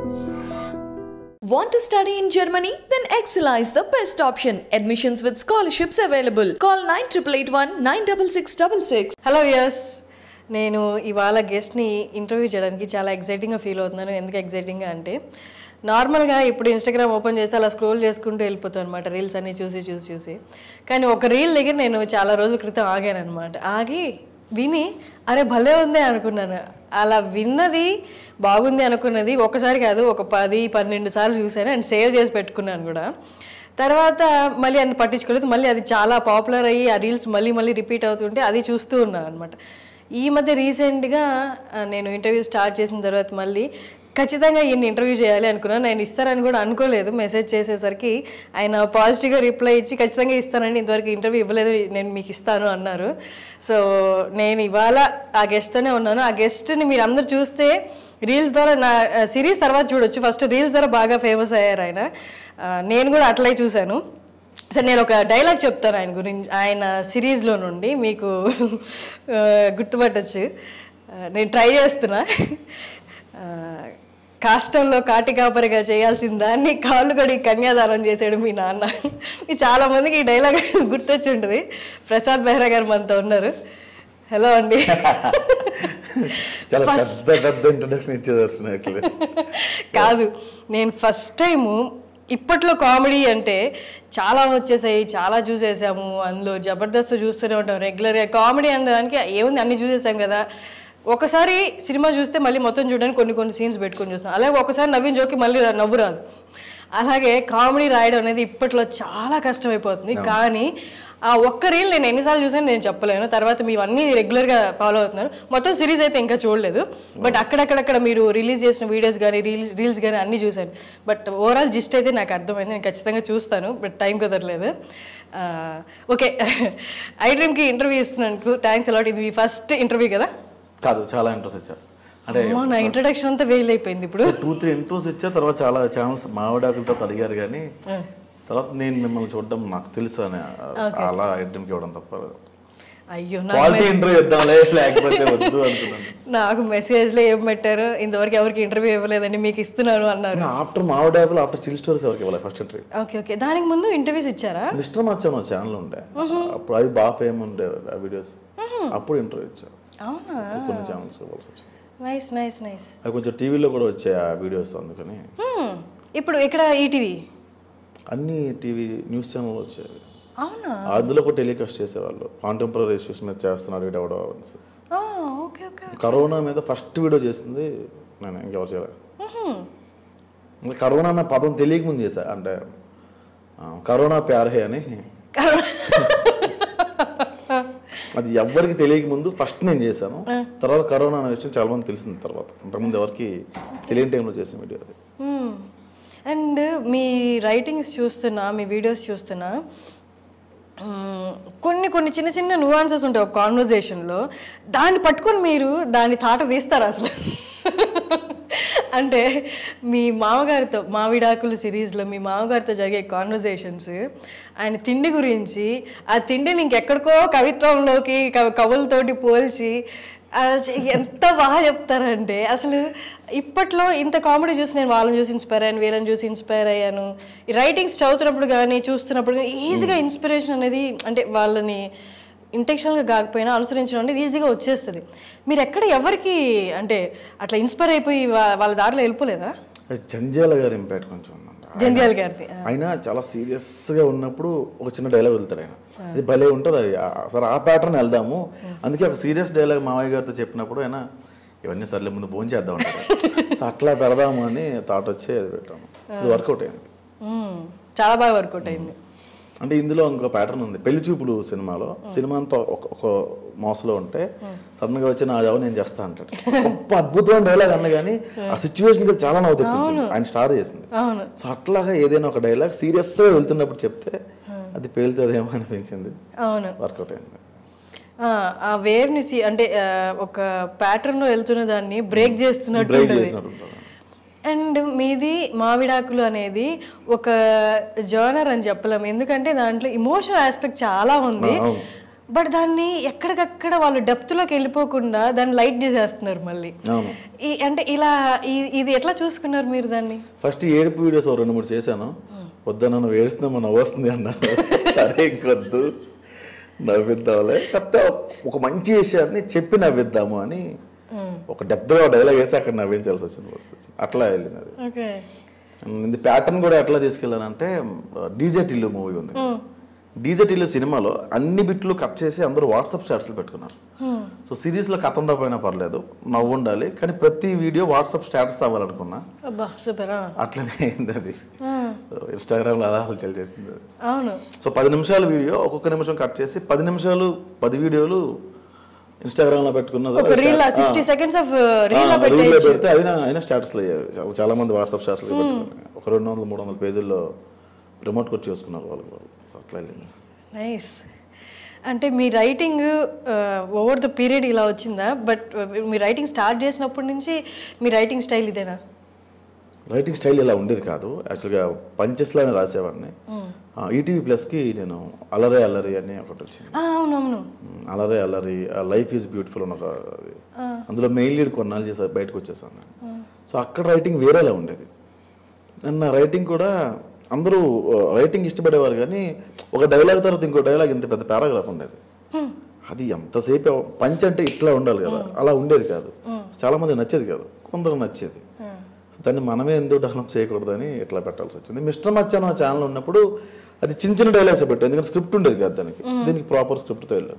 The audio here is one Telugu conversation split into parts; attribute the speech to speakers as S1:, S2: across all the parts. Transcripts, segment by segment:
S1: Want to study in Germany? Then Excella is the best option. Admissions with scholarships available. Call 9881 96666.
S2: Hello yes నేను ఇవాళ గెస్ట్ని ఇంటర్వ్యూ చేయడానికి చాలా ఎగ్జైటింగ్గా ఫీల్ అవుతున్నాను ఎందుకు ఎగ్జైటింగ్గా అంటే నార్మల్గా ఇప్పుడు ఇన్స్టాగ్రామ్ ఓపెన్ చేస్తే అలా స్క్రోల్ చేసుకుంటూ వెళ్ళిపోతాను అనమాట రీల్స్ అన్నీ చూసి చూసి చూసి కానీ ఒక రీల్ దగ్గర నేను చాలా రోజుల క్రితం ఆగాను అనమాట ఆగి విని అరే భలే ఉంది అనుకున్నాను అలా విన్నది బాగుంది అనుకున్నది ఒకసారి కాదు ఒక పది పన్నెండు సార్లు చూశాను అండ్ సేవ్ చేసి పెట్టుకున్నాను కూడా తర్వాత మళ్ళీ అన్ని పట్టించుకోలేదు మళ్ళీ అది చాలా పాపులర్ అయ్యి ఆ రీల్స్ మళ్ళీ మళ్ళీ రిపీట్ అవుతుంటే అది చూస్తూ ఉన్నాను అనమాట ఈ మధ్య రీసెంట్గా ఆ, నేను ఇంటర్వ్యూ స్టార్ట్ చేసిన తర్వాత మళ్ళీ ఖచ్చితంగా ఈయన ఇంటర్వ్యూ చేయాలి అనుకున్నాను నేను ఇస్తారని కూడా అనుకోలేదు మెసేజ్ చేసేసరికి ఆయన పాజిటివ్గా రిప్లై ఇచ్చి ఖచ్చితంగా ఇస్తానండి ఇంతవరకు ఇంటర్వ్యూ ఇవ్వలేదు నేను మీకు ఇస్తాను అన్నారు సో నేను ఇవాళ ఆ గెస్ట్తోనే ఉన్నాను ఆ గెస్ట్ని మీరు అందరు చూస్తే రీల్స్ ద్వారా నా సిరీస్ తర్వాత చూడొచ్చు ఫస్ట్ రీల్స్ ద్వారా బాగా ఫేమస్ అయ్యారు ఆయన ఆ, నేను కూడా అట్లే చూశాను సరే నేను ఒక డైలాగ్ చెప్తాను ఆయన గురించి ఆయన సిరీస్లో నుండి మీకు ఆ, గుర్తుపట్టచ్చు ఆ, నేను ట్రై చేస్తున్నా ఆ, కాష్టంలో కాటికాపరిగా చేయాల్సిన దాన్ని కాళ్ళు కడిగి కన్యాదానం చేశాడు మీ నాన్న మీ చాలా మందికి ఈ డైలాగ్ గుర్తొచ్చి ఉంటుంది ప్రసాద్ బెహ్రా గారు మనతో ఉన్నారు హలో అండి
S3: చాలా పెద్ద పెద్ద ఇంట్రొడక్షన్ ఇచ్చేదర్శన యాక్చువల్లీ
S2: కాదు నేను ఫస్ట్ టైము ఇప్పట్లో కామెడీ అంటే చాలా వచ్చేసాయి చాలా చూసేసాము అందులో జబర్దస్త్ చూస్తూనే ఉంటాం రెగ్యులర్గా కామెడీ అనడానికి ఏముంది అన్ని చూసేసాం కదా ఒకసారి సినిమా చూస్తే మళ్ళీ మొత్తం చూడడానికి కొన్ని కొన్ని సీన్స్ పెట్టుకొని చూస్తాం అలాగే ఒకసారి నవ్విన జోకి మళ్ళీ రా- నవ్వు రాదు అలాగే కామెడీ రాయడం అనేది ఇప్పట్లో చాలా కష్టమైపోతుంది కానీ ఆ ఒక్క రీల్ నేను ఎన్నిసార్లు చూసాను నేను చెప్పలేను తర్వాత మీరు అన్నీ రెగ్యులర్గా ఫాలో అవుతున్నారు మొత్తం సిరీస్ అయితే ఇంకా చూడలేదు బట్ అక్కడక్కడక్కడ మీరు రిలీజ్ చేసిన వీడియోస్ కానీ రీల్స్ రీల్స్ కానీ అన్నీ చూశాను బట్ ఓవరాల్ జిస్ట్ అయితే నాకు అర్థమైంది నేను ఖచ్చితంగా చూస్తాను బట్ టైం కుదరలేదు ఓకే ఐ డ్రీమ్కి ఇంటర్వ్యూ ఇస్తున్నాను థ్యాంక్స్ అలాట్ ఇది మీ ఫస్ట్ ఇంటర్వ్యూ కదా
S3: కాదు చాలా ఇంట్రెస్ట్ ఇచ్చారు అంటే
S2: అమ్మో, నా ఇంట్రడక్షన్ అంతా ఫెయిల్ అయిపోయింది ఇప్పుడు
S3: టూ త్రీ ఇంట్రెస్ట్ ఇచ్చా తర్వాత చాలా ఛానల్స్ మావిడాకులతో అడిగారు కానీ తర్వాత నేను మిమ్మల్ని చూడడం నాకు తెలుసు అని అలా ఐటమ్కి ఇవ్వడం తప్ప
S2: అయ్యో నా
S3: క్వాలిటీ ఇంటర్వ్యూ ఇద్దాంలే లేకపోతే వద్దు అనుకున్నాను
S2: నాకు మెసేజ్లో ఏం పెట్టారు ఇంతవరకు ఎవరికి ఇంటర్వ్యూ ఇవ్వలేదండి మీకు ఇస్తున్నాను అన్నారు
S3: ఆఫ్టర్ మావిడాకులు ఆఫ్టర్ చిల్ స్టోరీస్ ఎవరికి ఇవ్వాలి ఫస్ట్ ఇంటర్వ్యూ
S2: ఓకే ఓకే దానికి ముందు ఇంటర్వ్యూస్ ఇచ్చారా
S3: మిస్టర్ మచ్చాను ఛానల్ ఉండే అప్పుడు అది బాగా ఫేమ్ ఉండే ఆ వీడియోస్ అప్పుడు ఇంటర్వ్యూ ఇచ్చారు
S2: అవునా
S3: కొన్ని ఛానల్స్ ఇవ్వాల్సి వచ్చింది
S2: నైస్ నైస్ నైస్
S3: అది కొంచెం టీవీలో కూడా వచ్చాయి ఆ వీడియోస్ అందుకని
S2: ఇప్పుడు ఇక్కడ ఈటీవీ
S3: అన్ని టీవీ న్యూస్ ఛానల్ వచ్చాయి
S2: అవునా
S3: అందులో కూడా టెలికాస్ట్ చేసేవాళ్ళు కాంటెంపరీ ఇష్యూస్ మీద చేస్తున్నాడు వీడెవడో అనేసి.
S2: ఆ, ఓకే ఓకే
S3: కరోనా మీద ఫస్ట్ వీడియో చేసింది నేను ఇంకెవరు చేయలేదు ఇంకా కరోనా అన్న పదం తెలియక ముందు చేశా అంటే ఆ, కరోనా ప్యారహే అని అది ఎవ్వరికి తెలియక ముందు ఫస్ట్ నేను చేశాను తర్వాత కరోనా అనే విషయం చాలా మంది తెలిసింది తర్వాత అంతకుముందు ఎవరికి తెలియని టైంలో చేసిన వీడియో అది
S2: అండ్ మీ రైటింగ్స్ చూస్తున్నా మీ వీడియోస్ చూస్తున్నా మ్మ్, కొన్ని కొన్ని చిన్న చిన్న నువాన్సెస్ ఉంటాయి ఒక కాన్వర్జేషన్లో దాన్ని పట్టుకొని మీరు దాన్ని తాట తీస్తారు అసలు అంటే మీ మామగారితో మావిడాకులు సిరీస్లో మీ మామగారితో జరిగే కాన్వర్జేషన్స్ ఆయన తిండి గురించి ఆ తిండిని ఇంకెక్కడికో కవిత్వంలోకి కవ- కవులతోటి పోల్చి ఆ చే- ఎంత బాగా చెప్తారంటే అసలు ఇప్పట్లో ఇంత కామెడీ చూసి నేను వాళ్ళని చూసి ఇన్స్పైర్ అయ్యాను వీళ్ళని చూసి ఇన్స్పైర్ అయ్యాను ఈ రైటింగ్స్ చదువుతున్నప్పుడు కానీ చూస్తున్నప్పుడు కానీ ఈజీగా ఇన్స్పిరేషన్ అనేది అంటే వాళ్ళని ఇంటెన్షనల్గా కాకపోయినా అనుసరించడం అనేది ఈజీగా వచ్చేస్తుంది మీరు ఎక్కడ ఎవరికి అంటే అట్లా ఇన్స్పైర్ అయిపోయి వా- వాళ్ళ దారిలో వెళ్ళిపోలేదా
S3: అది జంజాల గారి ఇంపాక్ట్ కొంచెం ఉందంట
S2: జంధ్యాల గారిది
S3: ఆయన చాలా సీరియస్గా ఉన్నప్పుడు ఒక చిన్న డైలాగ్ వెళ్తాడు ఆయన అది భలే ఉంటుంది అది ఆ- సరే ఆ ప్యాటర్న్ వెళ్దాము అందుకే ఒక సీరియస్ డైలాగ్ మామయ్య గారితో చెప్పినప్పుడు ఆయన ఇవన్నీ సర్లే ముందు భోజనం చేద్దాం అంటారు సో అట్లా పెడదాము అని థాట్ వచ్చి అది పెట్టాము ఇది వర్కౌట్ అయింది
S2: మ్మ్. చాలా బాగా వర్కౌట్ అయింది
S3: అంటే ఇందులో ఇంకో ప్యాటర్న్ ఉంది పెళ్లి చూపులు సినిమాలో సినిమా అంతా ఒక ఒక మోసలో ఉంటే సడన్ గా వచ్చి నా జాబ్ నేను చేస్తా అంటాడు గొప్ప అద్భుతమైన డైలాగ్ అన్న కానీ ఆ సిచ్యువేషన్ చాలా నవ్వు తెప్పించింది ఆయన స్టార్ చేసింది
S2: అవును
S3: సో అట్లాగా ఏదైనా ఒక డైలాగ్ సీరియస్గా వెళ్తున్నప్పుడు చెప్తే అది పేలుతుందేమో అనిపించింది
S2: అవును
S3: వర్కౌట్ అయింది
S2: ఆ, ఆ వేవ్ని సి అంటే ఆ, ఒక pattern లో వెళ్తున్న దాన్ని బ్రేక్ చేస్తున్నట్టు
S3: బ్రేక్
S2: ఉంటుంది
S3: చేసినట్టు ఉంటుంది
S2: అండ్ మీది మావిడాకులు అనేది ఒక జర్నర్ అని చెప్పలేము ఎందుకంటే దాంట్లో ఇమోషనల్ ఆస్పెక్ట్ చాలా ఉంది
S3: అవును.
S2: బట్ దాన్ని ఎక్కడికక్కడ వాళ్ళు డెప్త్లోకి వెళ్ళిపోకుండా దాన్ని లైట్ చేసేస్తున్నారు మళ్ళీ
S3: అవును
S2: ఈ అంటే ఇలా ఈ- ఇది ఎట్లా చూసుకున్నారు మీరు దాన్ని
S3: ఫస్ట్ ఈ ఏడుపు వీడియోస్ ఓ రెండు మూడు చేశాను వద్దన్న నువ్వు ఏడుస్తున్నావు నవ్వు వస్తుంది అన్నాను సరే ఇంకొద్దు నవ్విద్దాంలే కాకపోతే ఒక మంచి విషయాన్ని చెప్పి నవ్విద్దాము అని ఒక డెప్త్గా డైలాగ్ వేసి అక్కడ నవ్వించాల్సి వచ్చింది వస్తు వచ్చింది అట్లా వెళ్ళింది అది
S2: ఓకే
S3: ఇది ప్యాటర్న్ కూడా ఎట్లా తీసుకెళ్ళానంటే డీజే టిల్లు మూవీ ఉంది డీజే టిల్లు సినిమాలో అన్ని బిట్లు కట్ చేసి అందరూ వాట్సాప్ స్టాటస్లు పెట్టుకున్నారు సో సిరీస్లో కథ ఉండకపోయినా పర్లేదు నవ్వు ఉండాలి కానీ ప్రతి వీడియో వాట్సాప్ స్టేటస్ అవ్వాలనుకున్నా
S2: అబ్బా సూపర్
S3: అట్లనే అయింది అది ఇన్స్టాగ్రామ్లో అలా హల్చల్ చేసింది అది
S2: అవును
S3: సో పది నిమిషాల వీడియో ఒక్కొక్క నిమిషం కట్ చేసి పది నిమిషాలు పది వీడియోలు ఇన్స్టాగ్రామ్లో పెట్టుకున్నది
S2: ఒక reel sixty seconds of reel
S3: ఆ, reel లో పెడితే అయినా అయినా స్టేటస్లు అయ్యాయి చాలా- చాలా మంది వాట్సాప్ స్టేటస్లు పెట్టుకున్నారు ఒక రెండు వందలు మూడు వందల పేజీల్లో రిమోట్ కొట్టి చేసుకున్నారు వాళ్ళు వాళ్ళు సో అట్లా వెళ్ళింది
S2: నైస్ అంటే మీ రైటింగ్ ఓవర్ ద పీరియడ్ ఇలా వచ్చిందా బట్ మీ రైటింగ్ స్టార్ట్ చేసినప్పటి నుంచి మీ రైటింగ్ స్టైల్ ఇదేనా
S3: రైటింగ్ స్టైల్ ఇలా ఉండేది కాదు యాక్చువల్గా పంచెస్లానే రాసేవాడిని ఈటీవీ ప్లస్కి నేను అలరే అల్లరి అని ఒకటి వచ్చింది
S2: ఆ, అవునవును
S3: ఉమ్, అలరే అల్లరి లైఫ్ ఈజ్ బ్యూటిఫుల్ అని ఒక అది. అందులో మెయిన్ లీడ్ కొన్నాళ్ళు చేసి బయటకు వచ్చేసాను నేను సో అక్కడ రైటింగ్ వేరేలా ఉండేది అండ్ నా రైటింగ్ కూడా అందరూ రైటింగ్ ఇష్టపడేవారు కానీ ఒక డైలాగ్ తర్వాత ఇంకో డైలాగ్ ఇంత పెద్ద పారాగ్రాఫ్ ఉండేది అది ఎంతసేపు పంచ్ అంటే ఇట్లా ఉండాలి కదా అలా ఉండేది కాదు చాలా మంది నచ్చేది కాదు కొందరు నచ్చేది దాన్ని మనమే ఎందుకు డెవలప్ చేయకూడదని ఇట్లా పెట్టాల్సి వచ్చింది మిస్టర్ మచ్చాన్ ఛానల్ ఉన్నప్పుడు అది చిన్న చిన్న డైలాగ్స్ పెట్టాను ఎందుకంటే స్క్రిప్ట్ ఉండేది కాదు దానికి దీనికి ప్రాపర్ స్క్రిప్ట్తో వెళ్ళాను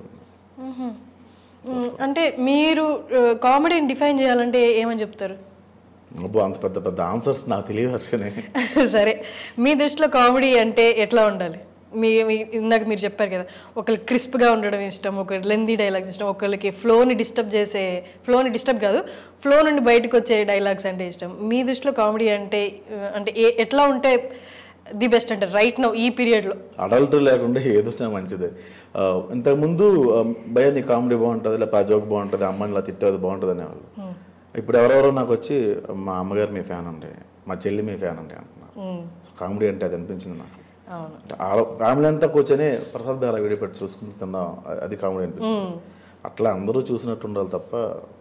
S2: మ్మ్. అంటే మీరు కామెడీని డిఫైన్ చేయాలంటే ఏమని చెప్తారు
S3: అబ్బో అంత పెద్ద పెద్ద ఆన్సర్స్ నాకు తెలియ వర్షనే
S2: సరే మీ దృష్టిలో కామెడీ అంటే ఎట్లా ఉండాలి మీ మీ- ఇందాక మీరు చెప్పారు కదా ఒకరికి క్రిస్ప్గా ఉండడం ఇష్టం ఒకరికి లెందీ డైలాగ్స్ ఇష్టం ఒకరికి ఫ్లోని డిస్టర్బ్ చేసే ఫ్లోని డిస్టర్బ్ కాదు ఫ్లో నుండి బయటకు వచ్చే డైలాగ్స్ అంటే ఇష్టం మీ దృష్టిలో కామెడీ అంటే ఆ, అంటే ఏ ఎట్లా ఉంటే ది బెస్ట్ అంటే రైట్ నౌ ఈ పీరియడ్లో
S3: అడల్ట్ లేకుండా ఏదో వచ్చినా మంచిదే ఆ, ఇంతకుముందు ఆ, భయ నీ కామెడీ బాగుంటుంది లేకపోతే ఆ జోక్ బాగుంటుంది అమ్మని ఇలా తిట్టేది బాగుంటుంది అనేవాళ్ళు ఇప్పుడు ఎవరెవరో నాకు వచ్చి మా అమ్మగారు మీ ఫ్యాన్ అండి మా చెల్లి మీ ఫ్యాన్ అండి అంటున్నారు సో కామెడీ అంటే అది అనిపించింది నాకు
S2: అవును
S3: అంటే ఆడ ఫ్యామిలీ అంతా కూర్చొని ప్రసాద్ గారు వీడియో పెట్టి చూసుకుని తిందాం అ- అది కామెడీ అనిపించింది అట్లా అందరూ చూసినట్టు ఉండాలి తప్ప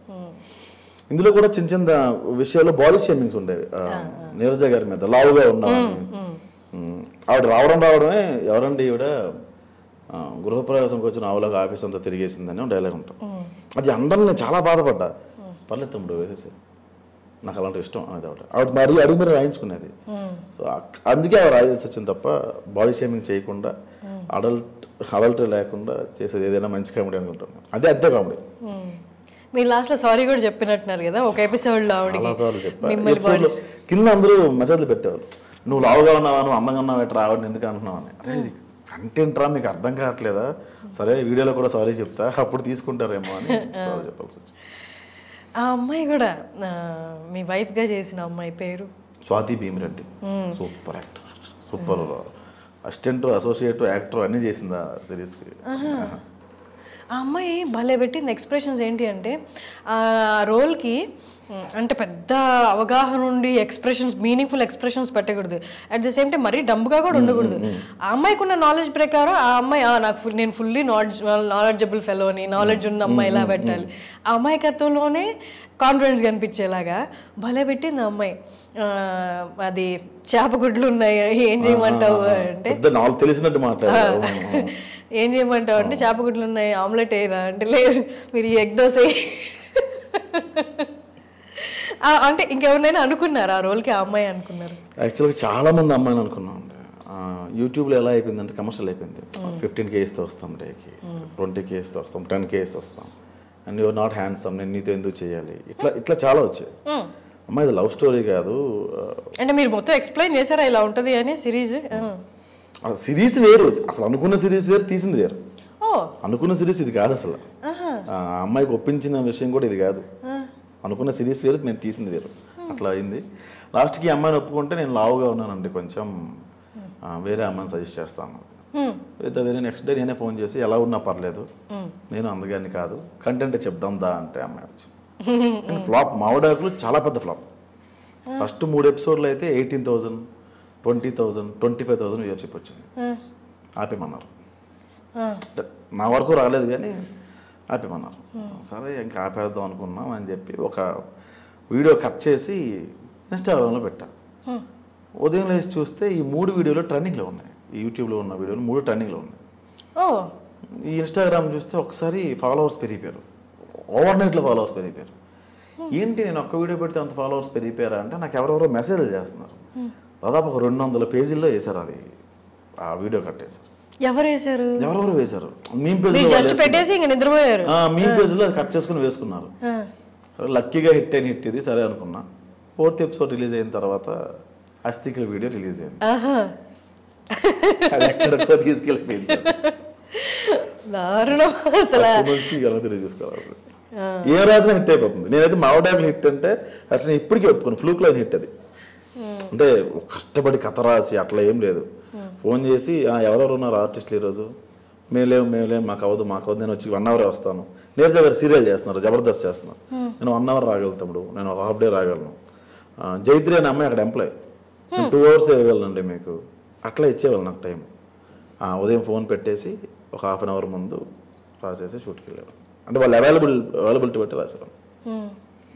S3: ఇందులో కూడా చిన్న చిన్న విషయాల్లో బాడీ షేమింగ్స్ ఉండేవి ఆ, నీరజ గారి మీద లావుగా ఉన్నామని ఉమ్, ఆవిడ రావడం రావడమే ఎవరండి ఈవిడ ఆ, గృహప్రవేశంకి వచ్చిన ఆవులకు ఆఫీస్ అంతా తిరిగేసిందని ఒక డైలాగ్ ఉంటాం అది అందరం నేను చాలా బాధపడ్డా పర్లేదు తమ్ముడు వేసేసి నాకు అలాంటి ఇష్టం అనేది ఆవిడ ఆవిడ మరీ అడిగి మరి రాయించుకునేది సో అక్- అందుకే ఆవిడ రాయాల్సి వచ్చింది తప్ప బాడీ షేమింగ్ చేయకుండా అడల్ట్ అడల్ట్ లేకుండా చేసేది ఏదైనా మంచి కామెడీ అనుకుంటాను అదే అదే కామెడీ
S2: మ్మ్. మీరు లాస్ట్లో సారీ కూడా చెప్పినట్టున్నారు కదా ఒక ఎపిసోడ్లో ఆవిడకి
S3: చాలా సార్లు చెప్పా
S2: మిమ్మల్ని
S3: ఎపిసోడ్లో కింద అందరూ మెసేజ్లు పెట్టేవాళ్ళు నువ్వు లావుగా ఉన్నావా నువ్వు అందంగా ఉన్నావు ఎట్లా ఆవిడని ఎందుకు అంటున్నావు అని అరే ఇది కంటెంట్ రా మీకు అర్థం కావట్లేదా సరే వీడియోలో కూడా సారీ చెప్తా అప్పుడు తీసుకుంటారేమో అని సారీ చెప్పాల్సి వచ్చింది
S2: ఆ అమ్మాయి కూడా ఆ, మీ వైఫ్గా చేసిన అమ్మాయి పేరు
S3: Swathi Bhimireddy super actor super assistant associate actor అన్నీ చేసింది ఆ సిరీస్కి
S2: ఆ అమ్మాయి భలే పెట్టింది ఎక్స్ప్రెషన్స్ ఏంటి అంటే ఆ రోల్కి అంటే పెద్ద అవగాహన ఉండి ఎక్స్ప్రెషన్స్ మీనింగ్ఫుల్ ఎక్స్ప్రెషన్స్ పెట్టకూడదు అట్ ద సేమ్ టైం మరీ డంబుగా కూడా ఉండకూడదు ఆ అమ్మాయికి ఉన్న నాలెడ్జ్ ప్రకారం ఆ అమ్మాయి "ఆ, నాకు full- నేను ఫుల్లీ నాలెడ్జ్ నాలెడ్జబుల్ ఫెలో అని నాలెడ్జ్ ఉన్న అమ్మాయి ఇలా పెట్టాలి ఆ అమ్మాయికత్వంలోనే కాన్ఫిడెన్స్ కనిపించేలాగా భలే పెట్టింది ఆ అమ్మాయి ఆ, అది చేప గుడ్లు ఉన్నాయి ఏం చేయమంటావు అంటే
S3: పెద్ద నాలుగు తెలిసినట్టు మాట్లాడారు
S2: ఏం చేయమంటావు అంటే చేప గుడ్లు ఉన్నాయి ఆమ్లెట్ వేయరా అంటే లేదు మీరు ఈ ఎగ్ దోశ వేయి. ఆ, అంటే ఇంకెవరినైనా అనుకున్నారు ఆ రోల్కి ఆ అమ్మాయి అనుకున్నారు
S3: యాక్చువల్గా చాలా మంది అమ్మాయిని అనుకున్నాం అండి యూట్యూబ్లో ఎలా అయిపోయిందంటే కమర్షియల్ అయిపోయింది ఫిఫ్టీన్ కేస్తో వస్తాం డేకి ట్వంటీ కేస్తో వస్తాం టెన్ కేస్ వస్తాం అండ్ యువర్ నాట్ హ్యాండ్సమ్ నేను నీతో ఎందుకు చేయాలి ఇట్లా ఇట్లా చాలా వచ్చాయి అమ్మాయి ఇది లవ్ స్టోరీ కాదు
S2: అంటే మీరు మొత్తం ఎక్స్ప్లెయిన్ చేశారా ఇలా ఉంటుంది అని సిరీస్
S3: ఆ సిరీస్ వేరు అసలు అనుకున్న సిరీస్ వేరు తీసింది వేరు
S2: ఓ
S3: అనుకున్న సిరీస్ ఇది కాదు అసలు
S2: ఆహా.
S3: ఆ అమ్మాయికి ఒప్పించిన విషయం కూడా ఇది కాదు అనుకున్న సిరీస్ వేరు మేము తీసింది వేరు అట్లా అయింది లాస్ట్కి ఈ అమ్మాయిని ఒప్పుకుంటే నేను లావుగా ఉన్నానండి కొంచెం ఆ, వేరే అమ్మాయిని సజెస్ట్ చేస్తాను
S2: Hmm.
S3: అయితే వేరే నెక్స్ట్ డే నేనే ఫోన్ చేసి ఎలా ఉన్నా పర్లేదు నేను అందగాని కాదు కంటెంట్ చెప్దాం దా అంటే అమ్మాయి వచ్చింది ఫ్లాప్ మావిడాకులు చాలా పెద్ద ఫ్లాప్ ఫస్ట్ మూడు ఎపిసోడ్లు అయితే eighteen thousand twenty thousand twenty five thousand viewership వచ్చింది
S2: ఆ,
S3: ఆపేమన్నారు
S2: ఆ.
S3: అంటే నా వరకు రాలేదు కానీ ఆపేమన్నారు సరే ఇంకా ఆపేద్దాం అనుకున్నాం అని చెప్పి ఒక వీడియో కట్ చేసి ఇన్స్టాగ్రామ్లో పెట్టా
S2: హ్మ్.
S3: ఉదయం లేచి చూస్తే ఈ మూడు వీడియోలు ట్రెండింగ్లో ఉన్నాయి ఈ యూట్యూబ్లో ఉన్న వీడియోలు మూడు ట్రెండింగ్లో ఉన్నాయి
S2: ఓ
S3: ఈ ఇన్స్టాగ్రామ్ చూస్తే ఒకసారి ఫాలోవర్స్ పెరిగిపోయారు ఓవర్ నైట్లో ఫాలోవర్స్ పెరిగిపోయారు ఏంటి నేను ఒక్క వీడియో పెడితే అంత ఫాలోవర్స్ పెరిగిపోయారా అంటే నాకు ఎవరెవరో మెసేజ్లు చేస్తున్నారు దాదాపు ఒక రెండు వందల పేజీల్లో వేశారు అది ఆ వీడియో కట్టేశారు
S2: ఎవరు వేశారు
S3: ఎవరెవరు వేశారు మీమ్
S2: మీరు
S3: పేజ్
S2: జస్ట్ పెట్టేసి ఇంక నిద్రపోయారు
S3: మీమ్ పేజ్లో అది కట్ చేసుకుని వేసుకున్నారు
S2: ఆ.
S3: సరే లక్కీగా హిట్ అయిన హిట్ ఇది సరే అనుకున్నా ఫోర్త్ ఎపిసోడ్ రిలీజ్ అయిన తర్వాత అస్థికల వీడియో రిలీజ్ అయింది
S2: ఆహా
S3: అది ఎక్కడికో తీసుకెళ్ళిపోయింది
S2: దారుణం అసలు
S3: అప్పటి నుంచి ఎలా తెలియజేసుకోవాలి ఏం రాసినా హిట్ అయిపోతుంది నేనైతే మావడాకులు హిట్ అంటే అసలు నేను ఇప్పటికీ ఒప్పుకోను ఫ్లూక్ లైన్ హిట్ అది అంటే కష్టపడి కథ రాసి అట్లా ఏం లేదు ఫోన్ చేసి "ఆ, ఎవరెవరు ఉన్నారు ఆర్టిస్టులు ఈరోజు మేము లేవు మేము లేవు మాకు అవ్వదు మాకు అవ్వదు నేను వచ్చి వన్ అవరే వస్తాను నేర్చే గారు సీరియల్ చేస్తున్నారు జబర్దస్త్ చేస్తున్నారు నేను వన్ అవర్ రాగలను తమ్ముడు నేను ఒక హాఫ్ డే రాగలను ఆ, జైత్రి అనే అమ్మాయి అక్కడ ఎంప్లాయ్ నేను టూ అవర్స్ ఇవ్వగలనండి మీకు అట్లా ఇచ్చేవాళ్ళు నాకు టైం ఉదయం ఫోన్ పెట్టేసి ఒక హాఫ్ అన్ అవర్ ముందు రాసేసి షూట్కి వెళ్ళాను అంటే వాళ్ళు అవైలబుల్ అవైలబిలిటీ బట్టి రాశారు
S2: హ్మ్.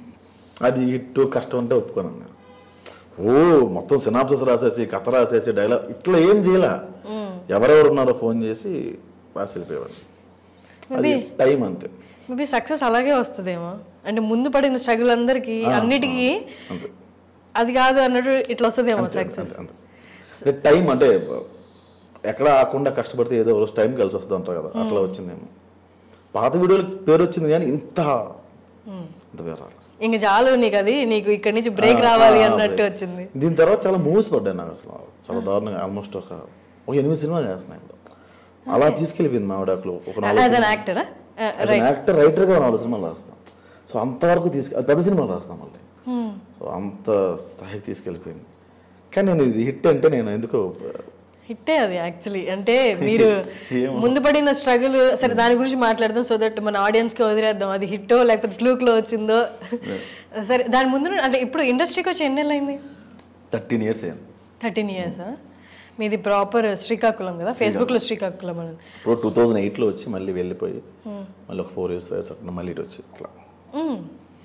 S3: అది ఇట్టు కష్టం అంటే ఒప్పుకోను నేను ఓ మొత్తం సినాప్సస్ రాసేసి కథ రాసేసి డైలాగ్ ఇట్లా ఏం చేయలే ఎవరెవరు ఉన్నారో ఫోన్ చేసి రాసి వెళ్ళిపోయేవాడిని అది టైం అంతే
S2: మేబీ సక్సెస్ అలాగే వస్తుందేమో అంటే ముందు పడిన స్ట్రగుల్ అందరికి అన్నిటికీ
S3: అంతే
S2: అది కాదు అన్నట్టు ఇట్లా వస్తుందేమో సక్సెస్
S3: అంతే అంతే అంటే టైం అంటే ఎక్కడ ఆకుండా కష్టపడితే ఏదో రోజు టైం కలిసి వస్తుంది అంటారు కదా అట్లా వచ్చిందేమో పాత వీడియోలకి పేరు వచ్చింది కానీ ఇంత ఇంత పేరు రాలేదు.
S2: ఇంక చాలు నీకు అది నీకు ఇక్కడి నుంచి బ్రేక్ రావాలి
S3: ఆ,
S2: అన్నట్టు
S3: break.
S2: వచ్చింది
S3: దీని తర్వాత చాలా మూవీస్ పడ్డాయి నాకు అసలు చాలా దారుణంగా ఆల్మోస్ట్ ఒక ఒక ఎనిమిది సినిమాలు చేస్తున్నాయి ఇప్పుడు అలా తీసుకెళ్ళిపోయింది మా ఆవిడకులు ఒక నాలుగు
S2: యాజ్ అన్ యాక్టరా
S3: యాజ్ అన్ యాక్టర్ రైటర్గా నాలుగు సినిమాలు రాస్తాం సో అంతవరకు తీసుకు అది పెద్ద సినిమాలు రాస్తాం మళ్ళీ సో అంత స్థాయికి తీసుకెళ్ళిపోయింది కానీ నేను ఇది హిట్ అంటే నేను ఎందుకో
S2: హిట్టే అది యాక్చువల్లీ అంటే మీరు ముందు పడిన స్ట్రగుల్ సరే దాని గురించి మాట్లాడదాం సో దట్ మన ఆడియన్స్ కి వదిలేద్దాం అది హిట్టో లేకపోతే ఫ్లూక్ లో వచ్చిందో సరే దాని ముందు నుండి- అంటే ఇప్పుడు ఇండస్ట్రీకి వచ్చి ఎన్ని అయింది
S3: థర్టీన్ ఇయర్స్ అయింది
S2: థర్టీన్ ఇయర్స్ మీది ప్రాపర్ శ్రీకాకుళం కదా ఫేస్బుక్ లో శ్రీకాకుళం అని
S3: ఇప్పుడు టూ థౌజండ్ ఎయిట్లో వచ్చి మళ్ళీ వెళ్ళిపోయి మళ్ళీ ఒక ఫోర్ ఇయర్స్ ఫైవ్ ఇయర్స్ అట్లా మళ్ళీ ఇటు వచ్చి ఇట్లా
S2: మ్మ్.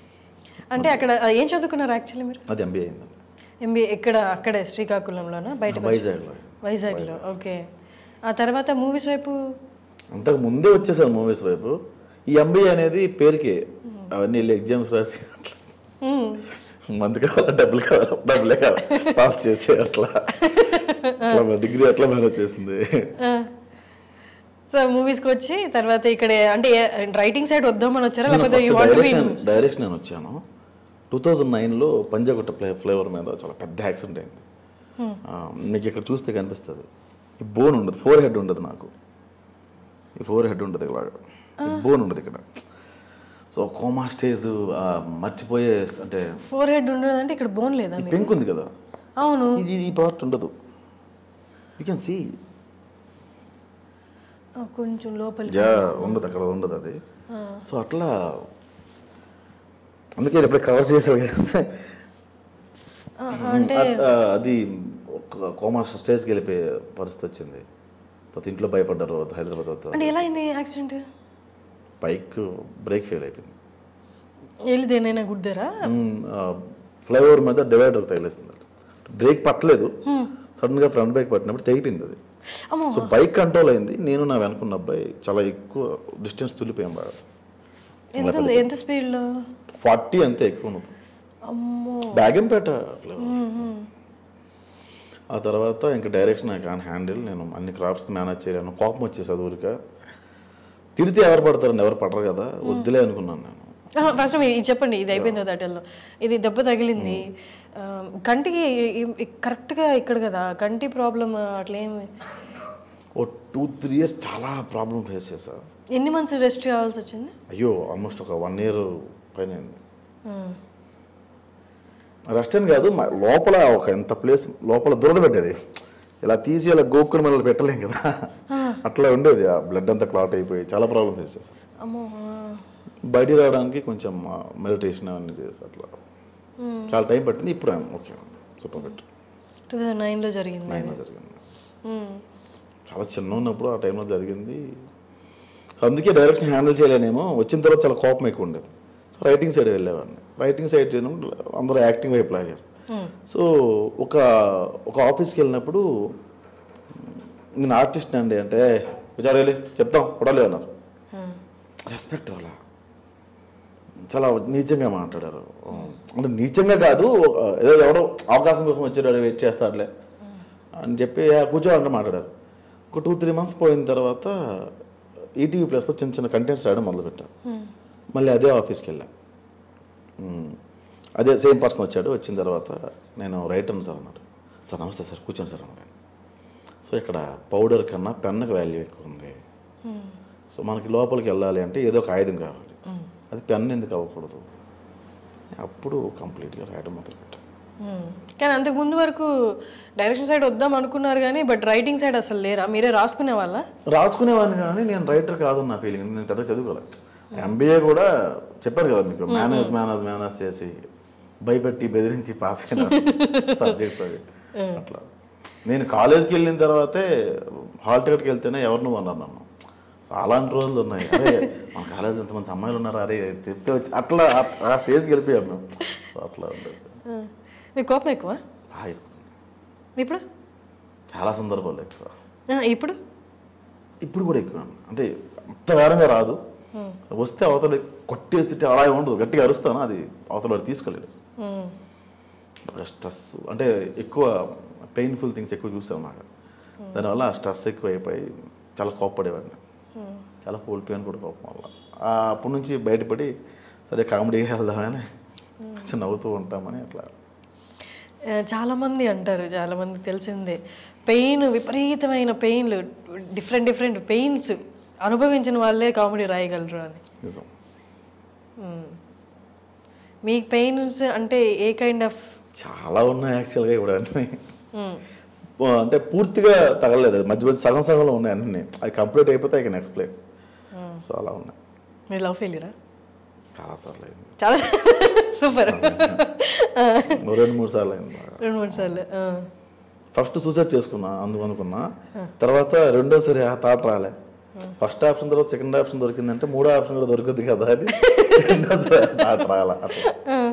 S2: అంటే అక్కడ ఏం చదువుకున్నారు యాక్చువల్లీ మీరు
S3: అది ఎంబీఏ అయిందండి
S2: ఎంబీఏ ఎక్కడ అక్కడే శ్రీకాకుళంలోనా బయట
S3: వైజాగ్లో
S2: వైజాగ్లో ఓకే ఆ తర్వాత మూవీస్ వైపు
S3: అంతకు ముందే వచ్చేసాను మూవీస్ వైపు ఈ ఎంబీఏ అనేది పేరుకే అవన్నీ వెళ్ళి ఎగ్జామ్స్ రాసి అట్లా
S2: మ్మ్.
S3: మందు కావాలా డబ్బులు కావాలా డబ్బులే కావాలి పాస్ చేసి అట్లా అట్లా డిగ్రీ అట్లా మేనేజ్ చేసింది
S2: సో మూవీస్కి వచ్చి తర్వాత ఇక్కడ అంటే రైటింగ్ సైడ్ వద్దామని వచ్చారా లేకపోతే you want be
S3: direction direction నేను వచ్చాను టూ థౌజండ్ నైన్లో పంజాగుట్ట ఫ్లే ఫ్లేవర్ మీద చాలా పెద్ద యాక్సిడెంట్ అయింది ఆ, మీకు ఇక్కడ చూస్తే కనిపిస్తుంది ఈ బోన్ ఉండదు ఫోర్ హెడ్ ఉండదు నాకు ఈ ఫోర్ హెడ్ ఉండదు ఇలాగా ఈ బోన్ ఉండదు ఇక్కడ సో కోమా స్టేజ్ మర్చిపోయే అంటే
S2: ఫోర్ హెడ్ ఉండదు అంటే ఇక్కడ బోన్ లేదా
S3: ఈ పెంక్ ఉంది కదా
S2: అవును
S3: ఇది ఈ పార్ట్ ఉండదు యూ కెన్ సీ
S2: ఆ, కొంచెం లోపలి
S3: యా ఉండదు అక్కడ ఉండదు అది సో అట్లా అందుకే ఇప్పుడు కవర్ చేసారు కదా
S2: అంటే
S3: అట్- ఆ, అది ఒక కోమా స్టేజ్కి వెళ్ళిపోయే పరిస్థితి వచ్చింది పోతే ఇంట్లో భయపడ్డారు హైదరాబాద్ వద్ద
S2: అంటే ఎలా అయింది యాక్సిడెంట్
S3: బైక్ బ్రేక్ ఫెయిల్ అయిపోయింది
S2: వెళ్ళి దేనైనా గుద్దారా
S3: ఫ్లైఓవర్ మీద డివైడర్ తగిలేసింది బ్రేక్ పట్టలేదు సడన్గా ఫ్రంట్ బ్రేక్ పట్టినప్పుడు తెగిపోయింది అది
S2: అమ్మో
S3: సో బైక్ కంట్రోల్ అయింది నేను నా వెనుకున్న అబ్బాయి చాలా ఎక్కువ డిస్టెన్స్ తుల్లిపోయాం బాగా
S2: ఎంత ఉంది ఎంత స్పీడ్లో
S3: ఫార్టీ అంతే ఎక్కువ నువ్వు
S2: అమ్మో
S3: బ్యాగంపేట ఫ్లేవర్ ఆ తర్వాత ఇంకా డైరెక్షన్ ఐ కాన్ హ్యాండిల్ నేను అన్ని క్రాఫ్ట్స్ మేనేజ్ చేయలేను కోపం వచ్చేసి అది ఊరిక తిరితే ఎవరు పడతారండి ఎవరు పడరు కదా వద్దులే అనుకున్నాను నేను
S2: ఫస్ట్ ఇది చెప్పండి ఇది అయిపోయింది కదా అటల్లో ఇది దెబ్బ తగిలింది ఆ, కంటికి కరెక్ట్గా ఇక్కడ కదా కంటి ప్రాబ్లం అట్లా ఏమి
S3: ఓ టూ త్రీ ఇయర్స్ చాలా ప్రాబ్లం ఫేస్ చేశా
S2: ఎన్ని మంత్స్ రెస్ట్ కావాల్సి వచ్చింది
S3: అయ్యో ఆల్మోస్ట్ ఒక వన్ ఇయర్ పైన అయింది
S2: ఉమ్.
S3: రెస్ట్ అని కాదు మా లోపల ఒక ఎంత ప్లేస్ లోపల దురద పెట్టేది ఇలా తీసి అలా గోక్కుని మనల్ని పెట్టలేం కదా అట్లా ఉండేది ఆ బ్లడ్ అంతా క్లాట్ అయిపోయి చాలా ప్రాబ్లం ఫేస్ చేశాను
S2: అమ్మో
S3: బయటికి రావడానికి కొంచెం మెడిటేషన్ అవన్నీ చేసి అట్లా చాలా టైం పట్టింది ఇప్పుడు okay super fit
S2: two thousand నైన్లో జరిగింది
S3: నైన్ జరిగింది
S2: ఉమ్.
S3: చాలా చిన్న ఉన్నప్పుడు ఆ టైంలో జరిగింది సో అందుకే డైరెక్షన్ హ్యాండిల్ చేయలేనేమో వచ్చిన తర్వాత చాలా కోపం ఎక్కువ ఉండేది సో రైటింగ్ సైడ్ వెళ్ళేవాడిని రైటింగ్ సైడ్ చేయడం అందరూ యాక్టింగ్ వైపు లాగారు సో ఒక ఒక ఆఫీస్కి వెళ్ళినప్పుడు నేను ఆర్టిస్ట్ అండి అంటే విచారాలి చెప్తాం కొడాలి అన్నారు రెస్పెక్ట్ అవ్వాల చాలా నీచంగా మాట్లాడారు అంటే నీచంగా కాదు ఏదో ఎవడో అవకాశం కోసం వచ్చాడు వెయిట్ చేస్తాడులే అని చెప్పి "ఆ, కూర్చో అంటే మాట్లాడారు ఒక టూ త్రీ మంత్స్ పోయిన తర్వాత ఈటీవీ ప్లస్లో చిన్న చిన్న కంటెంట్స్ రాయడం మొదలుపెట్టాను మళ్ళీ అదే ఆఫీస్కి వెళ్ళా మ్మ్. అదే సేమ్ పర్సన్ వచ్చాడు వచ్చిన తర్వాత నేను రైటర్ని సార్ అన్నాడు సార్ నమస్తే సార్ కూర్చోండి సార్ అన్నాడు సో ఇక్కడ పౌడర్ కన్నా పెన్నుకి వాల్యూ ఎక్కువ ఉంది సో మనకి లోపలికి వెళ్ళాలి అంటే ఏదో ఒక ఆయుధం కావాలి అది పెన్ ఎందుకు అవ్వకూడదు అప్పుడు కంప్లీట్గా రాయడం మొదలుపెట్టాను
S2: మ్మ్. కానీ అంతకు ముందు వరకు డైరెక్షన్ సైడ్ వద్దాం అనుకున్నారు కానీ బట్ రైటింగ్ సైడ్ అసలు లేరా మీరే రాసుకునే వాళ్ళ
S3: రాసుకునేవాడిని కానీ నేను రైటర్ కాదు నా ఫీలింగ్ నేను పెద్ద చదువుకోలేదు ఎంబీఏ కూడా చెప్పారు కదా మీకు మేనేజ్ మేనేజ్ మేనేజ్ చేసి భయపెట్టి బెదిరించి పాస్ అయిన సబ్జెక్ట్స్ అవి అట్లా నేను కాలేజ్కి వెళ్ళిన తర్వాతే హాల్ టికెట్కి వెళ్తేనే ఎవరు నువ్వు అన్నారు నన్ను సో అలాంటి రోజులు ఉన్నాయి అరే మన కాలేజ్ ఎంతమంది అమ్మాయిలు ఉన్నారు అరే చెప్తే వచ్చి అట్లా ఆ- ఆ స్టేజ్కి వెళ్ళిపోయాను మేము. సో అట్లా ఉండేది
S2: మీకు కోపం ఎక్కువ
S3: బాగా
S2: ఇప్పుడు
S3: చాలా సందర్భాలు ఎక్కువ
S2: ఆ, ఇప్పుడు
S3: ఇప్పుడు కూడా ఎక్కువ అంటే అంత వేరంగా రాదు వస్తే అవతల కొట్టేస్తుంటే అలా ఉండదు గట్టిగా అరుస్తాను అది అవతల వాడు తీసుకోలేడు
S2: మ్మ్.
S3: బాగా స్ట్రెస్ అంటే ఎక్కువ పెయిన్ఫుల్ థింగ్స్ ఎక్కువ చూసాం నాకు దానివల్ల ఆ స్ట్రెస్ ఎక్కువ అయిపోయి చాలా కోప్పడేవాడిని చాలా కోల్పోయాను కూడా కోపం వల్ల ఆ అప్పటి నుంచి బయటపడి సరే కామెడీగా వెళ్దామని కొంచెం నవ్వుతూ ఉంటామని అట్లా
S2: ఆ, చాలా మంది అంటారు చాలా మందికి తెలిసిందే పెయిన్ విపరీతమైన పెయిన్లు డిఫరెంట్ డిఫరెంట్ పెయిన్స్ అనుభవించిన వాళ్ళే కామెడీ రాయగలరు అని
S3: నిజం
S2: మ్మ్. మీకు పెయిన్స్ అంటే ఏ కైండ్ ఆఫ్
S3: చాలా ఉన్నాయి యాక్చువల్గా ఇప్పుడు అన్నీ ఓ, అంటే పూర్తిగా తగలలేదు అది మధ్య మధ్య సగం సగంలో ఉన్నాయి అన్నీ అది కంప్లీట్ అయిపోతే ఐ కెన్ ఎక్స్ప్లెయిన్ సో అలా ఉన్నాయి
S2: మీరు లవ్ ఫెయిలియరా
S3: చాలా సార్లు అయింది
S2: చాలా సూపర్
S3: ఓ రెండు మూడు సార్లు అయింది బాగా
S2: రెండు మూడు సార్లు ఆ.
S3: ఫస్ట్ సూసైడ్ చేసుకున్నా అందుకు అనుకున్నా తర్వాత రెండోసారి ఆ థాట్ రాలే ఫస్ట్ ఆప్షన్ తర్వాత సెకండ్ ఆప్షన్ దొరికిందంటే మూడో ఆప్షన్ కూడా దొరుకుద్ది కదా అని రెండోసారి థాట్ రాలే అట్లా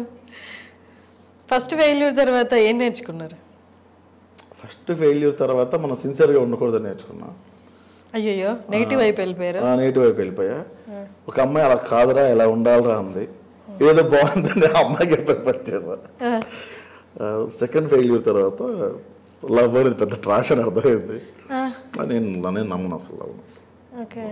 S2: ఫస్ట్ ఫెయిల్యూర్ తర్వాత ఏం నేర్చుకున్నారు
S3: ఫస్ట్ ఫెయిల్యూర్ తర్వాత మనం సిన్సియర్గా ఉండకూడదని నేర్చుకున్నా
S2: అయ్యయ్యో నెగిటివ్ వైపు వెళ్ళిపోయారు
S3: ఆ నెగిటివ్ వైపు వెళ్ళిపోయా ఒక అమ్మాయి అలా కాదురా ఇలా ఉండాలిరా అంది ఏదో బాగుందని ఆ అమ్మాయికి ప్రిపేర్ చేశా సెకండ్ ఫెయిల్యూర్ తర్వాత లవ్ అనేది పెద్ద ట్రాష్ అని అర్థమైంది నేను నేను నమ్మను అసలు లవ్
S2: ఓకే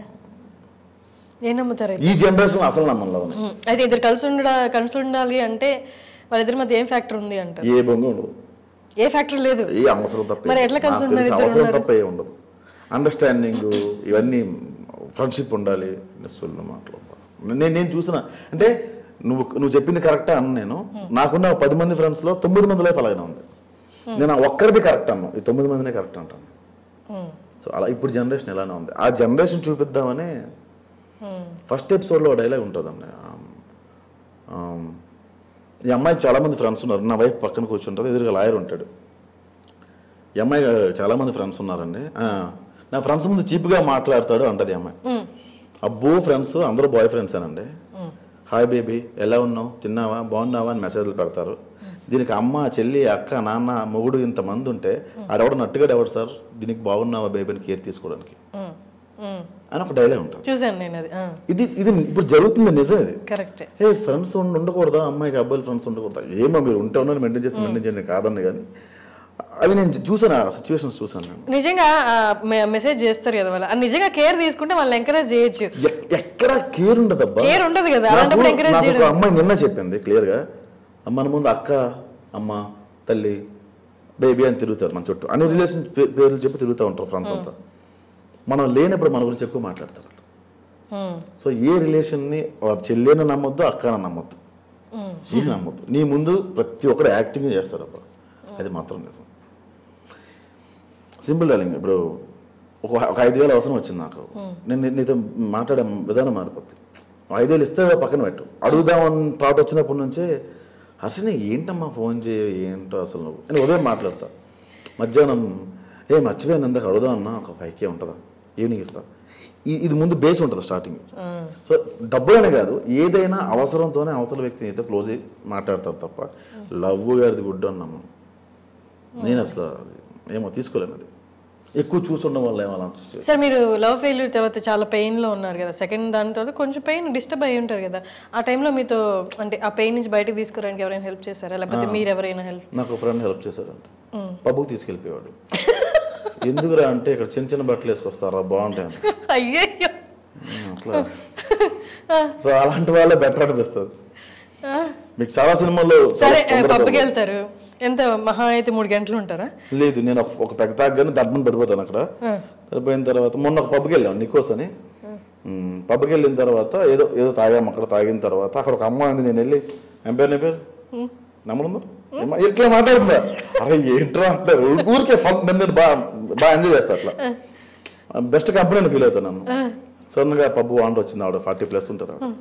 S2: ఏం నమ్ముతారు అయితే?
S3: ఈ జనరేషన్ అసలు నమ్మను లవ్
S2: మ్మ్. అయితే ఇద్దరు కలిసి ఉండ కలిసి ఉండాలి అంటే వాళ్ళిద్దరి మధ్య ఏం ఫ్యాక్టర్ ఉంది అంటారు
S3: ఏ బొంగ ఉండదు
S2: ఏ ఫ్యాక్టర్ లేదు
S3: ఏ అవసరం తప్ప
S2: మరి ఎట్లా కలిసి ఉన్నారు ఇద్దరు
S3: అవసరం
S2: ఉన్నారు?
S3: తప్ప ఏ ఉండదు అండర్స్టాండింగ్ ఇవన్నీ ఫ్రెండ్షిప్ ఉండాలి సొల్లు మాటలు నేను నేను చూసిన అంటే నువ్వు నువ్వు చెప్పింది కరెక్టే అన్న నేను నాకున్న పది మంది ఫ్రెండ్స్లో తొమ్మిది మంది లైఫ్ అలాగే ఉంది నేను ఆ ఒక్కరిది కరెక్ట్ అన్నాను ఈ తొమ్మిది మందినే కరెక్ట్ అంటాను
S2: మ్మ్.
S3: సో అలా ఇప్పుడు జనరేషన్ ఎలానే ఉంది ఆ జనరేషన్ చూపిద్దామని
S2: మ్మ్.
S3: ఫస్ట్ ఎపిసోడ్లో డైలాగ్ ఉంటుందండి ఆమ్, ఆమ్, ఈ అమ్మాయి చాలా మంది ఫ్రెండ్స్ ఉన్నారు నా వైఫ్ పక్కన కూర్చుంటుంది ఎదురుగా లాయర్ ఉంటాడు ఈ అమ్మాయి చాలా మంది ఫ్రెండ్స్ ఉన్నారండి ఆ, నా ఫ్రెండ్స్ ముందు చీప్గా మాట్లాడతాడు అంటది ఈ అమ్మాయి
S2: మ్మ్.
S3: అబ్బో ఫ్రెండ్స్ అందరూ బాయ్ ఫ్రెండ్సేనండి హాయ్ బేబీ ఎలా ఉన్నావు తిన్నావా బాగున్నావా అని మెసేజ్లు పెడతారు దీనికి అమ్మ చెల్లి అక్క నాన్న మొగుడు ఇంతమంది ఉంటే ఆడెవడ నట్టుగా ఎవడు సార్ దీనికి బాగున్నావా బేబీని కేర్ తీసుకోవడానికి
S2: మ్మ్. మ్మ్.
S3: అని ఒక డైలాగ్ ఉంటుంది
S2: చూశాను నేను అది
S3: ఇది ఇది ఇప్పుడు జరుగుతుంది నిజం ఇది
S2: కరెక్టే
S3: ఏ ఫ్రెండ్స్ ఉండ ఉండకూడదా అమ్మాయికి అబ్బాయిలు ఫ్రెండ్స్ ఉండకూడదా ఏమో మీరు ఉంటే ఉన్నారు మెయింటైన్ చేస్తే మెయింటైన్ చేయండి కాదండి కానీ అవి నేను చూసాను ఆ సిచ్యువేషన్స్ చూసాను నేను
S2: నిజంగా మెసేజ్ చేస్తారు కదా వాళ్ళు అది నిజంగా కేర్ తీసుకుంటే వాళ్ళని ఎంకరేజ్ చేయొచ్చు
S3: ఎ- ఎక్కడ కేర్ ఉండదు అబ్బా
S2: కేర్ ఉండదు కదా
S3: నాకు-
S2: అలాంటప్పుడు ఎంకరేజ్
S3: నాకు ఒక
S2: చేయడం
S3: అమ్మాయి నిన్న చెప్పింది క్లియర్గా మన ముందు అక్క అమ్మ తల్లి బేబీ అని తిరుగుతారు మన చుట్టూ అన్ని రిలేషన్ పేర్లు చెప్పి తిరుగుతూ ఉంటారు ఫ్రెండ్స్ అంతా మనం లేనప్పుడు మన గురించి ఎక్కువ మాట్లాడతారు వాళ్ళు.
S2: మ్మ్.
S3: సో ఏ రిలేషన్ని వాడు చెల్లెని నమ్మొద్దు అక్కన నమ్మొద్దు
S2: మ్మ్.
S3: నీకు నమ్మొద్దు నీ ముందు ప్రతి ఒక్కరు యాక్టింగ్ చేస్తారు అబ్బా అది మాత్రం నిజం సింపుల్ డార్లింగ్ ఇప్పుడు ఒక ఒక ఐదు వేలు అవసరం వచ్చింది నాకు నేను నీ- నీతో మాట్లాడే విధానం మారిపోద్ది ఐదు వేలు ఇస్తే పక్కన పెట్టు అడుగుదామని థాట్ వచ్చినప్పటి నుంచే హర్షని ఏంటమ్మా ఫోన్ చేయ ఏంటో అసలు నువ్వు నేను ఉదయం మాట్లాడతా మధ్యాహ్నం ఏ మర్చిపోయాను ఇందాక అడుగుదాం అన్నా ఒక ఫైవ్కే ఉంటుందా ఈవినింగ్ ఇస్తా ఈ- ఇది ముందు బేస్ ఉంటుంది స్టార్టింగ్ సో డబ్బు అనే కాదు ఏదైనా అవసరంతోనే అవతల వ్యక్తిని అయితే క్లోజ్ అయ్యి మాట్లాడతారు తప్ప లవ్ గారిది గుడ్డు అన్నాము నేను అసలు అది ఏమో తీసుకోలేను అది ఎక్కువ చూస్తుండడం వల్ల ఏమో అలా అనిపిస్తుంది.
S2: సార్ మీరు లవ్ ఫెయిల్యూర్ తర్వాత చాలా పెయిన్లో ఉన్నారు కదా సెకండ్ దాని తర్వాత కొంచెం పెయిన్ డిస్టర్బ్ అయి ఉంటారు కదా ఆ టైంలో మీతో అంటే ఆ పెయిన్ నుంచి బయటకు తీసుకురావడానికి ఎవరైనా హెల్ప్ చేశారా లేకపోతే మీరు ఎవరైనా హెల్ప్
S3: నాకు ఫ్రెండ్ హెల్ప్ చేశాడంట పబ్బుకి తీసుకెళ్ళిపోయాడు ఎందుకురా అంటే ఇక్కడ చిన్న చిన్న బట్టలు వేసుకొస్తారా బాగుంటాయి
S2: అయ్యయ్యో
S3: అట్లా సో అలాంటి వాళ్ళే బెటర్ అనిపిస్తుంది మీకు చాలా సినిమాల్లో
S2: సరే
S3: చాలా సందర్భాలు-
S2: పబ్కి వెళ్తారు ఎంత మహా అయితే మూడు గంటలు ఉంటారా
S3: లేదు నేను ఒక- ఒక పెద్ద తాగ్గానే దడ్మని పడిపోతాను అక్కడ సరిపోయిన తర్వాత మొన్న ఒక పబ్కి వెళ్ళాం నికోస్ అని మ్, పబ్కి వెళ్ళిన తర్వాత ఏదో ఏదో తాగాము అక్కడ తాగిన తర్వాత అక్కడ ఒక అమ్మాయి ఉంది నేను వెళ్ళి ఏం పేరు నీ పేరు నమ్మలుందా ఏమ్మా, ఇట్లా మాట్లాడుతుందా అరే ఏంట్రా అంటారు ఊరికే ఫన్ నేను బాగా బాగా ఎంజాయ్ చేస్తా అట్లా బెస్ట్ కంపెనీ అని ఫీల్ అవుతాను నన్ను సడన్గా పబ్బు వాండర్ వచ్చింది ఆవిడ ఫార్టీ ప్లస్ ఉంటారు ఆవిడ.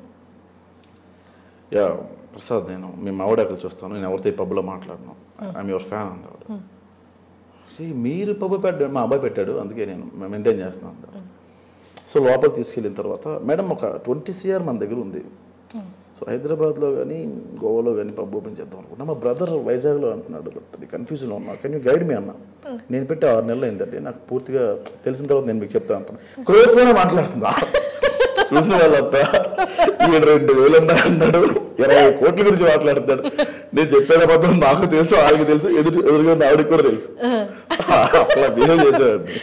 S3: యా ప్రసాద్ నేను మీ మావిడాకులు చూస్తాను నేను ఎవరితో ఈ పబ్లో మాట్లాడను ఐఎమ్ యువర్ ఫ్యాన్ అంది ఆవిడ See, మీరు పబ్బు పెట్టాడు మా అబ్బాయి పెట్టాడు అందుకే నేను మెయింటైన్ చేస్తున్నాను అంది. సో లోపల తీసుకెళ్ళిన తర్వాత మేడం ఒక ట్వంటీ సిఆర్ మన దగ్గర ఉంది సో హైదరాబాద్లో కానీ గోవాలో కానీ పబ్ ఓపెన్ చేద్దాం అనుకున్నా మా బ్రదర్ వైజాగ్లో అంటున్నాడు బట్ అది కన్ఫ్యూజన్లో ఉన్నా కెన్ యూ గైడ్ మీ అన్న నేను పెట్టి ఆరు నెలలు అయిందండి నాకు పూర్తిగా తెలిసిన తర్వాత నేను మీకు చెప్తా అంటాను క్రోస్లోనే మాట్లాడుతుందా చూసిన వాళ్ళంతా ఈయన రెండు వేలు ఉన్నాయి అన్నాడు ఇరవై కోట్ల గురించి మాట్లాడుతాడు నేను చెప్పేది అబద్ధం నాకు తెలుసు ఆయనకి తెలుసు ఎదురు ఎదురుగా ఉన్న ఆవిడకి కూడా తెలుసు అట్లా బిహేవ్ చేసేవాడిని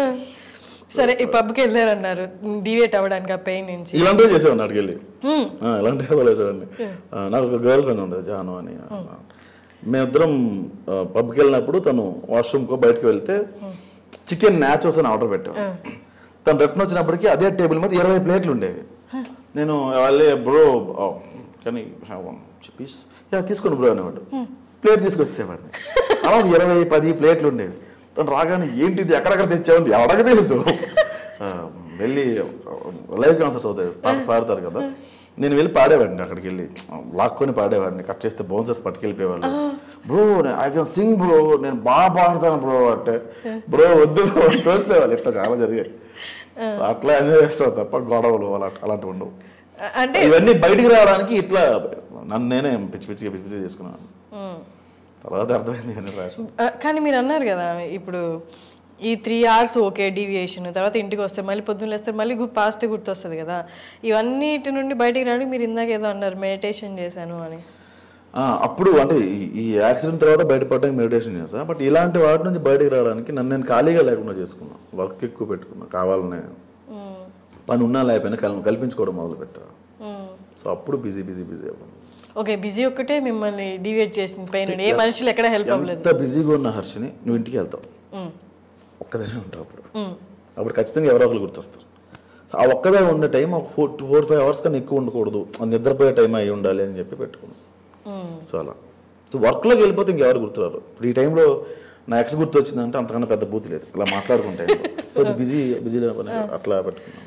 S2: సరే ఈ పబ్కి వెళ్ళారన్నారు డివేట్ అవ్వడానికి ఆ పెయిన్ నుంచి
S3: ఇలాంటివి చేసేవాడిని అక్కడికి వెళ్ళి ఆ, ఇలాంటివి వదిలేసేవాడిని ఆ, నాకు ఒక గర్ల్ ఫ్రెండ్ ఉండేది జాను అని మేమిద్దరం ఆ, పబ్కి వెళ్ళినప్పుడు తను వాష్రూమ్కో బయటకు వెళ్తే చికెన్ నాచోస్ అని ఆర్డర్ పెట్టాం తను రిటర్న్ వచ్చినప్పటికీ అదే టేబుల్ మీద ఇరవై ప్లేట్లు ఉండేవి నేను వాళ్ళే బ్రో కానీ హ్యావ్ వన్ పీస్ యా తీసుకోండి బ్రో అనేవాడు ప్లేట్ తీసుకొచ్చేవాడిని అలా ఒక ఇరవై పది ప్లేట్లు ఉండేవి తను రాగానే ఏంటిది ఎక్కడెక్కడ తెచ్చావండి ఎవరికి తెలుసు ఆ, వెళ్ళి లైవ్ కాన్సర్ట్స్ అవుతాయి పాట పాడతారు కదా నేను వెళ్ళి పాడేవాడిని అక్కడికి వెళ్ళి లాక్కొని పాడేవాడిని కట్ చేస్తే బౌన్సర్స్ పట్టుకెళ్ళిపోయేవాళ్ళు bro I can sing bro నేను బాగా పాడతాను బ్రో అంటే బ్రో వద్దు తోసేవాళ్ళు ఇట్లా చాలా జరిగాయి So, అట్లా ఎంజాయ్ చేస్తాను తప్ప గొడవలు అలా అలాంటివి ఉండవు
S2: అంటే
S3: ఇవన్నీ బయటికి రావడానికి ఇట్లా నన్ను నేనే పిచ్చి పిచ్చిగా పిచ్చి పిచ్చిగా చేసుకున్నాను తర్వాత అర్థమైంది ఇవన్నీ రాసి
S2: ఆ, కానీ మీరు అన్నారు కదా ఇప్పుడు ఈ త్రీ అవర్స్ ఓకే డీవియేషన్ తర్వాత ఇంటికి వస్తే మళ్ళీ పొద్దున్న లేస్తే మళ్ళీ పాస్ట్ గుర్తొస్తుంది కదా ఇవన్నిటి నుండి బయటికి రావడానికి మీరు ఇందాక ఏదో అన్నారు మెడిటేషన్ చేశాను అని
S3: ఆ, అప్పుడు అంటే ఈ- ఈ యాక్సిడెంట్ తర్వాత బయటపడడానికి మెడిటేషన్ చేసా బట్ ఇలాంటి వాటి నుంచి బయటకు రావడానికి నన్ను నేను ఖాళీగా లేకుండా చేసుకున్నా వర్క్ ఎక్కువ పెట్టుకున్నా కావాలనే పని ఉన్నా లేకపోయినా కల్- కల్పించుకోవడం మొదలు పెట్టా సో అప్పుడు బిజీ బిజీ బిజీ అవ్వడం
S2: ఓకే బిజీ ఒక్కటే మిమ్మల్ని డివేట్ చేసింది పైన ఏ మనుషులు ఎక్కడ హెల్ప్ అవ్వలేదు
S3: ఎంత బిజీగా ఉన్న హర్షిని నువ్వు ఇంటికి వెళ్తావు
S2: మ్మ్.
S3: ఒక్కదానే ఉంటావు అప్పుడు
S2: మ్మ్.
S3: అప్పుడు ఖచ్చితంగా ఎవరో ఒకరు గుర్తొస్తారు ఆ ఒక్కదే ఉండే టైం ఒక ఫోర్ ఫోర్ ఫైవ్ అవర్స్ కన్నా ఎక్కువ ఉండకూడదు అది నిద్రపోయే టైం అయి ఉండాలి అని చెప్పి పెట్టుకున్నాను
S2: మ్మ్.
S3: సో అలా సో వర్క్లోకి వెళ్ళిపోతే ఇంకెవరు గుర్తురారు ఇప్పుడు ఈ టైంలో నా ఎక్స్ గుర్తు వచ్చిందంటే అంతకన్నా పెద్ద బూత్ లేదు ఇలా మాట్లాడుకుంటే సో అది బిజీ బిజీ అట్లా పెట్టుకున్నాను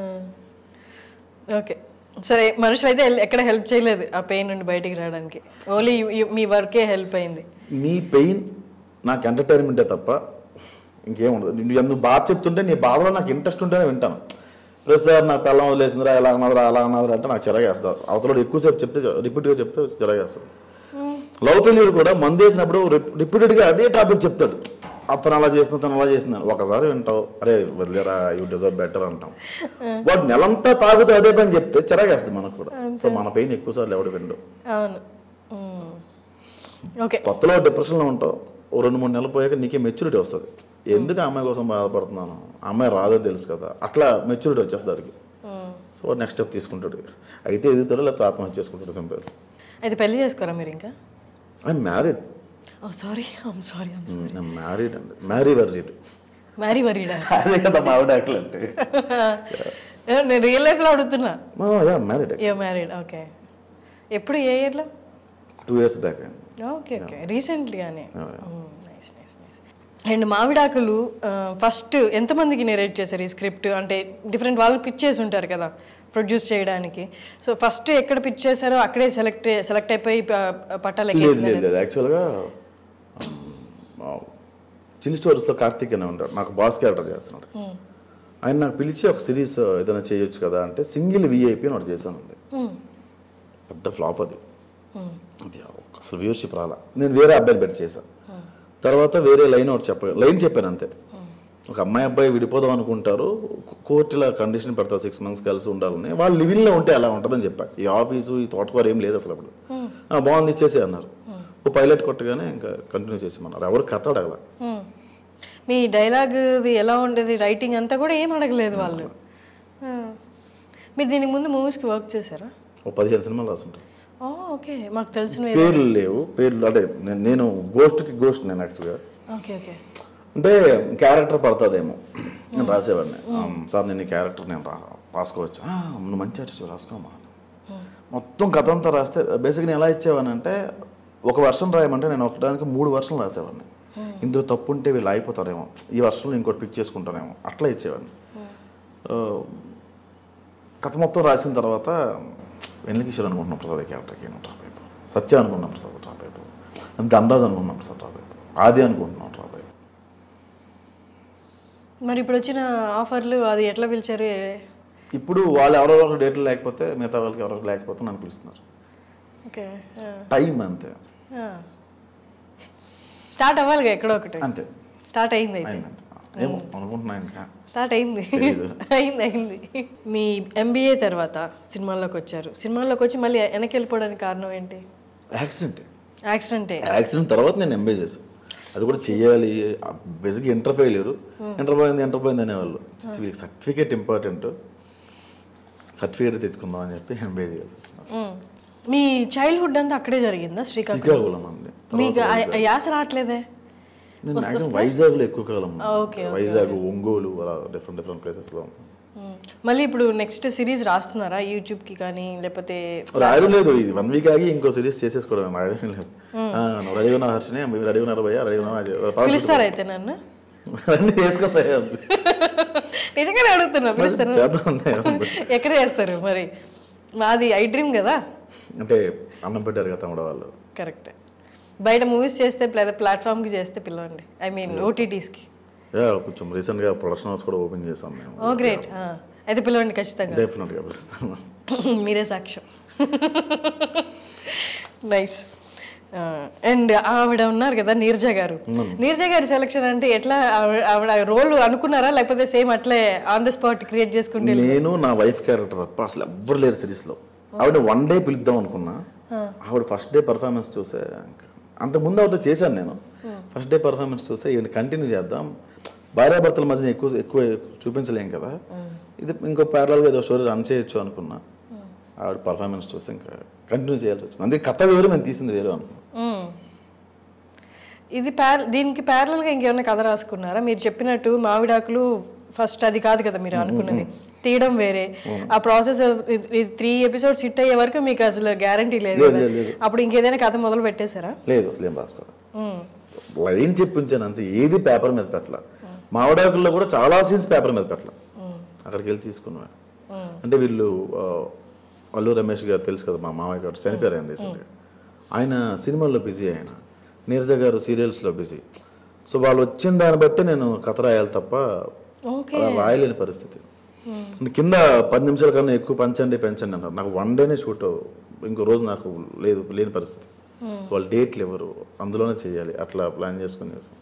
S2: ఓకే సరే మనుషులు అయితే ఎల్- ఎక్కడ హెల్ప్ చేయలేదు ఆ పెయిన్ నుండి బయటికి రావడానికి ఓన్లీ మీ వర్కే హెల్ప్ అయింది
S3: నీ పెయిన్ నాకు ఎంటర్టైన్మెంటే తప్ప ఇంకేం ఉండదు నువ్వు ఎందుకు బాధ చెప్తుంటే నీ బాధలో నాకు ఇంట్రెస్ట్ ఉంటేనే వింటాను లేదు సార్ నా పిల్లం వదిలేసిందిరా ఎలా అన్నదిరా అలా అన్నదిరా అంటే నాకు చిరగేస్తారు అవతల ఎక్కువసేపు చెప్తే రిపీట్గా చెప్తే చిరగేస్తారు లవ్ ఫెయిల్యూర్ కూడా మందు వేసినప్పుడు రిపీటెడ్గా అదే టాపిక్ చెప్తాడు అతను అలా చేసిన తను అలా చేసిన ఒకసారి వింటావు అరే వదిలేరా యూ డిజర్వ్ బెటర్ అంటాం వాడు నెలంతా తాగుతూ అదే పని చెప్తే చిరగేస్తుంది మనకు కూడా సో మన పెయిన్ ఎక్కువ సార్లు ఎవడు విండు
S2: అవును మ్మ్. ఓకే
S3: కొత్తలో డిప్రెషన్లో ఉంటావు ఓ రెండు మూడు నెలలు పోయాక నీకే మెచ్యూరిటీ వస్తుంది ఎందుకు ఆ అమ్మాయి కోసం బాధపడుతున్నాను ఆ అమ్మాయి రాదని తెలుసు కదా అట్లా మెచ్యూరిటీ వచ్చేస్తుంది దానికి
S2: మ్మ్.
S3: సో వాడు నెక్స్ట్ స్టెప్ తీసుకుంటాడు అయితే ఎదుగుతాడు లేకపోతే ఆత్మహత్య చేసుకుంటాడు సింపుల్
S2: అయితే పెళ్లి చేసుకోరా మీరు ఇంకా
S3: ఐ మ్యారీడ్
S2: ఓ sorry I'm sorry I'm
S3: married అండి మ్యారీ వర్రీడ్
S2: మ్యారీ వరీడా
S3: అదే కదా మా ఆవిడ యాక్చువల్ అంటే
S2: నేను రియల్ లైఫ్లో అడుగుతున్నా
S3: ya married
S2: yo married okay ఎప్పుడు ఏ ఇయర్లో
S3: two years back
S2: okay okay రీసెంట్లీగానే
S3: Yeah,
S2: nice nice nice and మామిడాకులు ఫస్ట్ ఎంతమందికి నెరేట్ చేశారు ఈ స్క్రిప్ట్ అంటే డిఫరెంట్ వాళ్ళు పిచ్ చేసి ఉంటారు కదా ప్రొడ్యూస్ చేయడానికి సో ఫస్ట్ ఎక్కడ పిచ్ చేశారో అక్కడే సెలెక్ట్ సెలెక్ట్ అయిపోయి ప- పట్టాలు
S3: లేదు
S2: ఎక్కేసింది
S3: లేదు లేదు యాక్చువల్గా చిన్ని స్టోరీస్లో కార్తీక్ అనే ఉంటాడు నాకు బాస్ క్యారెక్టర్ చేస్తున్నాడు ఆయన నాకు పిలిచి ఒక సిరీస్ ఏదైనా చేయొచ్చు కదా అంటే సింగిల్ విఐపి అని ఒకటి చేశానండి పెద్ద ఫ్లాప్ అది అది అసలు వ్యూవర్షిప్ రాలా నేను వేరే అబ్బాయిని పెట్టి చేశాను తర్వాత వేరే లైన్ ఒకటి చెప్ప లైన్ చెప్పాను అంతే ఒక అమ్మాయి అబ్బాయి విడిపోదాం అనుకుంటారు కోర్టులో కండిషన్ పెడతారు సిక్స్ మంత్స్ కలిసి ఉండాలని వాళ్ళు లివింగ్లో ఉంటే అలా ఉంటుందని చెప్పా ఈ ఆఫీసు ఈ తోటకూర ఏం లేదు అసలు అప్పుడు "ఆ, బాగుంది ఇచ్చేసి అన్నారు ఓ పైలట్ కొట్టగానే ఇంకా కంటిన్యూ చేసేమన్నారు ఎవరు కథ అడగల
S2: మ్మ్. మీ డైలాగ్ది ఎలా ఉండేది రైటింగ్ అంతా కూడా ఏం అడగలేదు వాళ్ళు ఆ. మీరు దీనికి ముందు మూవీస్కి వర్క్ చేశారా
S3: ఓ పదిహేను సినిమాలు రాసుంటారు
S2: ఓ, ఓకే మాకు తెలిసిన
S3: పేర్లు లేవు పేర్లు అంటే నేను- నేను గోస్ట్కి గోస్ట్ నేను యాక్చువల్గా
S2: ఓకే ఓకే
S3: అంటే క్యారెక్టర్ పడుతుందేమో నేను రాసేవాడిని "ఆమ్, సార్ నేను ఈ క్యారెక్టర్ నేను రా రాసుకోవచ్చు "ఆ, నువ్వు మంచి ఆర్టిస్ట్ రాసుకోమా మొత్తం కథ అంతా రాస్తే బేసిక్గా నేను ఎలా ఇచ్చేవాడిని అంటే ఒక వర్షం రాయమంటే నేను ఒకటానికి మూడు వర్షం రాసేవాడిని ఇందులో తప్పు ఉంటే వీళ్ళు అయిపోతారేమో ఈ వర్షంలో ఇంకోటి పిక్ చేసుకుంటానేమో అట్లా ఇచ్చేవాడిని ఆ, కథ మొత్తం రాసిన తర్వాత వెన్నకిషోర్ అనుకుంటున్నాం ప్రసాద్ క్యారెక్టర్కి ఏమో డ్రాప్ అయిపో సత్య అనుకుంటున్నాం ప్రసాద్ డ్రాప్ అయిపో ధనరాజ్ అనుకుంటున్నాం ప్రసాద్ డ్రాప్ అయిపో ఆది అనుకుంటున్నాం డ్రాప్ అయిపో
S2: మరి ఇప్పుడు వచ్చిన ఆఫర్లు అది ఎట్లా పిలిచారు ఏ-
S3: ఇప్పుడు వాళ్ళు ఎవరెవరు డేట్లు లేకపోతే మిగతా వాళ్ళకి ఎవరెవరు లేకపోతే నన్ను పిలుస్తున్నారు
S2: ఓకే ఆ.
S3: టైం అంతే
S2: ఆ. స్టార్ట్ అవ్వాలిగా ఎక్కడో ఒకటి
S3: అంతే
S2: స్టార్ట్ అయింది అయితే
S3: అయింది అంతే ఏమో అనుకుంటున్నా ఇంకా
S2: స్టార్ట్ అయింది
S3: తెలీదు.
S2: అయింది అయింది మీ ఎంబీఏ తర్వాత సినిమాల్లోకి వచ్చారు సినిమాల్లోకి వచ్చి మళ్ళీ వెనక్కి వెళ్ళిపోవడానికి కారణం ఏంటి
S3: యాక్సిడెంట్
S2: యాక్సిడెంటే
S3: యాక్సిడెంట్ తర్వాత నేను ఎంబే చేశాను అది కూడా చెయ్యాలి బేసిక్ ఇంటర్ ఫెయిల్యూర్ ఇంటర్ పోయింది ఇంటర్ పోయింది అనేవాళ్ళు వీళ్ళకి సర్టిఫికేట్ ఇంపార్టెంట్ సర్టిఫికేట్ తెచ్చుకుందాం అని చెప్పి ఎంబే చేయాల్సి వచ్చింది
S2: మ్మ్. మీ చైల్డ్హుడ్ అంతా అక్కడే జరిగిందా శ్రీకాకుళం
S3: శ్రీకాకుళం అండి
S2: మీకు ఆ- ఆ యాస రావట్లేదే
S3: నేను మ్యాక్సిమం వైజాగ్లో ఎక్కువ కాలం ఉన్నాను.
S2: ఆ, ఓకే,
S3: వైజాగ్ ఒంగోలు అలా డిఫరెంట్ డిఫరెంట్ ప్లేసెస్లో
S2: మ్మ్. మళ్ళీ ఇప్పుడు నెక్స్ట్ సిరీస్ రాస్తున్నారా యూట్యూబ్కి కానీ లేకపోతే
S3: రాయడం లేదు ఇది వన్ వీక్ ఆగి ఇంకో సిరీస్ చేసేసుకోవడం రాయడం లేదు ఆ, నువ్వు రెడీ ఉన్నా హర్షిని మీరు రెడీ ఉన్నారు భయ్యా రెడీ ఉన్నా
S2: పిలుస్తారా అయితే నన్ను
S3: అన్నీ వేసుకొస్తాయి
S2: నిజంగానే అడుగుతున్నా పిలుస్తారా
S3: చేద్దాం ఉన్నాయి.
S2: ఎక్కడ చేస్తారు మరి మాది ఐ డ్రీమ్ కదా
S3: అంటే అన్నం పెట్టారు కదా తమ్ముడు వాళ్ళు
S2: కరెక్ట్ బయట మూవీస్ చేస్తే లేదా ప్లాట్ఫామ్కి చేస్తే పిలవండి ఐ మీన్ ఓటీటీస్కి
S3: యా, కొంచెం రీసెంట్గా ప్రొడక్షన్ హౌస్ కూడా ఓపెన్ చేసాం మేము
S2: ఓ గ్రేట్ అయితే పిలవండి ఖచ్చితంగా
S3: డెఫినెట్గా పిలుస్తాను
S2: మీరే సాక్ష్యం నైస్ అండ్ ఆవిడ ఉన్నారు కదా నీర్జ గారు నీర్జ గారి సెలక్షన్ అంటే ఎట్లా ఆవిడ- ఆవిడ రోల్ అనుకున్నారా లేకపోతే సేమ్ అట్లే ఆన్ ద స్పాట్ క్రియేట్ చేసుకుంటే
S3: నేను నా వైఫ్ క్యారెక్టర్ తప్ప అసలు ఎవ్వరు లేరు సిరీస్లో ఆవిడ వన్ డే పిలుద్దాం అనుకున్నా ఆవిడ ఫస్ట్ డే పర్ఫార్మెన్స్ చూసే ఇంకా అంతకుముందు ఆవిడ చేశాను నేను ఫస్ట్ డే పర్ఫార్మెన్స్ చూసే ఈవెన్ కంటిన్యూ చేద్దాం భార్యాభర్తల మధ్య ఎక్కువ ఎక్కువ చూపించలేం కదా ఇది ఇంకో ప్యారల్గా ఏదో స్టోరీ రన్ చేయొచ్చు అనుకున్నా ఆవిడ పర్ఫార్మెన్స్ చూసి ఇంకా కంటిన్యూ చేయాల్సి వచ్చింది అందుకే కథ వేరు మేము తీసింది వేరు అనుకున్నాం
S2: మ్మ్. ఇది ప్యార్ దీనికి ప్యారలల్గా ఇంకేమైనా కథ రాసుకున్నారా మీరు చెప్పినట్టు మామిడాకులు ఫస్ట్ అది కాదు కదా మీరు అనుకున్నది తీయడం వేరే ఆ ప్రాసెస్ త్రీ ఎపిసోడ్స్ హిట్ అయ్యే వరకు మీకు అసలు గ్యారంటీ లేదు
S3: లేదు,
S2: కదా.
S3: లేదు, లేదు.
S2: అప్పుడు ఇంకేదైనా కథ మొదలు పెట్టేశారా
S3: లేదు అసలు ఏం రాసుకోవాలి
S2: మ్మ్.
S3: లైన్ చెప్పించాను అంతే ఏది పేపర్ మీద పెట్టాల మామిడాకుల్లో కూడా చాలా సీన్స్ పేపర్ మీద పెట్టాల అక్కడికి వెళ్ళి తీసుకున్నా అంటే వీళ్ళు ఆ, అల్లు రమేష్ గారు తెలుసు కదా మా మామయ్య గారు చనిపోయారు ఆయన రీసెంట్గా ఆయన సినిమాల్లో బిజీ ఆయన నీరజ గారు సీరియల్స్లో బిజీ సో వాళ్ళు వచ్చిన దాన్ని బట్టి నేను కథ రాయాలి తప్ప
S2: ఓకే
S3: అలా రాయలేని పరిస్థితి కింద పది నిమిషాల కన్నా ఎక్కువ పెంచండి పెంచండి అన్నారు నాకు వన్ డేనే షూట్ ఇంకో రోజు నాకు లేదు లేని పరిస్థితి సో వాళ్ళు డేట్లు ఎవరు అందులోనే చేయాలి అట్లా ప్లాన్ చేసుకుని చేస్తాం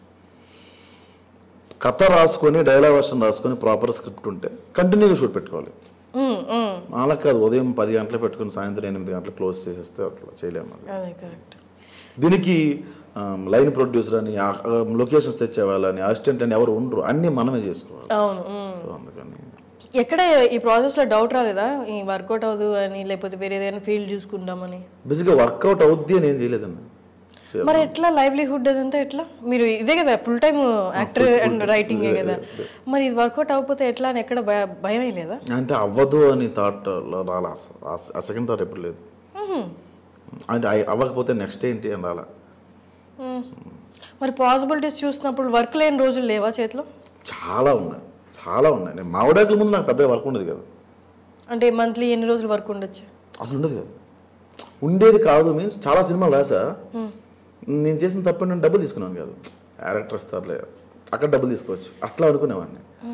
S3: కథ రాసుకొని డైలాగ్ వర్షన్ రాసుకొని ప్రాపర్ స్క్రిప్ట్ ఉంటే కంటిన్యూగా షూట్ పెట్టుకోవాలి
S2: మ్మ్, మ్మ్.
S3: అలా కాదు ఉదయం పది గంటలు పెట్టుకుని సాయంత్రం ఎనిమిది గంటలు క్లోజ్ చేసేస్తే అట్లా చేయలేము
S2: అదే కరెక్ట్
S3: దీనికి లైన్ ప్రొడ్యూసర్ అని లొకేషన్స్ తెచ్చే వాళ్ళని అసిస్టెంట్ అని ఎవరు ఉండరు అన్నీ మనమే చేసుకోవాలి
S2: అవును మ్మ్.
S3: సో అందుకని
S2: ఎక్కడ ఈ ప్రాసెస్లో డౌట్ రాలేదా ఈ వర్కౌట్ అవ్వదు అని లేకపోతే వేరే ఏదైనా ఫీల్డ్ చూసుకుంటామని
S3: బేసిక్గా వర్కౌట్ అవుద్ది అని ఏం చేయలేదండి
S2: మరి ఎట్లా లైవ్లీహుడ్ అదంతా ఎట్లా మీరు ఇదే కదా full time actor and writing కదా మరి ఇది వర్కౌట్ అవ్వకపోతే ఎట్లా అని ఎక్కడ భయ భయం లేదా
S3: అంటే అవ్వదు అని థాట్ రాలా అసలు. ఆ- ఆ సెకండ్ థాట్ ఎప్పుడు లేదు అంటే అయి- అవ్వకపోతే నెక్స్ట్ ఏంటి అని రాలా
S2: మ్మ్. మరి పాసిబిలిటీస్ చూసినప్పుడు వర్క్ లేని రోజులు లేవా చేతిలో
S3: చాలా ఉన్నాయి చాలా ఉన్నాయి నేను మామిడాకుల ముందు నాకు పెద్దగా వర్క్ ఉండదు కదా
S2: అంటే మంత్లీ ఎన్ని రోజులు వర్క్ ఉండొచ్చు
S3: అసలు ఉండదు కదా ఉండేది కాదు మీన్స్ చాలా సినిమాలు రాసా నేను చేసిన తప్పు నేను డబ్బులు తీసుకున్నాను కాదు క్యారెక్టర్ ఇస్తారులే అక్కడ డబ్బులు తీసుకోవచ్చు అట్లా అనుకునేవాడిని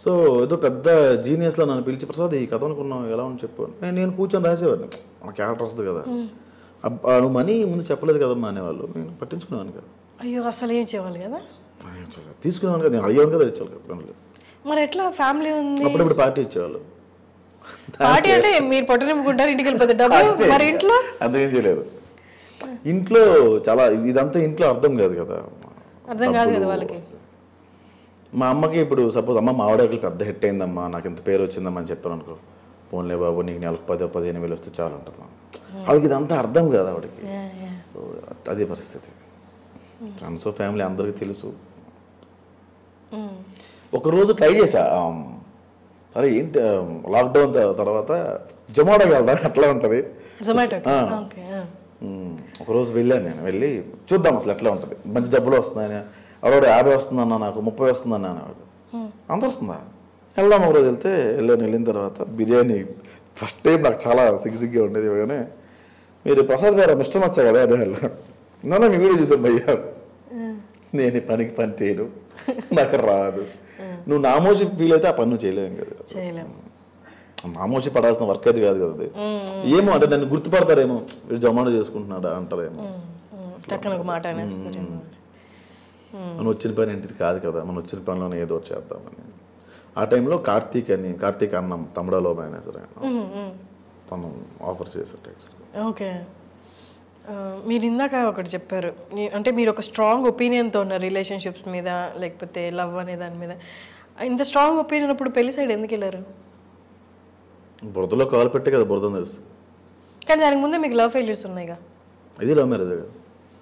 S3: సో ఏదో పెద్ద జీనియస్లో నన్ను పిలిచి ప్రసాద్ ఈ కథ అనుకున్నావు ఎలా ఉంది చెప్పు నేను నేను కూర్చొని రాసేవాడిని మా క్యారెక్టర్ వస్తుంది కదా అబ్బా నువ్వు మనీ ముందు చెప్పలేదు కదమ్మా అనేవాళ్ళు నేను పట్టించుకునేవాను కదా
S2: అయ్యో అసలు ఏం చేయాలి కదా
S3: తీసుకునేవాను కదా నేను అడిగేవాను కదా ఇచ్చేవాళ్ళు కదా పనులు
S2: మరి ఎట్లా ఫ్యామిలీ ఉంది
S3: అప్పుడప్పుడు పార్టీ ఇచ్చేవాళ్ళు
S2: పార్టీ అంటే మీరు పొట్ట నింపుకుంటారు ఇంటికి వెళ్ళిపోతే డబ్బు మరి ఇంట్లో
S3: అంతేం చేయలేదు ఇంట్లో చాలా ఇదంతా ఇంట్లో అర్థం కాదు కదా
S2: అర్థం కాదు కదా
S3: డబ్బులు
S2: వాళ్ళకి.
S3: వస్తాయి. మా అమ్మకి ఇప్పుడు సపోజ్ అమ్మ మా ఆవిడకి పెద్ద హిట్ అయిందమ్మా నాకు ఇంత పేరు వచ్చిందమ్మా అని చెప్పాను అనుకో పోన్లే బాబు నీకు నెలకు పది పదిహేను వేలు వస్తే చాలు ఉంటుంది ఆవిడకి ఇదంతా అర్థం కాదు ఆవిడకి
S2: Yeah, yeah.
S3: సో అదే పరిస్థితి ఫ్రెండ్స్ ఫ్యామిలీ అందరికీ తెలుసు
S2: Mm.
S3: ఒక రోజు ట్రై చేశా ఆమ్, అరే ఏంటి లాక్డౌన్ తర్వాత జొమాటోకి వెళ్దాం అట్లా ఉంటుంది
S2: జొమాటో
S3: ఆ.
S2: Okay
S3: hmm. ఒకరోజు వెళ్ళాను నేను వెళ్ళి చూద్దాం అసలు ఎట్లా ఉంటుంది మంచి డబ్బులు వస్తున్నాయని ఆవిడ యాభై వస్తుందన్నా నాకు ముప్పై వస్తుందన్నా అనేవాడు అంత వస్తుందా వెళ్దాం ఒకరోజు వెళ్తే వెళ్ళాను వెళ్ళిన తర్వాత బిర్యానీ ఫస్ట్ టైం నాకు చాలా సిగ్గు ఉండేది కానీ మీరు ప్రసాద్ గారు మిస్టర్ వచ్చా కదా అదే వాళ్ళు నన్ను మీ వీడియో చూసాను భయ్యా నేను ఈ పనికి పని చేయను నాకు రాదు నువ్వు నామోషి ఫీల్ అయితే ఆ పని నువ్వు చేయలేవు కదా
S2: చేయలేము
S3: నామోషి పడాల్సిన వర్క్ అది కాదు కదా అది ఏమో అంటే నన్ను గుర్తుపడతారేమో వీడు జమానో చేసుకుంటున్నాడా అంటారేమో
S2: Mm. టక్కన ఒక మాట అనేస్తారేమో
S3: మనం వచ్చిన పని ఏంటిది కాదు కదా మనం వచ్చిన పనిలోనే ఏదో ఒకటి చేద్దామని ఆ టైంలో కార్తీక్ అని కార్తీక్ అన్నం తమిళలో మేనేజర్ ఆయన
S2: Mm, mm.
S3: తను ఆఫర్ చేశాడు actually.
S2: ఓకే ఆ, మీరు ఇందాక ఒకటి చెప్పారు ఈ- అంటే మీరు ఒక స్ట్రాంగ్ ఒపీనియన్తో ఉన్నారు రిలేషన్షిప్స్ మీద లేకపోతే లవ్ అనే దాని మీద ఇంత స్ట్రాంగ్ ఒపీనియన్ అప్పుడు పెళ్లి సైడ్ ఎందుకు వెళ్ళారు
S3: బురదలో కాలు పెట్టే కదా బురద తెలుస్తుంది
S2: కానీ దానికి ముందే మీకు లవ్ ఫెయిల్యూర్స్ ఉన్నాయిగా
S3: ఇది లవ్ మ్యారేజ్ కదా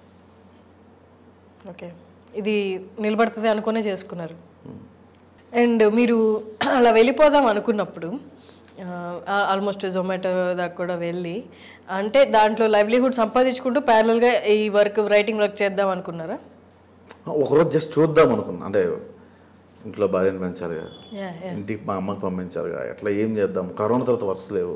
S2: ఓకే ఇది నిలబడుతుంది అనుకునే చేసుకున్నారు అండ్ మీరు అలా వెళ్ళిపోదాం అనుకున్నప్పుడు ఆల్మోస్ట్ జొమాటో దాకా కూడా వెళ్ళి అంటే దాంట్లో లైవ్లీహుడ్ సంపాదించుకుంటూ ప్యారల్గా ఈ వర్క్ రైటింగ్ వర్క్ చేద్దాం అనుకున్నారా
S3: ఒకరోజు జస్ట్ చూద్దాం అనుకున్నా అంటే ఇంట్లో భార్యను పెంచాలిగా
S2: యా యా
S3: ఇంటికి మా అమ్మకి పంపించాలిగా ఎట్లా ఏం చేద్దాం కరోనా తర్వాత వర్క్స్ లేవు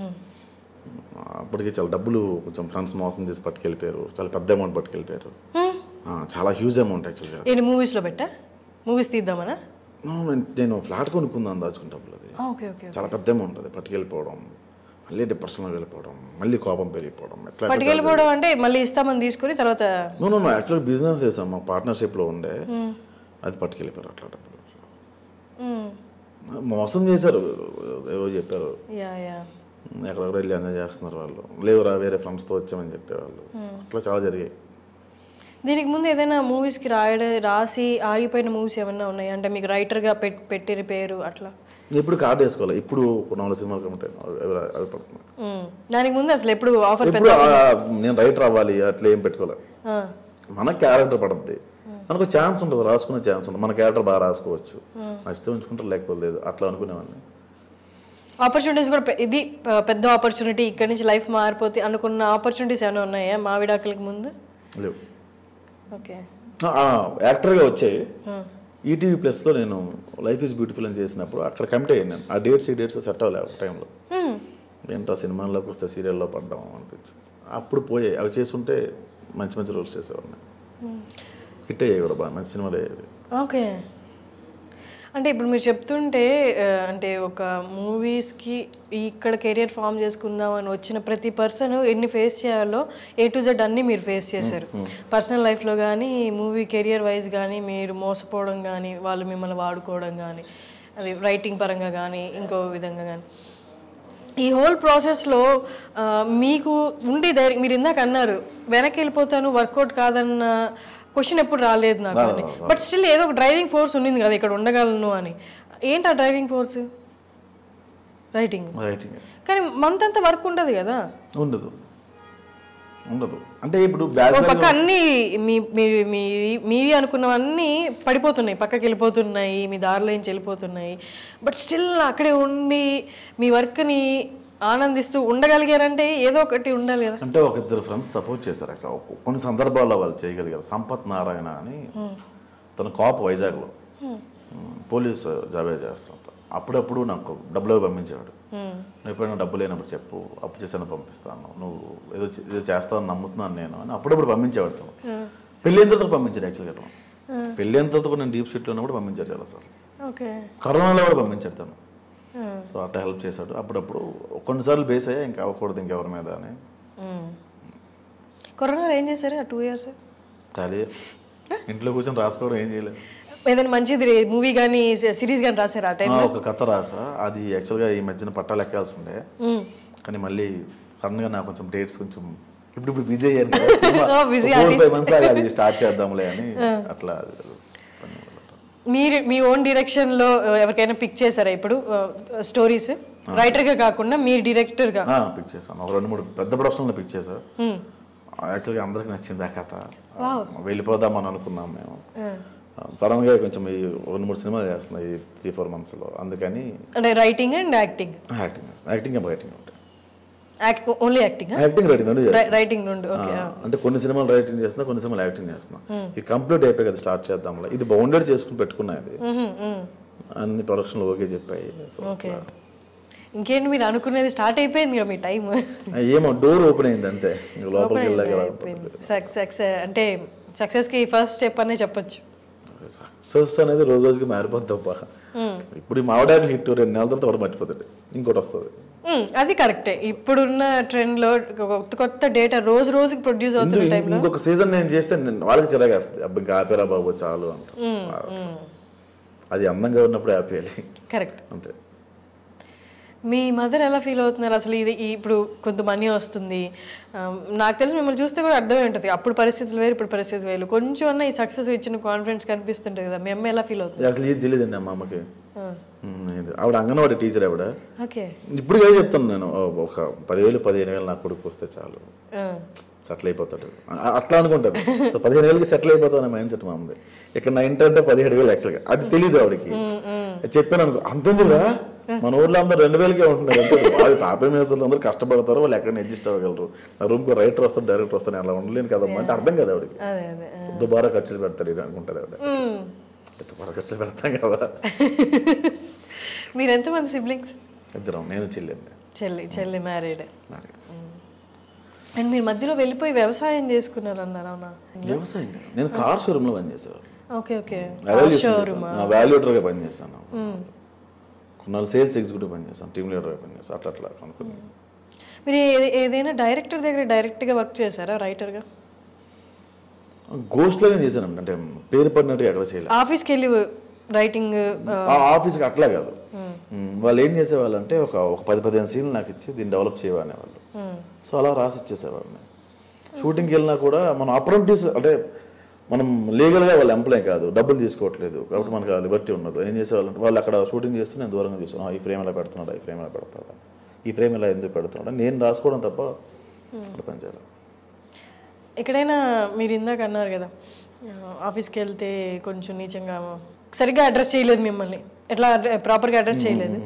S3: అప్పటికి చాలా డబ్బులు కొంచెం ఫ్రెండ్స్ మోసం చేసి పట్టుకెళ్ళిపోయారు చాలా పెద్ద అమౌంట్ పట్టుకెళ్ళిపోయారు ఆ, చాలా హ్యూజ్ అమౌంట్ యాక్చువల్గా
S2: ఏంటి మూవీస్లో పెట్టా మూవీస్ తీద్దామనా
S3: నేను ఫ్లాట్ కొనుక్కుందాం దాచుకున్న డబ్బులు అది
S2: ఓకే ఓకే
S3: చాలా పెద్ద అమౌంట్ అది పట్టుకెళ్ళిపోవడం మళ్ళీ డిప్రెషన్లో వెళ్ళిపోవడం మళ్ళీ కోపం పెరిగిపోవడం ఎట్లా
S2: పట్టుకెళ్ళిపోవడం అంటే మళ్ళీ ఇస్తామని తీసుకుని తర్వాత
S3: నో నో యాక్చువల్గా బిజినెస్ చేసాం మా పార్ట్నర్షిప్లో ఉండే అది పట్టుకెళ్ళిపోయారు అట్లా డబ్బులు
S2: మ్మ్.
S3: మోసం చేశారు ఏవో చెప్పారు
S2: యా యా
S3: ఎక్కడెక్కడ వెళ్ళి ఎంజాయ్ చేస్తున్నారు వాళ్ళు లేవురా వేరే ఫ్రెండ్స్తో వచ్చామని చెప్పేవాళ్ళు అట్లా చాలా జరిగాయి
S2: దీనికి ముందు ఏదైనా మూవీస్కి రాయడం రాసి ఆగిపోయిన మూవీస్ ఏమైనా ఉన్నాయా అంటే మీకు రైటర్గా పెట్ పెట్టిన పేరు అట్లా
S3: ఇప్పుడు కార్డు వేసుకోవాలి ఇప్పుడు నాలుగు సినిమాలు కమిటీ అవి అవి పడుతున్నాయి
S2: మ్మ్. దానికి ముందు అసలు ఎప్పుడు ఆఫర్
S3: ఇప్పుడు ఆ- నేను రైటర్ అవ్వాలి అట్లా ఏం పెట్టుకోలేదు మన క్యారెక్టర్ పడుతుంది మనకు ఛాన్స్ ఉంటుంది రాసుకునే ఛాన్స్ ఉంటుంది మన క్యారెక్టర్ బాగా రాసుకోవచ్చు నచ్చితే ఉంచుకుంటారు లేకపోతే లేదు అట్లా అనుకునేవాడిని
S2: ఆపర్చునిటీస్ కూడా పె- ఇది ఆ, పెద్ద ఆపర్చునిటీ ఇక్కడి నుంచి లైఫ్ మారిపోతే అనుకున్న ఆపర్చునిటీస్ ఏమైనా ఉన్నాయా మా విడాకులకి ముందు
S3: లేవు
S2: ఓకే
S3: ఆ, యాక్టర్గా వచ్చాయి ఈటీవీ ప్లస్లో నేను లైఫ్ ఈజ్ బ్యూటిఫుల్ అని చేసినప్పుడు అక్కడ కమిట్ అయ్యాను నేను ఆ డేట్స్ ఈ డేట్స్ సెట్ అవ్వలేవు ఒక టైంలో ఏంటో సినిమాల్లోకి వస్తే సీరియల్లో పడ్డాం అనిపించింది అప్పుడు పోయాయి అవి చేసుంటే మంచి మంచి రోల్స్ చేసేవాడిని హిట్ అయ్యాయి కూడా బాగా మంచి సినిమాలు అయ్యేవి
S2: ఓకే అంటే ఇప్పుడు మీరు చెప్తుంటే ఆ, అంటే ఒక మూవీస్కి ఇక్కడ కెరియర్ ఫామ్ చేసుకుందాం అని వచ్చిన ప్రతి పర్సన్ ఎన్ని ఫేస్ చేయాలో ఏ టు జెడ్ అన్నీ మీరు ఫేస్ చేశారు పర్సనల్ లైఫ్లో కానీ మూవీ కెరియర్ వైజ్ కానీ మీరు మోసపోవడం కానీ వాళ్ళు మిమ్మల్ని వాడుకోవడం కానీ అది రైటింగ్ పరంగా కానీ ఇంకో విధంగా కానీ ఈ హోల్ ప్రాసెస్లో మీకు ఉండి ధైర్యం మీరు ఇందాక అన్నారు వెనక్కి వెళ్ళిపోతాను వర్కౌట్ కాదన్న క్వశ్చన్ ఎప్పుడు రాలేదు నాకు అని బట్ స్టిల్ ఏదో ఒక డ్రైవింగ్ ఫోర్స్ ఉండింది కదా ఇక్కడ ఉండగలను అని ఏంటి ఆ డ్రైవింగ్ ఫోర్స్ రైటింగ్
S3: రైటింగ్
S2: కానీ మంత్ అంతా వర్క్ ఉండదు కదా
S3: ఉండదు ఉండదు అంటే ఇప్పుడు
S2: ఓ
S3: బ్యాచులర్
S2: పక్క అన్ని మీ మీ- మీ మీవి అనుకున్నవన్నీ పడిపోతున్నాయి పక్కకి వెళ్ళిపోతున్నాయి మీ దారిలో నుంచి వెళ్ళిపోతున్నాయి బట్ స్టిల్ అక్కడే ఉండి మీ వర్క్ని ఆనందిస్తూ ఉండగలిగారంటే ఏదో ఒకటి ఉండాలి కదా
S3: అంటే ఒక ఇద్దరు ఫ్రెండ్స్ సపోర్ట్ చేశారు యాక్చువల్ ఒక- కొన్ని సందర్భాల్లో వాళ్ళు చేయగలిగారు సంపత్ నారాయణ అని తన కాప్ వైజాగ్లో పోలీస్ జాబే చేస్తాం అప్పుడప్పుడు నాకు డబ్బులు పంపించేవాడు నువ్వు ఎప్పుడైనా డబ్బు లేనప్పుడు చెప్పు అప్పు చేసాను పంపిస్తాను నువ్వు ఏదో చే- ఏదో చేస్తావని నమ్ముతున్నాను నేను అని అప్పుడప్పుడు పంపించేవాడు తను పెళ్ళి అయిన తర్వాత పంపించాడు యాక్చువల్గా తను పెళ్ళి అయిన తర్వాత కూడా నేను డీప్ షీట్లో ఉన్నప్పుడు పంపించాడు చాలా సార్
S2: ఓకే
S3: కరోనాలో కూడా పంపించాడు తను సో అట్లా హెల్ప్ చేశాడు అప్పుడప్పుడు కొన్నిసార్లు బేస్ అయ్యా ఇంకా అవ్వకూడదు ఇంకెవరి మీద అని
S2: కరోనాలో ఏం చేశారు ఆ టూ ఇయర్స్
S3: ఖాళీ ఇంట్లో కూర్చొని రాసుకోవడం ఏం చేయలేదు
S2: ఏదైనా మంచిది మూవీ కానీ సిరీస్ కానీ రాశారు ఆ టైం
S3: ఆ, ఒక కథ రాసా అది యాక్చువల్గా ఈ మధ్యన పట్టాలు ఎక్కాల్సి ఉండే కానీ మళ్ళీ సడన్గా నాకు కొంచెం డేట్స్ కొంచెం ఇప్పుడు ఇప్పుడు బిజీ అయ్యాను కదా, సినిమా
S2: Oh, busy
S3: ఒక four,
S2: artist.
S3: five months ఆగి అది స్టార్ట్ చేద్దాంలే అని అట్లా పని మొదలుపెట్టాను.
S2: మీరు మీ ఓన్ డైరెక్షన్ లో ఆ, ఎవరికైనా పిక్ చేశారా ఇప్పుడు స్టోరీస్ రైటర్ గా కాకుండా మీరు డైరెక్టర్ గా
S3: ఆ, పిక్ చేశాను ఒక రెండు మూడు పెద్ద ప్రొడక్షన్లో పిక్ చేశా యాక్చువల్గా అందరికి నచ్చింది ఆ కథ వెళ్ళిపోదామని అనుకున్నాం మేము సడన్గా కొంచెం ఈ రెండు మూడు సినిమాలు చేస్తున్నాయి ఈ త్రీ ఫోర్ మంత్స్లో అందుకని
S2: అంటే రైటింగ్ అండ్ యాక్టింగ్
S3: యాక్టింగ్ చేస్తాను యాక్టింగ్ రైటింగ్ ఉంటాయి
S2: act only acting
S3: acting writing రెండు చేస్తాను.
S2: రైటింగ్ నుండి ఓకే
S3: ఆ, అంటే కొన్ని సినిమాలు రైటింగ్ చేస్తున్నా కొన్ని సినిమాలు యాక్టింగ్ చేస్తున్నా ఇది కంప్లీట్ అయిపోయి కదా స్టార్ట్ చేద్దాంలే ఇది బౌండెడ్ చేసుకుని పెట్టుకున్నా ఇది అన్ని ప్రొడక్షన్లు ఓకే చెప్పాయి సో
S2: ఓకే ఇంకేంటి మీరు అనుకునేది స్టార్ట్ అయిపోయింది కదా మీ టైం
S3: ఏమో డోర్ ఓపెన్ అయింది అంతే ఇంక లోపలికి వెళ్ళాక
S2: సక్సెస్ అంటే సక్సెస్ కి ఫస్ట్ స్టెప్ అనే చెప్పొచ్చు
S3: సక్సెస్ అనేది రోజు రోజుకి మారిపోద్ది తప్ప ఇప్పుడు ఈ మావిడాకి హిట్ రెండు నెలల తర్వాత వాడు మర్చిపోతాడు ఇంకోటి వస్తుంది
S2: మ్మ్, అది కరెక్టే ఇప్పుడున్న ట్రెండ్ లో కొత్త కొత్త డేటా రోజు రోజుకి ప్రొడ్యూస్ అవుతున్న
S3: ఇందు-
S2: టైంలో
S3: ఇంకొక సీజన్ నేను చేస్తే నేను వాళ్ళకి చిరాగేస్తుంది అబ్బా ఇంకా ఆపేరా బాబు చాలు అంట అది అందంగా ఉన్నప్పుడు ఆపేయాలి
S2: కరెక్ట్
S3: అంతే
S2: మీ మదర్ ఎలా ఫీల్ అవుతున్నారు అసలు ఇది ఈ- ఇప్పుడు కొంత మనీ వస్తుంది ఆ, నాకు తెలిసి మిమ్మల్ని చూస్తే కూడా అర్థమై ఉంటుంది అప్పుడు పరిస్థితులు వేరు ఇప్పుడు పరిస్థితులు వేరు కొంచెం అన్న ఈ సక్సెస్ ఇచ్చిన కాన్ఫిడెన్స్ కనిపిస్తుంటుంది కదా మీ అమ్మ ఎలా ఫీల్ అవుతుంది
S3: అసలు ఇది తెలియదండి మా అమ్మకి ఉమ్, ఇది. ఆవిడ అంగన్వాడి టీచర్ ఆవిడ
S2: ఓకే
S3: ఇప్పుడు ఏదో చెప్తాను నేను ఓ, ఒక పదివేలు పదిహేను వేలు నా కొడుకు వస్తే చాలు సెటిల్ అయిపోతాడు అ- అట్లా అనుకుంటారు సో పదిహేను వేలకి సెటిల్ అయిపోతాం అనే మైండ్ సెట్ మా ఉంది ఇక్కడ నా ఇంటర్ అంటే పదిహేడు వేలు యాక్చువల్గా అది తెలియదు ఆవిడకి చెప్పాను అనుకో అంతేందుకురా మన ఊర్లో అందరూ రెండు వేలకే ఉంటున్నారు అంటే వాళ్ళు తాపే మేసలు అందరూ కష్టపడతారు వాళ్ళు ఎక్కడ అడ్జస్ట్ అవ్వగలరు నా రూమ్కి రైటర్ వస్తారు డైరెక్టర్ వస్తారు అలా ఉండలేను కదమ్మా అంటే అర్థం కదా ఆవిడకి
S2: అదే అదే ఆ.
S3: దుబారా ఖర్చులు పెడతారు ఇది అనుకుంటారు ఆవిడ
S2: మ్మ్.
S3: దుబారా ఖర్చులు పెడతాం కదా
S2: మీరు ఎంతమంది సిబ్లింగ్స్
S3: ఇద్దరం నేను చెల్లండి
S2: చెల్లి చెల్లి మ్యారీడ్
S3: మరి
S2: అండ్ మీరు మధ్యలో వెళ్ళిపోయి వ్యవసాయం చేసుకున్నారు అన్నారు అవునా
S3: వ్యవసాయం కాదు. నేను కార్ షోరూంలో పనిచేసేవాడు
S2: ఓకే ఓకే
S3: వాల్యూటర్గా పనిచేశాను కొన్నాళ్ళు సేల్స్ ఎగ్జిక్యూటివ్ పనిచేస్తాను టీమ్ లీడర్గా పనిచేస్తాను అట్లా అట్లా అనుకుని
S2: మీరు ఏ- ఏదైనా డైరెక్టర్ దగ్గర డైరెక్ట్గా వర్క్ చేశారా రైటర్గా
S3: గోస్ట్లోనే చేశాను అంటే పేరు పడినట్టుగా ఎక్కడ చేయలేదు
S2: ఆఫీస్కి వెళ్ళి రైటింగ్
S3: ఆ ఆఫీస్కి అట్లా కాదు మ్, వాళ్ళు ఏం చేసేవాళ్ళు అంటే ఒక ఒక పది పదిహేను సీన్లు నాకు ఇచ్చి దీన్ని డెవలప్ చేయవనే వాళ్ళు సో అలా రాసి ఇచ్చేసేవాడిని షూటింగ్కి వెళ్ళినా కూడా మనం అప్రెంటిస్ అంటే మనం లీగల్గా వాళ్ళ ఎంప్లాయ్ కాదు డబ్బులు తీసుకోవట్లేదు కాబట్టి మనకు ఆ లిబర్టీ ఉండదు ఏం చేసేవాళ్ళు అంటే వాళ్ళు అక్కడ షూటింగ్ చేస్తూ నేను దూరంగా చూసాను ఈ ఫ్రేమ్ ఎలా పెడుతున్నాడా ఈ ఫ్రేమ్ ఎలా పెడతాడా ఈ ఫ్రేమ్ ఎలా ఎందుకు పెడుతున్నాడా నేను రాసుకోవడం తప్ప అక్కడ పని చేయాలి
S2: ఎక్కడైనా మీరు ఇందాక అన్నారు కదా ఆఫీస్కి వెళ్తే కొంచెం నీచంగా సరిగ్గా అడ్రస్ చేయలేదు మిమ్మల్ని ఎట్లా ప్రాపర్గా అడ్రస్ చేయలేదు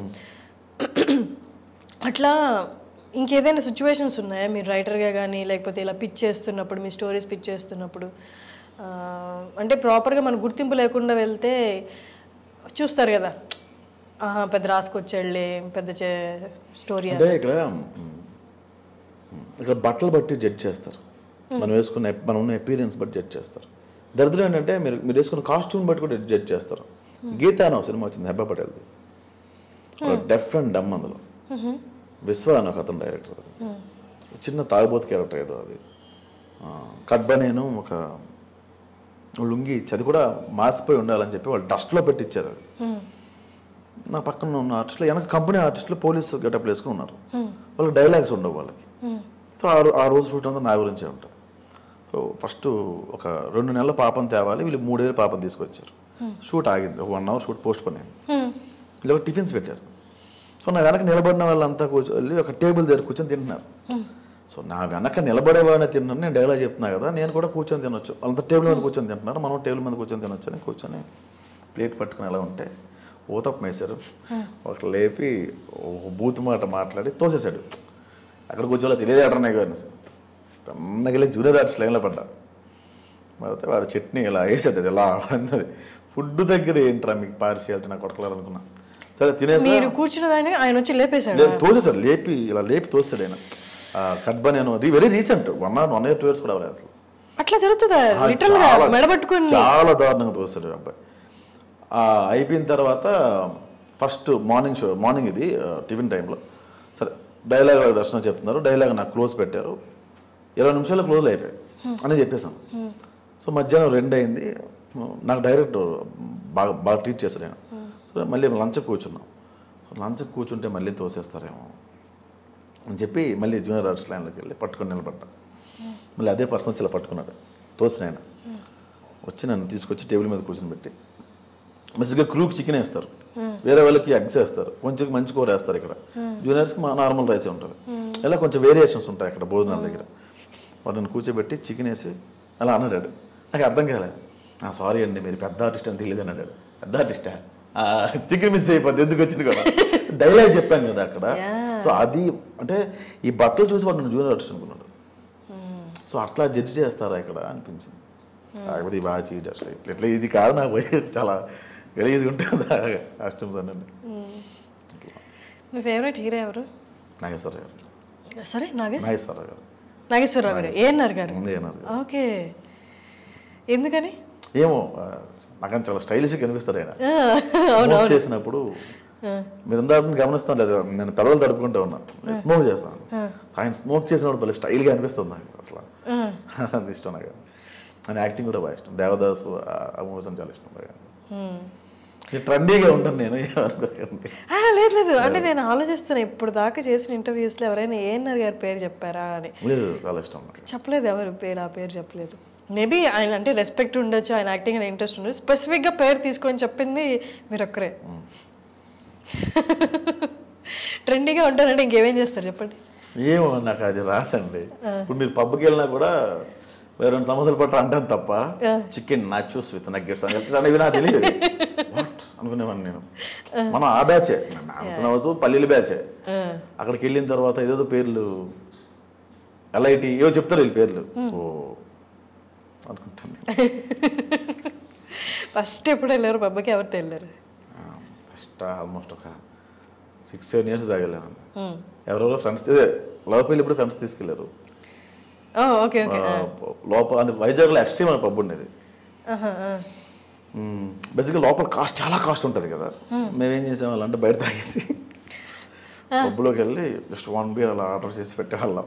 S2: అట్లా ఇంకేదైనా సిచ్యువేషన్స్ ఉన్నాయా మీరు రైటర్గా కానీ లేకపోతే ఇలా పిచ్ చేస్తున్నప్పుడు మీ స్టోరీస్ పిచ్ చేస్తున్నప్పుడు ఆ, అంటే ప్రాపర్గా మన గుర్తింపు లేకుండా వెళ్తే చూస్తారు కదా ఆహా పెద్ద రాసుకొచ్చాడులే పెద్ద స్టోరీ
S3: అంటే ఇక్కడ మ్, ఇక్కడ బట్టలు బట్టి జడ్జ్ చేస్తారు మనం వేసుకున్న మనం ఉన్న ఎపీరియన్స్ బట్టి జడ్జ్ చేస్తారు దరిద్రం ఏంటంటే మీరు మీరు వేసుకున్న కాస్ట్యూమ్ బట్టి కూడా జడ్జ్ చేస్తారు గీత అని ఒక సినిమా వచ్చింది హెబ్బా పటేల్ది డెఫ్ అండ్ డమ్ అందులో విశ్వ అని ఒక అతను డైరెక్టర్ చిన్న తాగుబోతు క్యారెక్టర్ ఏదో అది కడ్బ నేను ఒక లుంగి ఇచ్చి అది కూడా మాసిపోయి ఉండాలని చెప్పి వాళ్ళు డస్ట్లో పెట్టించారు అది నా పక్కన ఉన్న ఆర్టిస్టులు వెనక కంపెనీ ఆర్టిస్టులు పోలీసు గెటప్ వేసుకుని ఉన్నారు వాళ్ళకి డైలాగ్స్ ఉండవు వాళ్ళకి సో ఆ రో- ఆ రోజు షూట్ అంతా నా గురించే ఉంటుంది సో ఫస్ట్ ఒక రెండు నెలల పాపం తేవాలి వీళ్ళు మూడేళ్ళు పాపం తీసుకొచ్చారు షూట్ ఆగింది ఒక వన్ అవర్ షూట్ పోస్ట్ పని అయింది ఇలా టిఫిన్స్ పెట్టారు సో నా వెనక నిలబడిన వాళ్ళంతా కూర్చో వెళ్ళి ఒక టేబుల్ దగ్గర కూర్చొని తింటున్నారు సో నా వెనక నిలబడే వాళ్ళని తింటున్నాను నేను డైలాగ్ చెప్తున్నా కదా నేను కూడా కూర్చొని తినొచ్చు వాళ్ళంతా టేబుల్ మీద కూర్చొని తింటున్నారు మనం టేబుల్ మీద కూర్చొని తినొచ్చు అని కూర్చొని ప్లేట్ పట్టుకుని ఎలా ఉంటే ఊతప్ప వేశారు ఒక లేపి ఒక బూత్ మాట మాట్లాడి తోసేశాడు అక్కడ కూర్చోలే తెలియదు అటర్నే గారిని తన్నగిలే జూనియర్ ఆర్టిస్ట్ లైన్లో పడ్డా పడితే వాడు చట్నీ ఇలా వేసాడు అది ఇలా అన్నది ఫుడ్ దగ్గర ఏంట్రా మీకు పార్షియాలిటీ నాకు కొడకలేదు అనుకున్నా సరే తినేసా
S2: మీరు కూర్చున్న దాన్ని ఆయన వచ్చి లేపేశాడు
S3: లేదు తోసేసాడు లేపి ఇలా లేపి తోస్తాడు ఆయన కట్బా నేను very recent one or one year two years కూడా అవ్వలేదు అసలు
S2: అట్లా జరుగుతుందా
S3: ఆ,
S2: లిటరల్ గా
S3: చాలా-
S2: మెడబట్టుకుని
S3: చాలా దారుణంగా తోస్తాడు ఆ అబ్బాయి ఆ, అయిపోయిన తర్వాత ఫస్ట్ మార్నింగ్ షో మార్నింగ్ ఇది ఆ, టిఫిన్ టైంలో సరే డైలాగ్ దర్శనం చెప్తున్నారు డైలాగ్ నాకు క్లోజ్ పెట్టారు ఇరవై నిమిషాలు క్లోజ్ అయిపోయాయి అని చెప్పేసాను సో మధ్యాహ్నం రెండు అయింది నాకు డైరెక్ట్ బాగా బాగా ట్రీట్ చేశారు నేను సో మళ్ళీ లంచ్ కూర్చున్నాం సో లంచ్ కూర్చుంటే మళ్ళీ తోసేస్తారేమో అని చెప్పి మళ్ళీ జూనియర్ ఆర్ట్స్ లైన్లోకి వెళ్ళి పట్టుకొని నిలబడ్డా మళ్ళీ అదే పర్సన్ వచ్చి ఇలా పట్టుకున్నాడు తోసిన ఆయన వచ్చి నన్ను తీసుకొచ్చి టేబుల్ మీద కూర్చొని పెట్టి మంచిగా క్రూకి చికెన్ వేస్తారు వేరే వాళ్ళకి ఎగ్స్ వేస్తారు కొంచెం మంచి కూర వేస్తారు ఇక్కడ జూనియర్స్కి మా నార్మల్ రైసే ఉంటుంది ఇలా కొంచెం వేరియేషన్స్ ఉంటాయి అక్కడ భోజనాల దగ్గర వాటిని కూర్చోబెట్టి చికెన్ వేసి అలా అన్నాడు నాకు అర్థం కాలేదు సారీ అండి మీరు పెద్ద ఆర్టిస్ట్ అని తెలియదు అన్నాడు పెద్ద ఆర్టిస్టా చికెన్ మిస్ అయిపోద్ది ఎందుకు వచ్చింది కదా డైలాగ్ చెప్పాను కదా అక్కడ సో అది అంటే ఈ బట్టలు చూసి వాడు నన్ను జూనియర్ ఆర్టిస్ట్ అనుకున్నాడు సో అట్లా జడ్జి చేస్తారా ఇక్కడ అనిపించింది కాకపోతే ఈ బాగా చీట్ చేస్తాయి ఇట్లా ఇది కాదు నాకు పోయి చాలా గలీజ్గా ఉంటుంది కాస్ట్యూమ్స్ అన్నీ
S2: మీ ఫేవరెట్ హీరో ఎవరు
S3: నాగేశ్వర గారు
S2: సరే నాగేశ్
S3: నాగేశ్వర గారు
S2: నాగేశ్వరరావు గారు ఏఎన్ఆర్ గారు
S3: ముందే అన్నారు
S2: ఓకే ఎందుకని
S3: ఏమో ఆ, నాకని చాలా స్టైలిష్గా కనిపిస్తారు ఆయన
S2: ఆ,
S3: స్మోక్ చేసినప్పుడు మీరు ఇందాక గమనిస్తాను లేదు నేను పెదవులు తడుపుకుంటూ ఉన్నా స్మోక్ చేస్తాను ఆయన స్మోక్ చేసినప్పుడు భలే స్టైల్గా అనిపిస్తుంది నాకు అసలు అది ఇష్టం నాకు ఆయన యాక్టింగ్ కూడా బాగా ఇష్టం దేవదాసు ఆ మూవీస్ అని చాలా ఇష్టం బాగా ట్రెండీగా ఉంటాను నేను ఏమనుకోకండి
S2: ఆ, లేదు లేదు అంటే నేను ఆలోచిస్తున్నా ఇప్పుడు దాకా చేసిన ఇంటర్వ్యూస్లో ఎవరైనా ఏఎన్ఆర్ గారి పేరు చెప్పారా అని
S3: లేదు చాలా ఇష్టం నాకు
S2: చెప్పలేదు ఎవరు పేరు ఆ పేరు చెప్పలేదు మేబీ ఆయన అంటే రెస్పెక్ట్ ఉండొచ్చు ఆయన యాక్టింగ్ అనే ఇంట్రెస్ట్ ఉండొచ్చు స్పెసిఫిక్గా పేరు తీసుకొని చెప్పింది మీరు ఒక్కరే ట్రెండీగా ఉంటారంటే ఇంకేమేం చేస్తారు చెప్పండి
S3: ఏమో నాకు అది రాదండి ఇప్పుడు మీరు పబ్కి వెళ్ళినా కూడా వేరే రెండు సమస్యలు పట్టు అంటాను తప్ప చికెన్ నాచూస్ విత్ నగ్గెట్స్ అని చెప్తాను ఇవి నాకు తెలియదు వాట్ అనుకునేవాడిని నేను మనం ఆ బ్యాచే మ్యాన్సన్ హౌస్ పల్లీల బ్యాచే అక్కడికి వెళ్ళిన తర్వాత ఏదేదో పేర్లు ఎల్ఐటి ఏవో చెప్తారు వీళ్ళు పేర్లు ఓ అనుకుంటాను
S2: ఫస్ట్ ఎప్పుడు వెళ్ళారు పబ్బకి ఎవరితో వెళ్ళారు
S3: ఫస్ట్ ఆల్మోస్ట్ ఒక సిక్స్ సెవెన్ ఇయర్స్ దాగెళ్ళాను ఎవరెవరో ఫ్రెండ్స్ ఇదే లోపల ఇప్పుడు ఫ్రెండ్స్ తీసుకెళ్లారు
S2: ఓకే ఓకే
S3: ఆ, లోపల అంటే వైజాగ్లో ఎక్స్ట్రీమ్ అనే పబ్ ఉండేది బేసిక్గా లోపల కాస్ట్ చాలా కాస్ట్ ఉంటుంది కదా మేమేం చేసేవాళ్ళం అంటే బయట తాగేసి పబ్లోకి వెళ్ళి జస్ట్ వన్ బీర్ అలా ఆర్డర్ చేసి పెట్టేవాళ్ళం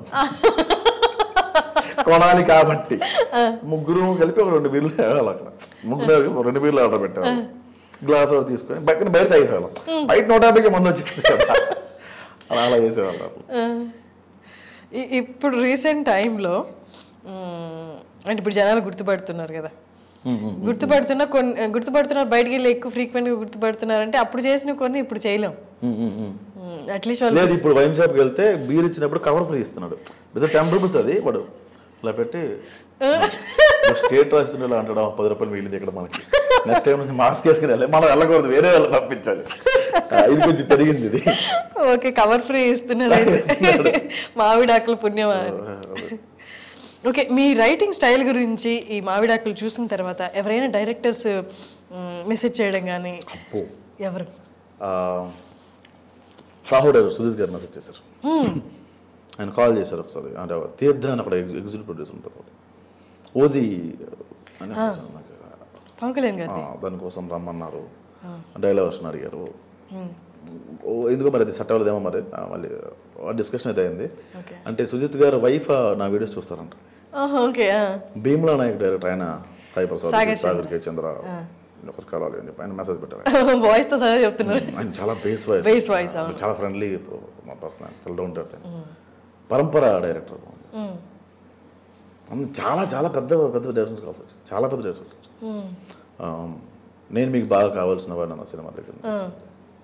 S3: కొనాలి కాబట్టి ముగ్గురు కలిపి ఒక రెండు బీర్లు తాగాలి అక్కడ ముగ్గురు కలిపి ఒక రెండు బీర్లు ఆర్డర్ పెట్టేవాళ్ళం గ్లాస్ ఒకటి తీసుకొని బయట బయట తాగేసేవాళ్ళం బయట నూట యాభైకి మంది వచ్చింది కదా అలా అలా చేసేవాళ్ళం
S2: ఇ- ఇప్పుడు రీసెంట్ టైంలో అంటే ఇప్పుడు జనాలు గుర్తుపడుతున్నారు కదా గుర్తుపడుతున్నా కొన్ని గుర్తుపడుతున్నారు బయటికి వెళ్ళి ఎక్కువ ఫ్రీక్వెంట్గా గుర్తుపడుతున్నారు అంటే అప్పుడు చేసిన కొన్ని ఇప్పుడు చేయలేం
S3: ఉమ్, ఉమ్, ఉమ్.
S2: అట్లీస్ట్ వాళ్ళు
S3: లేదు ఇప్పుడు వైన్ షాప్కి వెళ్తే బీర్ ఇచ్చినప్పుడు కవర్ ఫ్రీ ఇస్తున్నాడు బికాస్ టెన్ రూపీస్ అది వాడు ఇలా పెట్టి స్టేట్ రాసిన ఇలా అంటాడు "ఆ, పది రూపాయలు మిగిలింది ఇక్కడ మనకి నెక్స్ట్ టైం నుంచి మాస్క్ వేసుకుని వెళ్ళాలి మనం వెళ్ళకూడదు వేరే వాళ్ళు పంపించాలి ఆ, ఇది కొంచెం పెరిగింది ఇది
S2: ఓకే కవర్ ఫ్రీ ఇస్తున్నారు అయితే. మామిడాకుల పుణ్యమా అని. ఓకే మీ రైటింగ్ స్టైల్ గురించి ఈ మామిడాకులు చూసిన తర్వాత ఎవరైనా డైరెక్టర్స్ మెసేజ్ చేయడం కానీ
S3: అబ్బో.
S2: ఎవరు
S3: ఆ, సాహుడు సుధీర్ గారు మెసేజ్ చేశారు ఆయన కాల్ చేశారు ఒకసారి అంటే తీర్థ అని అక్కడ ఎగ్జిక్యూటివ్ ప్రొడ్యూసర్ ఉంటారు ఓజీ అని నాకు
S2: పవన్ కళ్యాణ్ గారు
S3: ఆ, దానికోసం రమ్మన్నారు డైలాగ్ వర్షన్ అడిగారు ఓ, ఎందుకో మరి అది సెట్ అవ్వలేదేమో మరి ఆ, మళ్ళీ డిస్కషన్ అయితే అయింది
S2: ఓకే
S3: అంటే సుజిత్ గారు వైఫ్ నా వీడియోస్ చూస్తారంట
S2: ఓకే
S3: భీమ్లా నాయక్ డైరెక్టర్ ఆయన సాయి ప్రసాద్
S2: సాగర్
S3: సాగర్ కే చంద్ర ఒకరు కలవాలి అని చెప్పి ఆయన మెసేజ్ పెట్టారు
S2: వాయిస్ తో సహా చెప్తున్నారు
S3: ఆయన చాలా బేస్ వాయిస్
S2: Bass voice, అవును.
S3: చాలా ఫ్రెండ్లీ మా పర్సన్ చాలా డౌన్ పరంపర డైరెక్టర్
S2: మ్మ్.
S3: అవును, చాలా చాలా పెద్ద పెద్ద డైరెక్టర్స్ కావాల్సి వచ్చింది చాలా పెద్ద డైరెక్టర్స్
S2: మ్మ్.
S3: నేను మీకు బాగా కావాల్సిన వాడు అన్న సినిమా దగ్గర నుంచి.
S2: ఆ.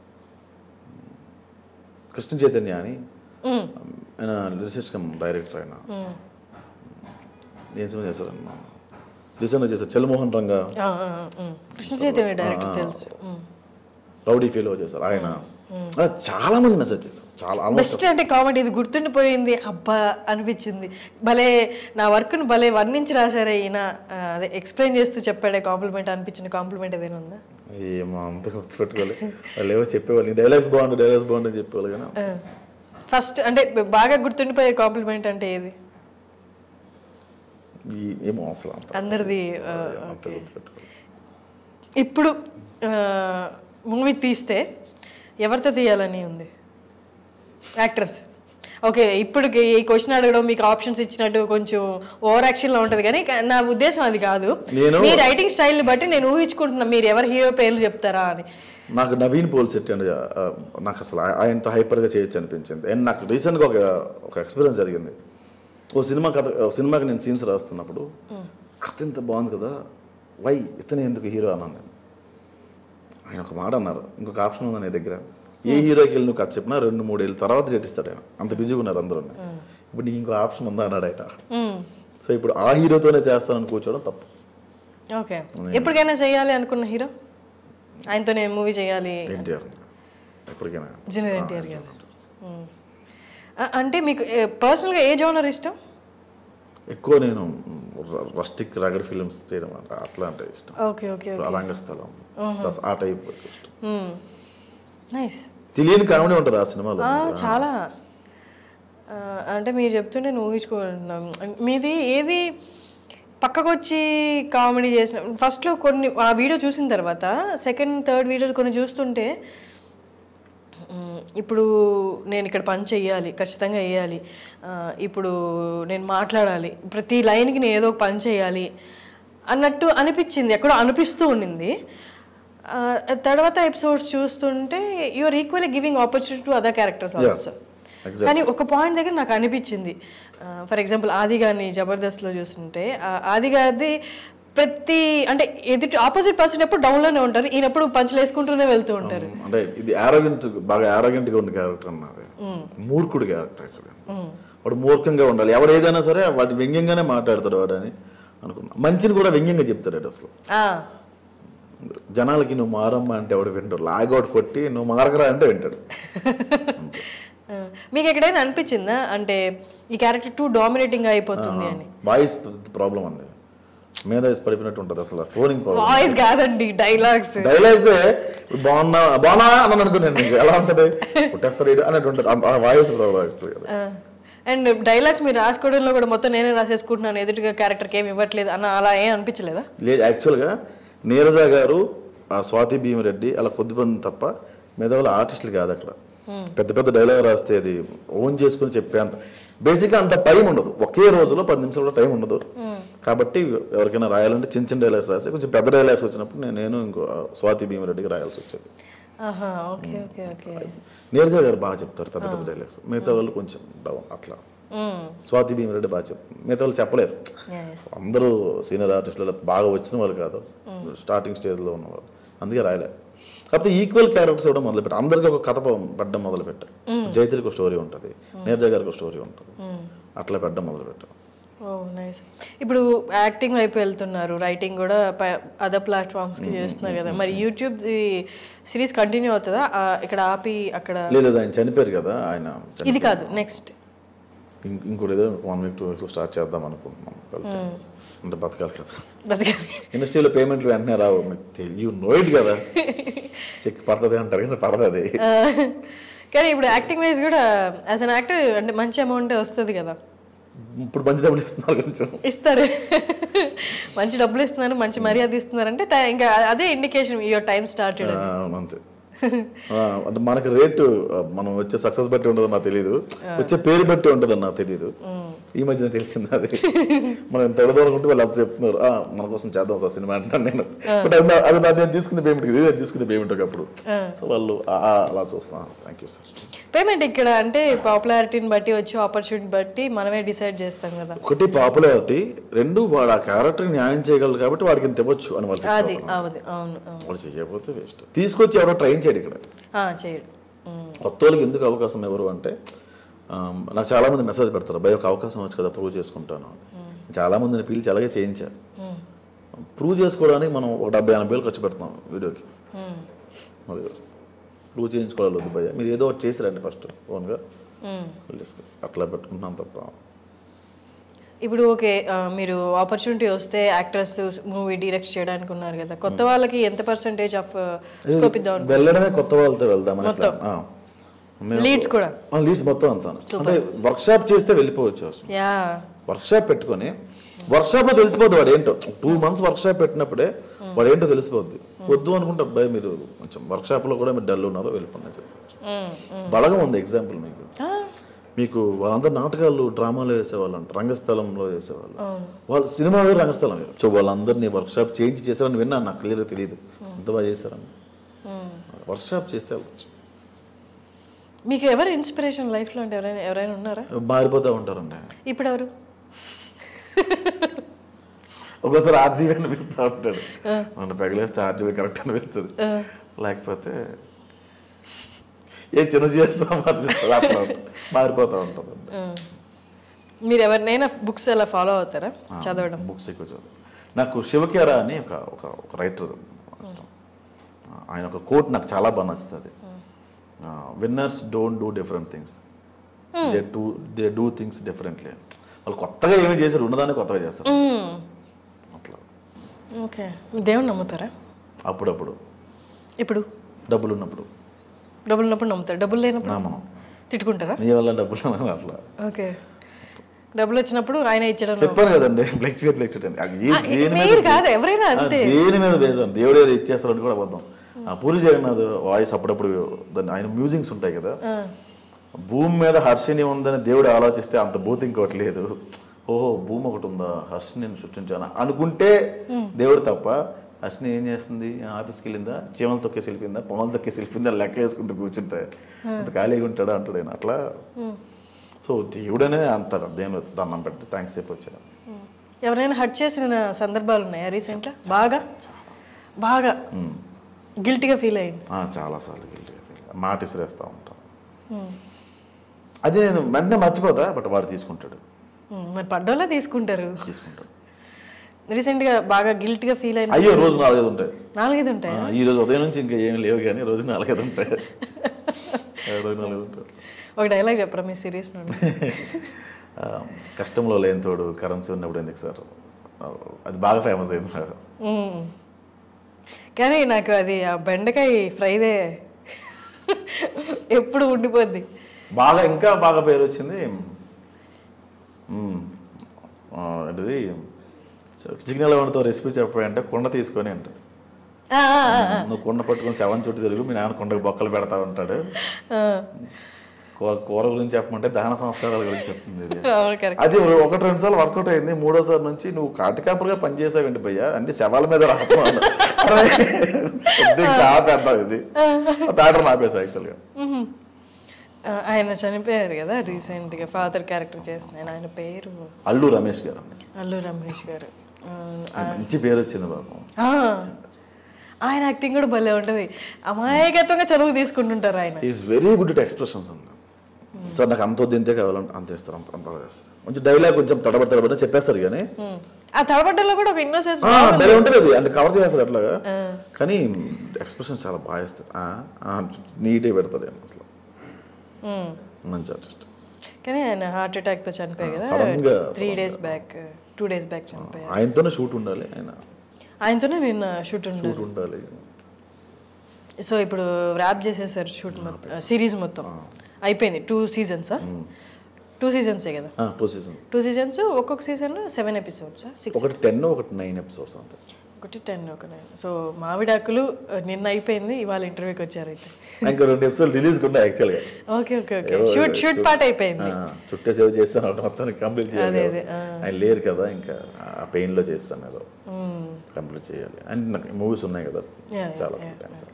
S3: కృష్ణ చైతన్య అని
S2: మ్మ్.
S3: ఆయన లిరిసిస్ట్ కమ్ డైరెక్టర్ ఆయన
S2: మ్మ్.
S3: ఏం సినిమా చేశారన్న రీసెంట్గా చేశారు చలమోహన్ రంగా
S2: ఆ, ఆ, ఆ, మ్మ్. కృష్ణ చైతన్య డైరెక్టర్ తెలుసు మ్మ్.
S3: రౌడీ ఫీలో చేశారు ఆయన అలా చాలా మంది మెసేజ్ చేశారు చాలా ఆల్మోస్ట్
S2: బెస్ట్ అంటే కామెడీ ఇది గుర్తుండిపోయింది అబ్బా అనిపించింది భలే నా వర్క్ను భలే వర్ణించి రాశారే ఈయన ఆ, అదే ఎక్స్ప్లెయిన్ చేస్తూ చెప్పాడే కాంప్లిమెంట్ అనిపించిన కాంప్లిమెంట్ ఏదైనా ఉందా
S3: ఏమో అంత గుర్తుపెట్టుకోవాలి వాళ్ళు ఏవో చెప్పేవాళ్ళు డైలాగ్స్ బాగుండు డైలాగ్స్ బాగుండు అని చెప్పేవాళ్ళు కానీ
S2: ఫస్ట్ అంటే బాగా గుర్తుండిపోయే కాంప్లిమెంట్ అంటే ఏది
S3: ఈ ఏమో అసలు అంత
S2: అందరిది ఆ,
S3: అంత గుర్తుపెట్టుకోవాలి
S2: ఇప్పుడు మూవీ తీస్తే ఎవరితో తీయాలని ఉంది యాక్టర్స్ ఓకే ఇప్పుడు ఈ క్వశ్చన్ అడగడం మీకు ఆప్షన్స్ ఇచ్చినట్టు కొంచెం ఓవర్ యాక్షన్లో ఉంటుంది కానీ కా- నా ఉద్దేశం అది కాదు
S3: నేను-
S2: మీ రైటింగ్ స్టైల్ని బట్టి నేను ఊహించుకుంటున్నా మీరు ఎవరు హీరో పేర్లు చెప్తారా అని
S3: నాకు నవీన్ పోల్ శెట్టి అండి ఆ, నాకు అసలు ఆ- ఆయనతో హైపర్గా చేయొచ్చు అనిపించింది అండ్ నాకు రీసెంట్గా ఒక ఒక ఎక్స్పీరియన్స్ జరిగింది ఓ సినిమా కథ ఓ సినిమాకి నేను సీన్స్ రాస్తున్నప్పుడు కథ ఇంత బాగుంది కదా వై ఇతనే ఎందుకు హీరో అన్నాను నేను ఆయన ఒక మాట అన్నారు ఇంకొక ఆప్షన్ ఉంది నీ దగ్గర ఏ హీరోకి వెళ్ళి నువ్వు కథ చెప్పినా రెండు మూడు ఏళ్ళ తర్వాత చేటిస్తాడు ఆయన అంత బిజీగా ఉన్నారు అందరూ ఇప్పుడు నీకు ఇంకో ఆప్షన్ ఉందా అన్నాడు ఆయన సో ఇప్పుడు ఆ హీరోతోనే చేస్తానని కూర్చోవడం తప్పు
S2: ఓకే ఎప్పటికైనా చేయాలి అనుకున్న హీరో ఆయనతో నేను మూవీ చేయాలి
S3: ఎన్టీఆర్ ఎప్పటికైనా
S2: జూనియర్ ఎన్టీఆర్ గారు మ్మ్. అ- అంటే మీకు పర్సనల్గా ఏ జోనర్ ఇష్టం
S3: ఎక్కువ నేను రస్టిక్ రగడ్ ఫిల్మ్స్ చేయడం అంటే అట్లా అంటే ఇష్టం
S2: ఓకే ఓకే
S3: అలాంగ స్థలం ప్లస్ ఆ టైప్ ఇష్టం
S2: నైస్
S3: తెలియని కామెడీ ఉంటుంది ఆ సినిమాలో
S2: చాలా ఆ, అంటే మీరు చెప్తుంటే నేను ఊహించుకుంటున్నాం మీది ఏది పక్కకు వచ్చి కామెడీ చేసిన ఫస్ట్లో కొన్ని ఆ వీడియో చూసిన తర్వాత సెకండ్ థర్డ్ వీడియో కొన్ని చూస్తుంటే మ్, ఇప్పుడు నేను ఇక్కడ పని చెయ్యాలి ఖచ్చితంగా వేయాలి ఆ, ఇప్పుడు నేను మాట్లాడాలి ప్రతి లైన్కి నేను ఏదో ఒక పని చేయాలి అన్నట్టు అనిపించింది ఎక్కడో అనిపిస్తూ ఉండింది ఆ, తర్వాత ఎపిసోడ్స్ చూస్తుంటే you are equally giving opportunity to other characters also
S3: exactly.
S2: కానీ ఒక పాయింట్ దగ్గర నాకు అనిపించింది ఫర్ ఎగ్జాంపుల్ ఆది గారిని జబర్దస్త్లో చూస్తుంటే ఆ ఆది గారిది ప్రతి అంటే ఎదుటి ఆపోజిట్ పర్సన్ ఎప్పుడు డౌన్లోనే ఉంటారు ఈయన ఎప్పుడు పంచులు వేసుకుంటూనే వెళ్తూ ఉంటారు
S3: అంటే ఇది ఆరోగెంట్ బాగా ఆరోగెంట్గా ఉన్న క్యారెక్టర్ అన్నది మూర్ఖుడు క్యారెక్టర్ యాక్చువల్లీ వాడు మూర్ఖంగా ఉండాలి ఎవడు ఏదైనా సరే వాడు వ్యంగ్యంగానే మాట్లాడతాడు వాడు అని అనుకున్నా మంచిని కూడా వ్యంగ్యంగా చెప్తాడు అసలు
S2: ఆ,
S3: జనాలకి నువ్వు మారమ్మా అంటే ఎవడు వింటాడు లాగౌట్ కొట్టి నువ్వు మారకరా అంటే వింటాడు
S2: ఆ. మీకు ఎక్కడైనా అనిపించిందా అంటే ఈ క్యారెక్టర్ టూ డామినేటింగ్ అయిపోతుంది అని
S3: వాయిస్ ప్రాబ్లం అండి మీద వేసి పడిపోయినట్టు ఉంటుంది అసలు ఫోనింగ్ ప్రాబ్లం
S2: వాయిస్ కాదండి డైలాగ్స్
S3: డైలాగ్స్ బాగున్నా బాగున్నా అని అనుకున్నాను నీకు ఎలా ఉంటుంది పుట్టేస్తాడు ఈడు అన్నట్టు ఉంటుంది ఆ voice problem actually
S2: and dialogues మీరు రాసుకోవడంలో కూడా మొత్తం నేనే రాసేసుకుంటున్నాను ఎదుటిగా క్యారెక్టర్కి ఏమి ఇవ్వట్లేదు అన్న అలా ఏం అనిపించలేదా
S3: లేదు యాక్చువల్గా నీరజ గారు ఆ స్వాతి భీమిరెడ్డి అలా కొద్దిమంది తప్ప మీద వాళ్ళ ఆర్టిస్టులు కాదు అక్కడ పెద్ద పెద్ద డైలాగ్ రాస్తే అది ఓన్ చేసుకుని చెప్పే అంత బేసిక్గా అంత టైం ఉండదు ఒకే రోజులో పది నిమిషాలు కూడా టైం ఉండదు కాబట్టి ఎవరికైనా రాయాలంటే చిన్న చిన్న డైలాగ్స్ రాస్తే కొంచెం పెద్ద డైలాగ్స్ వచ్చినప్పుడు నేను నేను ఇంకో ఆ స్వాతి భీమిరెడ్డికి రాయాల్సి వచ్చేది
S2: ఆహా ఓకే ఓకే ఓకే
S3: నీరజ గారు బాగా చెప్తారు పెద్ద పెద్ద డైలాగ్స్ మిగతా వాళ్ళు కొంచెం డౌన్ అట్లా స్వాతి భీమిరెడ్డి బాగా చెప్తారు మిగతా వాళ్ళు చెప్పలేరు అందరూ సీనియర్ ఆర్టిస్టులు బాగా వచ్చిన వాళ్ళు కాదు స్టార్టింగ్ స్టేజ్లో ఉన్నవాళ్ళు అందుకే రాయలే కాకపోతే ఈక్వల్ క్యారెక్టర్స్ ఇవ్వడం మొదలుపెట్టారు అందరికీ ఒక కథ ప- పెట్టడం మొదలుపెట్టారు జైత్రికి ఒక స్టోరీ ఉంటుంది నీరజ గారికి ఒక స్టోరీ ఉంటుంది అట్లా పెట్టడం మొదలుపెట్టారు
S2: ఓ నైస్ ఇప్పుడు యాక్టింగ్ వైపు వెళ్తున్నారు రైటింగ్ కూడా అదర్ ప్లాట్ఫామ్స్కి చేస్తున్నారు కదా మరి యూట్యూబ్ సిరీస్ కంటిన్యూ అవుతుందా ఆ, ఇక్కడ ఆపి అక్కడ
S3: లేదు ఆయన చనిపోయారు కదా ఆయన చని-
S2: ఇది కాదు నెక్స్ట్
S3: ఇం- ఇంకోటి ఏదో వన్ వీక్ టూ వీక్స్లో స్టార్ట్ చేద్దాం అనుకుంటున్నాం కలిపి. అంటే బతకాలి కదా
S2: బతకాలి
S3: ఇండస్ట్రీలో పేమెంట్లు వెంటనే రావు మీకు తెలియ నో ఇట్ కదా చెక్ పడుతుంది అంటారు కానీ పడుతుంది
S2: ఆ, కానీ ఇప్పుడు యాక్టింగ్ వైజ్ కూడా యాజ్ అన్ యాక్టర్ అంటే మంచి అమౌంట్ వస్తుంది కదా
S3: ఇప్పుడు మంచి డబ్బులు ఇస్తున్నారు కొంచెం
S2: ఇస్తారు మంచి డబ్బులు ఇస్తున్నారు మంచి మర్యాద ఇస్తున్నారు అంటే టై- ఇంకా అదే ఇండికేషన్ యువర్ టైం స్టార్టెడ్
S3: ఆ, అవును, అంతే ఆ, అంటే మనకి రేటు ఆ, మనం వచ్చే సక్సెస్ బట్టి ఉండదు నాకు తెలియదు వచ్చే పేరు బట్టి ఉంటుంది నాకు తెలియదు ఈ మధ్యన తెలిసింది అది మనం ఎంత ఎడదోనుకుంటే వాళ్ళు అంత చెప్తున్నారు "ఆ, మన కోసం చేద్దాం సార్ సినిమా అంటాను నేను బట్ అది నా- అది నా- నేను తీసుకునే పేమెంట్ ఇది నేను తీసుకునే పేమెంట్ ఒకప్పుడు సో వాళ్ళు "ఆ, ఆ, అలా చూస్తున్నాను థ్యాంక్ యూ సార్
S2: పేమెంట్ ఇక్కడ అంటే పాపులారిటీని బట్టి వచ్చే ఆపర్చునిటీ బట్టి మనమే డిసైడ్ చేస్తాం కదా
S3: ఒకటి పాపులారిటీ రెండు వాడు ఆ క్యారెక్టర్ న్యాయం చేయగలరు కాబట్టి వాడికి ఇంత ఇవ్వచ్చు అని వాళ్ళు fix
S2: అది
S3: అవ్వాలి.
S2: అవును అవును అవును
S3: వాడు చేయకపోతే వేస్ట్ తీసుకొచ్చి ఎవరో ట్రైన్ చేయడు ఇక్కడ
S2: ఆ, చేయడు ఉమ్,
S3: కొత్త వాళ్ళకి ఎందుకు అవకాశం ఎవరు అంటే ఆమ్, నాకు చాలా మంది మెసేజ్ పెడతారు భయ ఒక అవకాశం వచ్చు కదా ప్రూవ్ చేసుకుంటాను అని చాలా మందిని పిలిచి అలాగే చేయించారు
S2: ఉమ్,
S3: ప్రూవ్ చేసుకోవడానికి మనం ఒక డెబ్బై ఎనభై వేలు ఖర్చు పెడతాం వీడియోకి
S2: ఉమ్,
S3: మరి ప్రూవ్ చేయించుకోవాలి వద్దు భయ్య మీరు ఏదో ఒకటి చేసిరండి ఫస్ట్ ఓన్గా
S2: ఉమ్.
S3: డిస్కస్ అట్లా పెట్టుకుంటున్నాం తప్ప
S2: ఇప్పుడు ఓకే ఆ, మీరు ఆపర్చునిటీ వస్తే యాక్టర్స్ మూవీ డైరెక్ట్ చేయడానికి ఉన్నారు కదా కొత్త వాళ్ళకి ఎంత పర్సెంటేజ్ ఆఫ్ స్కోప్ ఇద్దాం
S3: వెళ్ళడమే కొత్త వాళ్ళతో వెళ్దామని plan. ఆ. మేము-
S2: లీడ్స్ కూడా
S3: ఆ, లీడ్స్ మొత్తం అంతా అంటే వర్క్షాప్ చేస్తే వెళ్ళిపోవచ్చు అసలు
S2: యా
S3: వర్క్షాప్ పెట్టుకొని వర్క్షాప్ లో తెలిసిపోద్ది వాడు ఏంటో టూ మంత్స్ వర్క్షాప్ పెట్టినప్పుడే వాడు ఏంటో తెలిసిపోద్ది వద్దు అనుకుంటే అబ్బాయి మీరు కొంచెం వర్క్షాప్ లో కూడా మీరు డల్ ఉన్నారో వెళ్ళిపోయినా చెప్పచ్చు బలగం ఉంది ఎగ్జాంపుల్ మీకు మీకు వాళ్ళందరూ నాటకాలు డ్రామాలో వేసేవాళ్ళు అంట రంగస్థలంలో వేసేవాళ్ళు వాళ్ళు సినిమా వేరు రంగస్థలం వేరు సో వాళ్ళందరినీ వర్క్షాప్ చేంజ్ చేశారని విన్నాను నాకు క్లియర్గా తెలియదు ఎంత బాగా చేశారని వర్క్షాప్ చేస్తే వెళ్ళొచ్చు.
S2: మీకు ఎవరు ఇన్స్పిరేషన్ లైఫ్లో అంటే ఎవరైనా ఎవరైనా ఉన్నారా
S3: మారిపోతూ ఉంటారండి
S2: ఇప్పుడు ఎవరు
S3: ఒక్కోసారి ఆర్జీవీ అనిపిస్తూ ఉంటాడు మన పెగలేస్తే ఆర్జీవీ కరెక్ట్ అనిపిస్తుంది లేకపోతే ఏ చిన్న చేస్తాం అనిపిస్తుంది అట్లా ఉంటుంది. మారిపోతూ ఉంటుంది
S2: ఆ. మీరు ఎవరినైనా బుక్స్ అలా ఫాలో అవుతారా చదవడం
S3: బుక్స్ ఎక్కువ చదువు నాకు శివకేర అని ఒక ఒక ఒక రైటర్ ఆయన ఒక కోట్ నాకు చాలా బాగా నచ్చుతుంది winners don't do different things they do they do things differently వాళ్ళు కొత్తగా ఏమి చేశారు ఉన్నదాన్ని కొత్తగా చేస్తారు
S2: మ్మ్.
S3: అట్లా
S2: ఓకే దేవుని నమ్ముతారా
S3: అప్పుడప్పుడు
S2: ఇప్పుడు
S3: డబ్బులు ఉన్నప్పుడు
S2: డబ్బులు ఉన్నప్పుడు నమ్ముతారు డబ్బులు లేనప్పుడు
S3: నా మనం
S2: తిట్టుకుంటారా
S3: నీ వల్ల డబ్బులు అన్నారు అట్లా
S2: ఓకే డబ్బులు వచ్చినప్పుడు ఆయన ఇచ్చడం
S3: చెప్పాను కదండి ఫ్లెక్చువేట్ ఫ్లెక్చువేట్ అని అది ఏ-
S2: ఆ,
S3: దేని మీద
S2: మీరు కాదు, ఎవరైనా
S3: ఆ,
S2: అంతే.
S3: దేని మీద బేసం దేవుడు ఏదో ఇచ్చేస్తారని కూడా అబద్ధం ఆ పూరి జగన్నాథ్ వాయిస్ అప్పుడప్పుడు దాన్ని ఆయన మ్యూజిక్స్ ఉంటాయి కదా భూమి మీద హర్షిని ఉందని దేవుడు ఆలోచిస్తే అంత భూతి ఇంకోటి లేదు ఓహో భూమి ఒకటి ఉందా హర్షిని నేను సృష్టించాను అనుకుంటే దేవుడు తప్ప హర్షిని ఏం చేస్తుంది ఆఫీస్కి వెళ్ళిందా చీమలు తొక్కేసి వెళ్ళిపోయిందా పొమలు తొక్కేసి వెళ్ళిపోయిందా లెక్క వేసుకుంటూ కూర్చుంటే అంత ఖాళీగా ఉంటాడా అంటాడు ఆయన అట్లా సో దేవుడనే అంత దేవుడు దండం పెట్టి థ్యాంక్స్ చెప్పి వచ్చాడు
S2: ఎవరైనా హట్ చేసిన సందర్భాలు ఉన్నాయా రీసెంట్గా బాగా బాగా గిల్టీగా ఫీల్ అయింది
S3: ఆ, చాలాసార్లు గిల్టీగా ఫీల్ మాట ఇసిరేస్తూ ఉంటాను అది నేను వెంటనే మర్చిపోతా బట్ వాడు తీసుకుంటాడు
S2: మ్మ్. మరి పడ్డోళ్ళే తీసుకుంటారు
S3: తీసుకుంటాడు
S2: రీసెంట్గా బాగా గిల్ట్గా ఫీల్ అయిన
S3: అయ్యో రోజు నాలుగైదు ఉంటాయి
S2: నాలుగైదు ఉంటాయి
S3: ఆ, ఈ రోజు ఉదయం నుంచి ఇంకా ఏం లేవు కానీ రోజు నాలుగైదు ఉంటాయి ఆ, రోజు నాలుగైదు ఉంటాయి
S2: ఒక డైలాగ్ చెప్పరా మీ సిరీస్ నుండి
S3: ఆ, కష్టంలో లేని తోడు కరెన్సీ ఉన్నప్పుడు ఎందుకు సార్ ఆ, అది బాగా ఫేమస్ అయింది నాకు.
S2: మ్మ్. కానీ నాకు అది ఆ బెండకాయ ఫ్రైదే ఎప్పుడు ఉండిపోద్ది
S3: బాగా ఇంకా బాగా పేరు వచ్చింది మ్మ్. ఆ, ఏంటిది చికెన్ వండుతో రెసిపీ చెప్పాయంటే కుండ తీసుకొని అంటే
S2: ఆ, ఆ, ఆ,
S3: నువ్వు కుండ పట్టుకొని సెవెన్ చుట్టూ తిరుగు మీ నాన్న కుండకు బొక్కలు పెడతా ఉంటాడు
S2: ఆ.
S3: కూర కూర గురించి చెప్పమంటే దహన సంస్కారాల గురించి చెప్తుంది ఇది
S2: అవును కరెక్ట్
S3: అది ఒకటి రెండు సార్లు వర్కౌట్ అయింది మూడోసారి నుంచి నువ్వు కాటికాపరుగా పనిచేసావేంటి భయ్యా అంటే శవాల మీద రాకపోవాలి ఆపేద్దాం ఇది ప్యాటర్న్ ఆపేసా యాక్చువల్గా
S2: మ్మ్. ఆ, ఆయన చనిపోయారు కదా రీసెంట్గా ఫాదర్ క్యారెక్టర్ చేస్తున్నాను ఆయన పేరు
S3: అల్లు రమేష్ గారు అండి
S2: అల్లు రమేష్ గారు ఆ,
S3: మంచి పేరు వచ్చింది బాబు
S2: ఆ. ఆయన యాక్టింగ్ కూడా భలే ఉంటుంది అమాయకత్వంగా చదువు తీసుకుంటుంటారు ఆయన
S3: is very good it expressions అండి సార్ నాకు అంత వద్దు ఇంతే కావాలంటే అంత ఇస్తారు అంత అంత చేస్తారు కొంచెం డైలాగ్ కొంచెం తడబడి తడబడి చెప్పేస్తారు కానీ
S2: మ్మ్. ఆ తడబడ్డలో కూడా ఒక ఇన్నోసెన్స్
S3: ఆ, భలే ఉంటుంది అది అంటే కవర్ చేస్తారు అట్లాగా కానీ ఎక్స్ప్రెషన్ చాలా బాగా ఇస్తారు నీట్గా పెడతారు ఆయన అసలు మంచి ఆర్టిస్ట్
S2: కానీ ఆయన హార్ట్ అటాక్ తో చనిపోయారు కదా
S3: Sudden గా-
S2: three days back two days back చనిపోయారు
S3: ఆయనతోనే షూట్ ఉండాలి ఆయన
S2: ఆయనతోనే నిన్న షూట్ ఉండాలి
S3: షూట్ ఉండాలి
S2: సో ఇప్పుడు ర్యాప్ చేసేసారు షూట్ మొత్తం సిరీస్ మొత్తం అయిపోయింది టూ సీజన్స్ టూ సీజన్సే కదా
S3: టూ సీజన్స్
S2: టూ సీజన్స్ ఒక్కొక్క సీజన్లో సెవెన్ ఎపిసోడ్స్ సిక్స్
S3: ఒకటి టెన్ ఒకటి నైన్ ఎపిసోడ్స్ అంతే
S2: ఒకటి టెన్ ఒక నైన్ సో మామిడాకులు ఆ, నిన్న అయిపోయింది ఇవాళ ఇంటర్వ్యూకి వచ్చారు అయితే
S3: ఇంకా రెండు ఎపిసోడ్ రిలీజ్ కూడా యాక్చువల్గా
S2: okay okay okay shoot shoot part అయిపోయింది
S3: చుట్టే సేవ్ చేస్తాను ఒకటి మొత్తం కంప్లీట్ చేయాలి
S2: అదే,
S3: కదా.
S2: అదే, ఆ.
S3: ఆయన లేరు కదా ఇంకా ఆ పెయిన్లో చేస్తాను ఏదో
S2: మ్మ్.
S3: కంప్లీట్ చేయాలి అండ్ నాకు మూవీస్ ఉన్నాయి కదా
S2: Yeah,
S3: చాలా
S2: yeah,
S3: time చాలా.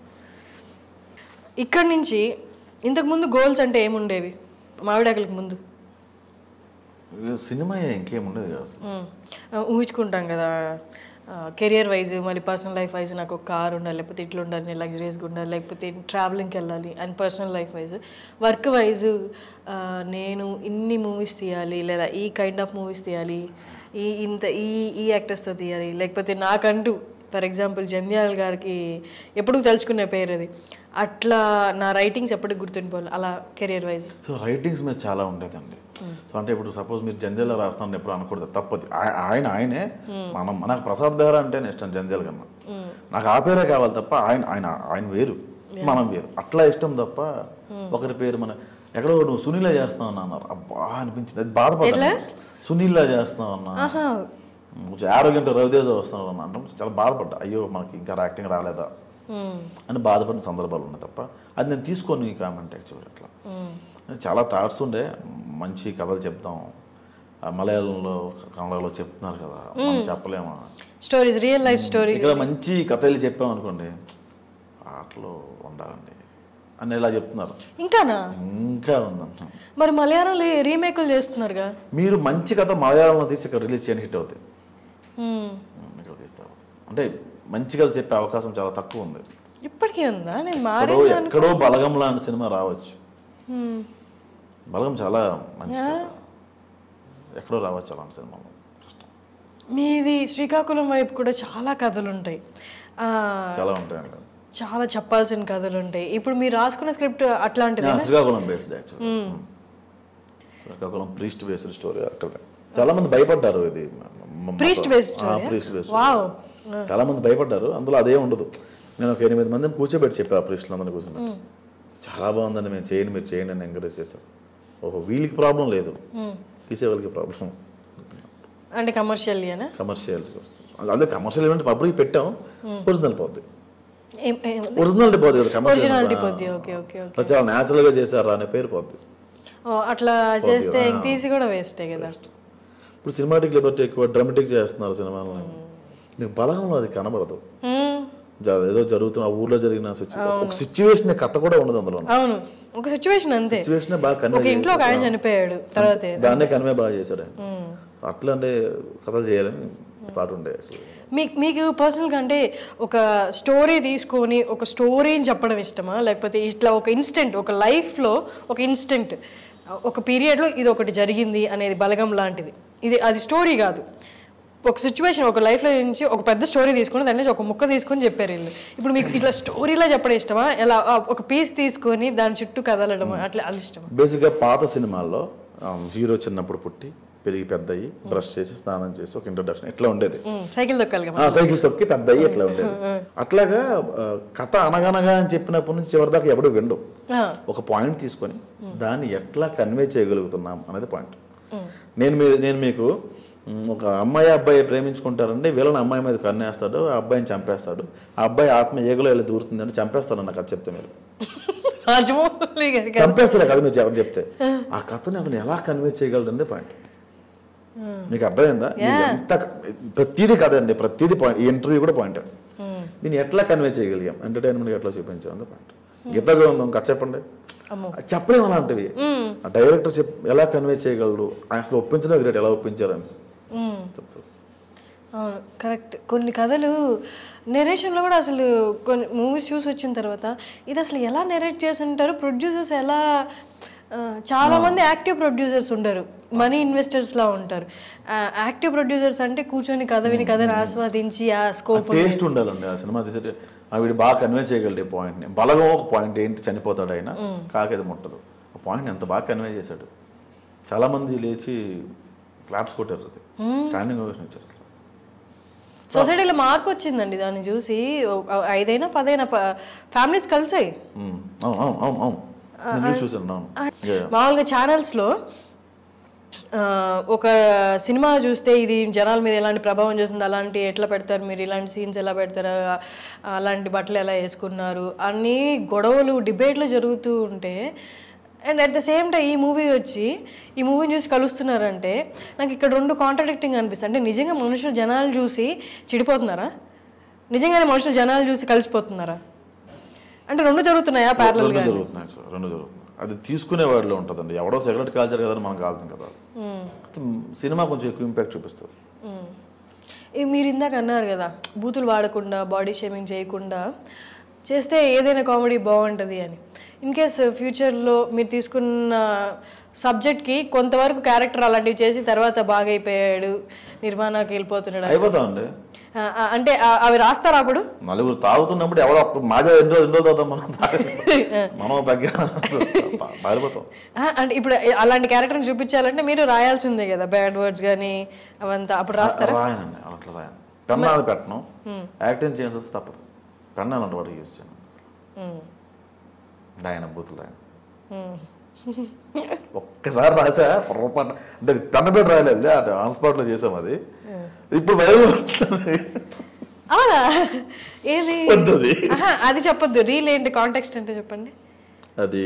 S2: ఇక్కడి నుంచి ఇంతకు ముందు గోల్స్ అంటే ఏముండేవి మామిడాకులకి ముందు
S3: ఇది సినిమా ఇంకేం ఉండదు కదా అసలు
S2: మ్మ్. ఆ, ఊహించుకుంటాం కదా కెరియర్ వైజ్ మళ్ళీ పర్సనల్ లైఫ్ వైజ్ నాకు ఒక కార్ ఉండాలి లేకపోతే ఇట్లా ఉండాలి నేను లగ్జరీస్గా ఉండాలి లేకపోతే ట్రావెలింగ్కి వెళ్ళాలి and personal life wise work wise నేను ఇన్ని మూవీస్ తీయాలి లేదా ఈ కైండ్ ఆఫ్ మూవీస్ తీయాలి ఈ ఇంత ఈ ఈ యాక్టర్స్తో తీయాలి లేకపోతే నాకంటూ ఫర్ ఎగ్జాంపుల్ జంధ్యాల గారికి ఎప్పుడు తలుచుకునే పేరు అది అట్లా నా రైటింగ్స్ ఎప్పటికి గుర్తుండిపోవాలి అలా కెరియర్ వైజ్
S3: సో రైటింగ్స్ మీద చాలా ఉండేదండి సో అంటే ఇప్పుడు సపోజ్ మీరు జంధ్యాల రాస్తాను ఎప్పుడు అనకూడదు తప్పది ఆ- ఆయన ఆయనే మనం నాకు ప్రసాద్ బెహ్రా అంటే ఇష్టం జంధ్యాల కన్నా నాకు ఆ పేరే కావాలి తప్ప ఆయన ఆయన ఆయన వేరు మనం వేరు అట్లా ఇష్టం తప్ప ఒకరి పేరు మన ఎక్కడో నువ్వు సునీలా చేస్తావు అన్న అన్నారు అబ్బా అనిపించింది అది బాధపడ్డా సునీల్లా చేస్తావు అన్న
S2: ఆహా
S3: కొంచెం ఆరోగ్యంట రవితేజ వస్తున్నాడు అన్న అంటే చాలా బాధపడ్డా అయ్యో మనకి ఇంకా యాక్టింగ్ రాలేదా
S2: ఉమ్,
S3: అని బాధపడిన సందర్భాలు ఉన్నాయి తప్ప అది నేను తీసుకోను ఈ కామెంట్ యాక్చువల్ అట్లా
S2: ఉమ్,
S3: చాలా థాట్స్ ఉండే మంచి కథలు చెప్దాం ఆ మలయాళంలో కన్నడలో చెప్తున్నారు కదా మనం చెప్పలేమా
S2: స్టోరీస్ రియల్ లైఫ్ స్టోరీ
S3: ఇక్కడ మంచి కథలు చెప్పాం అనుకోండి ఆటలో ఉండాలండి అని ఇలా చెప్తున్నారు
S2: ఇంకానా
S3: ఇంకా ఉందంట
S2: మరి మలయాళంలో రీమేకులు చేస్తున్నారుగా
S3: మీరు మంచి కథ మలయాళంలో తీసి ఇక్కడ రిలీజ్ చేయని హిట్ అవుతాయి
S2: ఉమ్,
S3: ఇక్కడ తీస్తే అవుతాయి. అంటే మంచి కథ చెప్పే అవకాశం చాలా తక్కువ ఉంది
S2: ఇప్పటికీ ఉందా నేను
S3: ఎక్కడో
S2: మారే
S3: ఎక్కడో బలగం లాంటి సినిమా రావచ్చు బలగం చాలా మంచి కథ. ఎక్కడో రావచ్చు అలాంటి సినిమాలో కష్టం
S2: మీది శ్రీకాకుళం వైపు కూడా చాలా కథలు ఉంటాయి ఆ,
S3: చాలా ఉంటాయండి
S2: చాలా చెప్పాల్సిన కథలు ఉంటాయి ఇప్పుడు మీరు రాసుకున్న స్క్రిప్ట్ అట్లాంటిది
S3: ఆ, Srikakulam based actual Srikakulam priest based story అక్కడ చాలా మంది భయపడ్డారు ఇది
S2: Priest based story?
S3: Priest based
S2: Wow.
S3: చాలా మంది భయపడ్డారు అందులో అదే ఉండదు నేను ఒక ఎనిమిది మందిని కూర్చోబెట్టి చెప్పా ఆ ప్రీస్టులు అందరిని కూర్చోబెట్టి చాలా బాగుందండి మేము చేయండి మీరు చేయండి అని ఎంకరేజ్ చేశారు ఓహో వీళ్ళకి ప్రాబ్లం లేదు తీసే వాళ్ళకి ప్రాబ్లం
S2: అంటే కమర్షియల్ అనా
S3: కమర్షియల్ వస్తుంది అదే కమర్షియల్ ఈవెంట్ పబ్లిక్ పెట్టాం ఒరిజినల్ పోద్ది
S2: ఏం- ఏం-
S3: ఒరిజినాలిటీ పోద్ది కదా
S2: ఒరిజినాలిటీ
S3: కమర్షియల్
S2: పోద్ది ఓకే ఓకే ఓకే
S3: చాలా న్యాచురల్ గా చేశారా అనే పేరు పోద్ది
S2: ఓ, అట్లా చేస్తే ఇంక తీసి కూడా వేస్టే కదా
S3: ఇప్పుడు సినిమాటిక్ లిబర్టీ ఎక్కువ డ్రామాటిక్ చేస్తున్నారు సినిమాలో నీకు బలగంలో అది కనబడదు
S2: మ్మ్.
S3: జ- ఏదో జరుగుతున్న ఆ ఊర్లో జరిగిన సిచ్యు- ఒక సిచ్యువేషన్ కథ కూడా ఉండదు అందులో
S2: అవును ఒక సిచ్యువేషన్ అంతే
S3: సిచ్యువేషన్ బాగా
S2: ఒక
S3: కన్వే
S2: ఇంట్లో ఒక ఆయన చనిపోయాడు తర్వాత
S3: దాన్నే కన్వే బాగా చేశాడు ఆయన అట్లా అంటే కథలు చేయాలని థాట్ ఉండే అసలు
S2: మీకు మీకు పర్సనల్గా అంటే ఒక స్టోరీ తీసుకొని ఒక స్టోరీని చెప్పడం ఇష్టమా లేకపోతే ఇట్లా ఒక ఇన్స్టెంట్ ఒక లైఫ్లో ఒక ఇన్స్టెంట్ ఒక పీరియడ్లో ఇది ఒకటి జరిగింది అనేది బలగం లాంటిది ఇది అది స్టోరీ కాదు ఒక సిచ్యువేషన్ ఒక లైఫ్లో నుంచి ఒక పెద్ద స్టోరీ తీసుకొని దాని నుంచి ఒక ముక్క తీసుకొని చెప్పారు వీళ్ళు ఇప్పుడు మీకు ఇట్లా స్టోరీలా చెప్పడం ఇష్టమా ఎలా ఆ, ఒక పీస్ తీసుకొని దాని చుట్టూ కదలడం అట్లా అది ఇష్టమా
S3: బేసిక్గా పాత సినిమాల్లో హీరో చిన్నప్పుడు పుట్టి పెరిగి పెద్ద అయ్యి బ్రష్ చేసి స్నానం చేసి ఒక ఇంట్రొడక్షన్ ఇట్లా ఉండేది
S2: మ్మ్. సైకిల్ దొక్కాలిగా
S3: ఆ సైకిల్ తొక్కి పెద్ద అయ్యి ఇట్లా ఉండేది అట్లాగా ఆ, కథ అనగనగా అని చెప్పినప్పటి నుంచి చివరి దాకా ఎవడు విండు
S2: ఆ,
S3: ఒక పాయింట్ తీసుకొని దాన్ని ఎట్లా కన్వే చేయగలుగుతున్నాం అనేది పాయింట్ నేను మీ నేను మీకు మ్, ఒక అమ్మాయి అబ్బాయి ప్రేమించుకుంటారంటే వీళ్ళని అమ్మాయి మీద కన్నేస్తాడు ఆ అబ్బాయిని చంపేస్తాడు ఆ అబ్బాయి ఆత్మ ఏగులో వెళ్ళి దూరుతుందంటే చంపేస్తాడు నాకు అది చెప్తే మీరు
S2: రాజమౌళి గారి కథ.
S3: చంపేస్తాడు కదా మీరు చెప్ప- చెప్తే ఆ కథని అతను ఎలా కన్వే చేయగలడు అనేది పాయింట్ మీకు అర్థమైందా మీకు ఎంత ప్రతిదీ కదండి ప్రతిదీ పాయింట్ ఈ ఇంటర్వ్యూ కూడా పాయింట్ దీన్ని ఎట్లా కన్వే చేయగలిగాం ఎంటర్టైన్మెంట్ ఎట్లా చూపించాం అంతే పాయింట్ గీతగా ఉందాం కథ చెప్పండి
S2: అమ్మో.
S3: అది చెప్పలేము అలాంటివి ఆ డైరెక్టర్ చెప్ ఎలా కన్వే చేయగలడు ఆయన అసలు ఒప్పించడం గ్రేట్ ఎలా ఒప్పించారు అని
S2: మ్మ్.
S3: సక్సెస్
S2: అవును కరెక్ట్ కొన్ని కథలు నెరేషన్లో కూడా అసలు కొన్ని మూవీస్ చూసి వచ్చిన తర్వాత ఇది అసలు ఎలా నెరేట్ చేసి ఉంటారు ప్రొడ్యూసర్స్ ఎలా ఆ, చాలా మంది యాక్టివ్ ప్రొడ్యూసర్స్ ఉండరు మనీ ఇన్వెస్టర్స్ లా ఉంటారు యాక్టివ్ ప్రొడ్యూసర్స్ అంటే కూర్చొని కథ విని కథను ఆస్వాదించి ఆ స్కోప్
S3: టేస్ట్ ఉండాలండి ఆ సినిమా తీసే ఆ వీడు బాగా కన్వే చేయగలడు ఈ పాయింట్ని బలగం ఒక పాయింట్ ఏంటి చనిపోతాడు ఆయన కాకేది ముట్టదు ఆ పాయింట్ ఎంత బాగా కన్వే చేశాడు చాలా మంది లేచి క్లాప్స్ కొట్టారు అది స్టాండింగ్ ఓవేషన్ ఇచ్చారు
S2: సొసైటీలో మార్పు వచ్చిందండి దాన్ని చూసి ఓ- ఐదైనా పదైనా ఫ్యామిలీస్ కలిసాయి
S3: ఉమ్, అవును అవును అవును అవును నేను న్యూస్ చూసాను అవును Yeah, yeah.
S2: మామూలుగా ఛానల్స్లో ఒక సినిమా చూస్తే ఇది జనాల మీద ఎలాంటి ప్రభావం చేస్తుంది అలాంటి ఎట్లా పెడతారు మీరు ఇలాంటి సీన్స్ ఎలా పెడతారు ఆ, అలాంటి బట్టలు ఎలా వేసుకున్నారు అన్ని గొడవలు డిబేట్లు జరుగుతూ ఉంటే and at the same time ఈ మూవీ వచ్చి ఈ మూవీని చూసి కలుస్తున్నారంటే నాకు ఇక్కడ రెండు కాంట్రడిక్టింగ్ అనిపిస్తుంది అంటే నిజంగా మనుషులు జనాలు చూసి చెడిపోతున్నారా నిజంగానే మనుషులు జనాలు చూసి కలిసిపోతున్నారా అంటే రెండు జరుగుతున్నాయా ప్యారల్
S3: రెండు జరుగుతున్నాయి సార్ రెండు జరుగుతున్నాయి అది తీసుకునే వాడిలో ఉంటుందండి ఎవడో సిగరెట్ కాల్చారు కదా అని మనం కాల్చాం కదా అయితే సినిమా కొంచెం ఎక్కువ ఇంపాక్ట్ చూపిస్తుంది
S2: మ్మ్. ఈ మీరు ఇందాక అన్నారు కదా బూతులు వాడకుండా బాడీ షేమింగ్ చేయకుండా చేస్తే ఏదైనా కామెడీ బాగుంటుంది అని ఇన్ కేస్ ఫ్యూచర్లో మీరు తీసుకున్న సబ్జెక్ట్కి కొంతవరకు క్యారెక్టర్ అలాంటివి చేసి తర్వాత బాగా అయిపోయాడు నిర్మాణాకి వెళ్ళిపోతున్నాడు
S3: అయిపోతామండి
S2: ఆ, ఆ, అంటే ఆ, అవి రాస్తారా అప్పుడు
S3: నలుగురు తాగుతున్నప్పుడు ఎవడో ఒక్క మాజా ఎన్ని రోజులు ఎన్ని రోజులు తాగుతాం మనం మనం తగ్గ పారిపోతాం
S2: ఆ, అంటే ఇప్పుడు అలాంటి క్యారెక్టర్ని చూపించాలంటే మీరు రాయాల్సిందే కదా బ్యాడ్ వర్డ్స్ కానీ అవంతా అప్పుడు రాస్తారా
S3: రాయనండి అట్లా రాయను పెన్ అది పెట్టను యాక్టింగ్ చేయాల్సి వస్తే తప్పదు పెన్ అలాంటి వాడికి యూజ్ చేయను
S2: మ్మ్.
S3: ఆయన బూతులు ఆయన
S2: మ్మ్.
S3: ఒక్కసారి రాసా పొరపాటు అంటే అది పెన్న పెట్టి రాయలేదు అటు ఆన్ స్పాట్ లో చేసాం అది ఇప్పుడు వైరల్ వస్తుంది
S2: అవునా ఏది
S3: వద్దది.
S2: ఆహా, అది చెప్పొద్దు రీల్ ఏంటి కాంటెక్స్ట్ అంటే చెప్పండి
S3: అది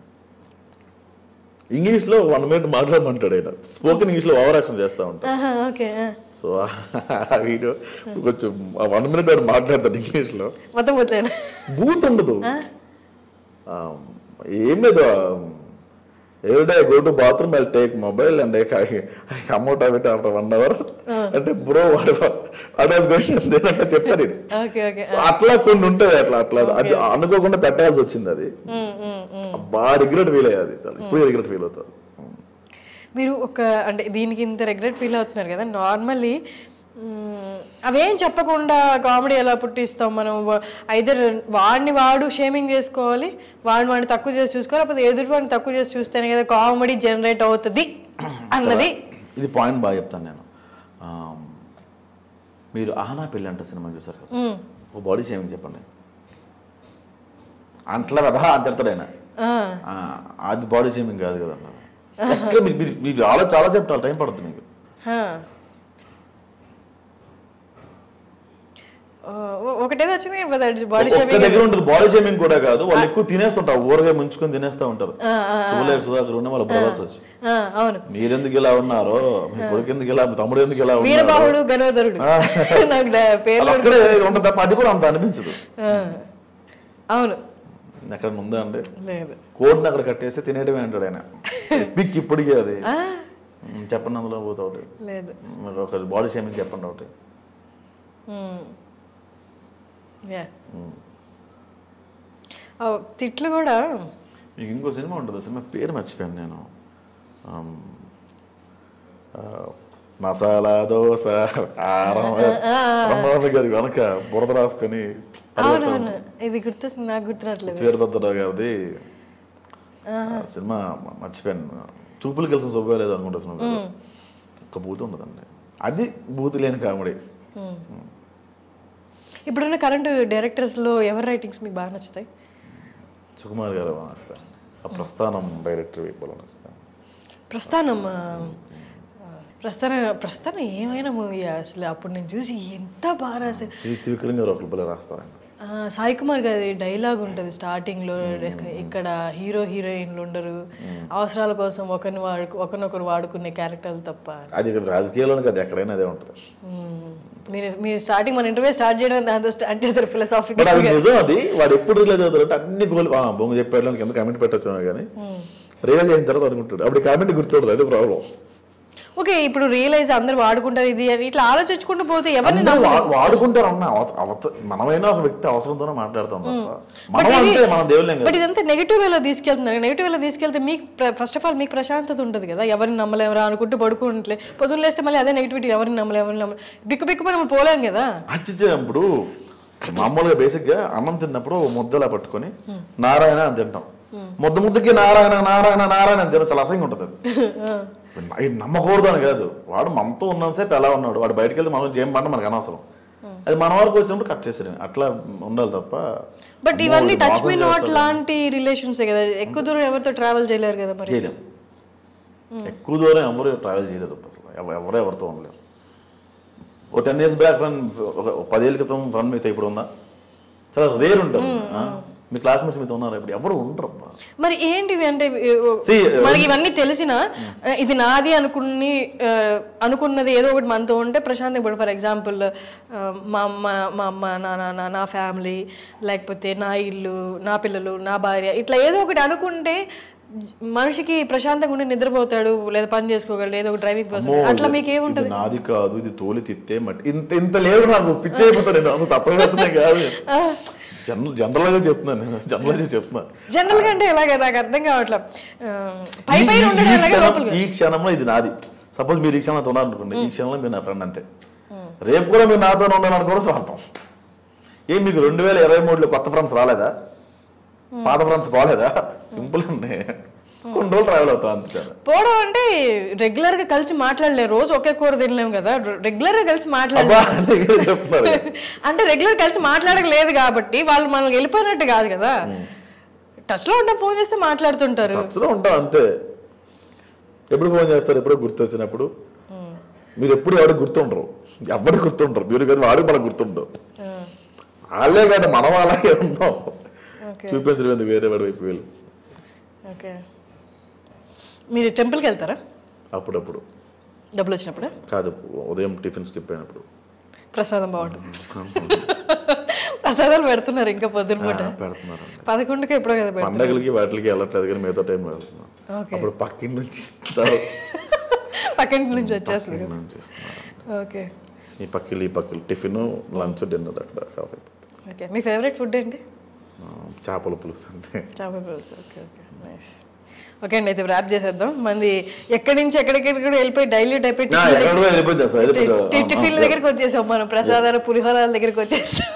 S3: ఇంగ్లీష్ లో వన్ మినిట్ మాట్లాడమంటాడు ఆయన స్పోకెన్ ఇంగ్లీష్ లో ఓవర్ యాక్షన్ చేస్తా ఉంటాడు
S2: ఆహా, ఓకే ఆ.
S3: సో ఆ వీడియో కొంచెం వన్ మినిట్ వాడు మాట్లాడతాడు ఇంగ్లీష్ లో
S2: మొత్తం పోతాను
S3: బూత్ ఉండదు ఆ, ఏం లేదు everyday go to bathroom I take mobile and I come out of it after one hour అంటే బ్రో వాడు వాట్ వాస్ గోయింగ్ అంటే చెప్తారు ఇది.
S2: ఓకే ఓకే
S3: So అట్లా కొన్ని ఉంటాయి అట్లా అట్లా అది అనుకోకుండా పెట్టాల్సి వచ్చింది అది బాగా రిగ్రెట్ ఫీల్ అయ్యేది చాలా ఇప్పుడు రిగ్రెట్ ఫీల్ అవుతారు
S2: మీరు ఒక అంటే దీనికి ఇంత రెగ్రెట్ ఫీల్ అవుతున్నారు కదా నార్మల్లీ అవేం చెప్పకుండా కామెడీ ఎలా పుట్టిస్తాం మనం ఐదర్ వాడిని వాడు షేమింగ్ చేసుకోవాలి వాడిని వాడిని తక్కువ చేసి చూసుకోవాలి లేకపోతే ఎదుటి వాడిని తక్కువ చేసి చూస్తేనే కదా కామెడీ జనరేట్ అవుతుంది అన్నది
S3: ఇది పాయింట్ బాగా చెప్తాను నేను ఆ, మీరు ఆహనా పెళ్ళి అంటే సినిమా చూసారు కదా
S2: మ్మ్.
S3: ఓ బాడీ షేమింగ్ చెప్పండి అంటలే కదా అని తిడతాడు ఆయన
S2: ఆ,
S3: ఆ, అది బాడీ షేమింగ్ కాదు కదా అన్నది ఎక్కడ మీరు మీరు- మీరు చాలా చాలా చెప్తారు టైం పడుతుంది మీకు
S2: హా. ఓ, ఒకటేదో వచ్చింది బాడీ
S3: ఒక్క
S2: షేమింగ్
S3: దగ్గర ఉంటుంది బాడీ షేమింగ్ కూడా కాదు వాళ్ళు ఎక్కువ తినేస్తుంటారు ఊరగా ముంచుకొని తినేస్తా ఉంటారు సులేఖ సుధాకర్ ఉన్న వాళ్ళ బ్రదర్స్ వచ్చి
S2: అవును
S3: మీరెందుకు ఇలా ఉన్నారో మీ కొడుకు ఎందుకు ఇలా మీ తమ్ముడు ఎందుకు ఇలా ఉన్నారు
S2: వీరబాహుడు గణోదరుడు నాకు డా- పేర్లు
S3: అక్కడే ఉంటుంది తప్ప అది కూడా అంత అనిపించదు
S2: ఆ, అవును
S3: ఎక్కడ ఉందా అంటే
S2: లేదు
S3: కోడ్ని అక్కడ కట్టేసి తినేయడమే అంటాడు ఆయన పిక్ ఇప్పటికే అది ఉమ్, చెప్పండి అందులో పోతా ఒకటి
S2: లేదు
S3: మీకు ఒక బాడీ షేమింగ్ చెప్పండి ఒకటి
S2: మ్మ్. యా ఆ, తిట్లు కూడా
S3: మీకు ఇంకో సినిమా ఉంటుంది సినిమా పేరు మర్చిపోయాను నేను ఆమ్, ఆ, మసాలా దోశ కారం బ్రహ్మానంద గారి వెనక బురద రాసుకొని
S2: అవునవును ఇది గుర్తొస్తుంది నాకు గుర్తురావట్లేదు
S3: వీరభద్రరావు గారిది ఆ సినిమా మ- మర్చిపోయాను చూపులు కలిసిన శుభ్రం లేదు అనుకుంటా సినిమా పేరు. ఒక్క బూత్ ఉండదండి అది బూత్ లేని కామెడీ
S2: ఇప్పుడున్న కరెంట్ డైరెక్టర్స్లో ఎవరి రైటింగ్స్ మీకు బాగా నచ్చుతాయి
S3: సుకుమార్ గారు వస్తాను ఆ ప్రస్థానం డైరెక్టర్ ఇప్పుడు వస్తాను
S2: ప్రస్థానం ఆ, ప్రస్థానం ప్రస్థానం ఏమైనా మూవీ అసలు అప్పుడు నేను చూసి ఎంత బాగా రాశారు
S3: త్రివిక్రమ్ గారు ఒకళ్ళు భలే రాస్తారండి
S2: ఆ, సాయి కుమార్ గారి డైలాగ్ ఉంటుంది స్టార్టింగ్లో ఇక్కడ హీరో హీరోయిన్లు ఉండరు అవసరాల కోసం ఒకరిని వాడు ఒకరినొకరు వాడుకునే క్యారెక్టర్లు తప్ప
S3: అది రాజకీయాల్లోనే కదా ఎక్కడైనా అదే ఉంటుంది
S2: మ్మ్. మీరు మీరు స్టార్టింగ్ మన ఇంటర్వ్యూ స్టార్ట్ చేయడం దాంతో స్టార్ట్ చేస్తారు ఫిలసాఫీ
S3: బట్ అది నిజం అది వాడు ఎప్పుడు రిలీజ్ అవుతారు అంటే అన్ని గోల్ బొమ్మ చెప్పాడు కింద కామెంట్ పెట్టచ్చు కానీ రియల్ అయిన తర్వాత అనుకుంటాడు అప్పుడు కామెంట్ గుర్తుండదు అదే ప్రాబ్లం
S2: ఓకే ఇప్పుడు రియలైజ్ అందరు వాడుకుంటారు ఇది అని ఇట్లా ఆలోచించుకుంటూ పోతే ఎవరిని
S3: అందరూ వా- వాడుకుంటారు అన్న అవత అవత- మనమైనా ఒక వ్యక్తి అవసరంతోనే మాట్లాడతాం తప్ప మనం అంటే మన దేవుళ్ళేం
S2: బట్
S3: కదా
S2: ఇదంతా నెగిటివ్ వేలో తీసుకెళ్తున్నారు నెగిటివ్ వేలో తీసుకెళ్తే మీకు ఫస్ట్ ఆఫ్ ఆల్ మీకు ప్రశాంతత ఉంటుంది కదా ఎవరిని నమ్మలేమరా అనుకుంటూ పడుకుంటే పొద్దున్న లేస్తే మళ్ళీ అదే నెగిటివిటీ ఎవరిని నమ్మలేము ఎవరిని నమ్మలేము బిక్కు బిక్కు మనం పోలేం కదా
S3: అచ్చిప్పుడు మామూలుగా బేసిక్ గా అన్నం తిన్నప్పుడు ఓ ముద్దలా పట్టుకొని నారాయణ అని తింటాం ముద్ద ముద్దకి నారాయణ నారాయణ నారాయణ అని తినడం చాలా అసహ్యంగా ఉంటుంది అది ఇది నమ్మకూడదు అని కాదు వాడు మనతో ఉన్నంతసేపు ఎలా ఉన్నాడు వాడు బయటకు వెళ్తే మనం ఏం పడినా మనకు అనవసరం అది మన వరకు వచ్చినప్పుడు కట్ చేసేది అట్లా ఉండాలి తప్ప
S2: బట్
S3: అమ్మో,
S2: ఇవన్నీ
S3: వీడు
S2: టచ్
S3: మోసం
S2: మీ నాట్
S3: చేస్తాడు.
S2: లాంటి రిలేషన్సే కదా ఎక్కువ దూరం ఎవరితో ట్రావెల్ చేయలేరు కదా మరి
S3: చేయలేం ఎక్కువ దూరం ఎవరు ట్రావెల్ చేయలేదు అసలు ఎవ- ఎవరు ఎవరితో ఉండలేరు ఓ టెన్ ఇయర్స్ బ్యాక్ ఫ్రెండ్ ఒక ఒక పదేళ్ళ క్రితం ఫ్రెండ్ మీతో ఇప్పుడు ఉందా చాలా రేర్ ఉంటారు ఆ? మీ క్లాస్మేట్స్ మీతో ఉన్నారు ఇప్పుడు ఎవరు ఉండరు అబ్బా.
S2: మరి ఏంటివి అంటే
S3: See,
S2: మనకి ఇవన్నీ తెలిసిన ఇది నాది అనుకుని ఆ, అనుకున్నది ఏదో ఒకటి మనతో ఉంటే ప్రశాంత్ ఇప్పుడు ఫర్ ఎగ్జాంపుల్ మా అమ్మ మా అమ్మ నా నాన్న నా ఫ్యామిలీ లేకపోతే నా ఇల్లు నా పిల్లలు నా భార్య ఇట్లా ఏదో ఒకటి అనుకుంటే మనిషికి ప్రశాంతంగా ఉండి నిద్రపోతాడు లేదా పని చేసుకోగలడు ఏదో ఒక డ్రైవింగ్
S3: అమ్మో,
S2: పర్సన్ అట్లా
S3: ఇది-
S2: మీకు ఏముంటది
S3: ఇది నాది కాదు ఇది తోలి తిత్తే మట్టి ఇంత ఇంత లేదు నాకు పిచ్చి అయిపోతాను నేను అంత తప్పగా కాదు జనరల్ జనరల్ గా చెప్తున్నాను నేను జనరల్ గా చెప్తున్నాను
S2: జనరల్ గా అంటే ఎలాగ నాకు అర్థం కావట్లా ఆ, పై
S3: ఈ-
S2: పైన
S3: ఈ-
S2: ఉండడం
S3: ఈ
S2: ఎలాగ
S3: క్షణం-
S2: లోపలికి
S3: ఈ క్షణంలో ఇది నాది సపోజ్ మీరు ఈ క్షణంలో ఉన్నారనుకోండి ఈ క్షణంలో మీరు నా ఫ్రెండ్ అంతే రేపు కూడా మీరు నాతో ఉండాలని కూడా స్వార్థం ఏం మీకు రెండు వేల ఇరవై మూడులో కొత్త ఫ్రెండ్స్ రాలేదా పాత ఫ్రెండ్స్ బాగాలేదా సింపుల్ అండి కొన్ని రోజులు ట్రావెల్ అవుతాం అంతే
S2: పోవడం అంటే రెగ్యులర్ గా కలిసి మాట్లాడలేరు రోజు ఒకే కూర తినలేము కదా రెగ్యులర్ గా కలిసి మాట్లాడలేము
S3: అబ్బా అంటే ఇదే చెప్తున్నారు
S2: అంటే రెగ్యులర్ కలిసి మాట్లాడలేదు కాబట్టి వాళ్ళు మనల్ని వెళ్ళిపోయినట్టు కాదు కదా టచ్లో ఉంటా ఫోన్ చేస్తే మాట్లాడుతుంటారు
S3: టచ్లో ఉంటాం అంతే ఎప్పుడు ఫోన్ చేస్తారు ఎప్పుడో గుర్తు వచ్చినప్పుడు మీరు ఎప్పుడు ఎవరికి గుర్తుండరు ఎవరికి గుర్తుండరు మీరు కానీ వాడికి మనకు గుర్తుండరు వాళ్ళే కాదు మనం అలాగే ఉన్నాం
S2: ఓకే
S3: చూపించడం ఎందుకు వేరే వాడి వైపు వెళ్ళి
S2: ఓకే మీరు టెంపుల్కి వెళ్తారా
S3: అప్పుడప్పుడు
S2: డబ్బులు వచ్చినప్పుడు
S3: కాదు ఉదయం టిఫిన్ స్కిప్ అయినప్పుడు
S2: ప్రసాదం బాగుంటుంది ప్రసాదాలు పెడుతున్నారు ఇంకా పొద్దున పూట
S3: ఆ, పెడుతున్నారండి
S2: పదకొండుకి ఎప్పుడో కదా పెడతారు
S3: పండగలకి వాటికి వెళ్ళట్లేదు కానీ మిగతా టైం వెళ్తున్నాం
S2: ఓకే.
S3: అప్పుడు పక్కింటి నుంచి ఇస్తారు
S2: పక్కింటి నుంచి వచ్చేస్తుంది
S3: పక్కింటి నుంచి ఇస్తున్నారు
S2: ఓకే
S3: ఈ పక్కలు ఈ పక్కలు టిఫిన్ లంచ్ డిన్నర్ అక్కడ కాఫీ
S2: ఓకే మీ ఫేవరెట్ ఫుడ్ ఏంటి
S3: చేపల పులుసు అంటే
S2: చేపల పులుసు ఓకే ఓకే నైస్ ఓకే అండి అయితే ర్యాప్ చేసేద్దాం మంది ఎక్కడి నుంచి ఎక్కడికెక్కడ కూడా వెళ్ళిపోయి డైల్యూట్ అయిపోయి
S3: నా, ఎక్కడ కూడా వెళ్ళిపోయింది అసలు ఇది పెద్ద-
S2: టి- టిఫిన్ల దగ్గరికి వచ్చేసాం మనం ప్రసాదాల పులిహోరాల దగ్గరికి వచ్చేసాం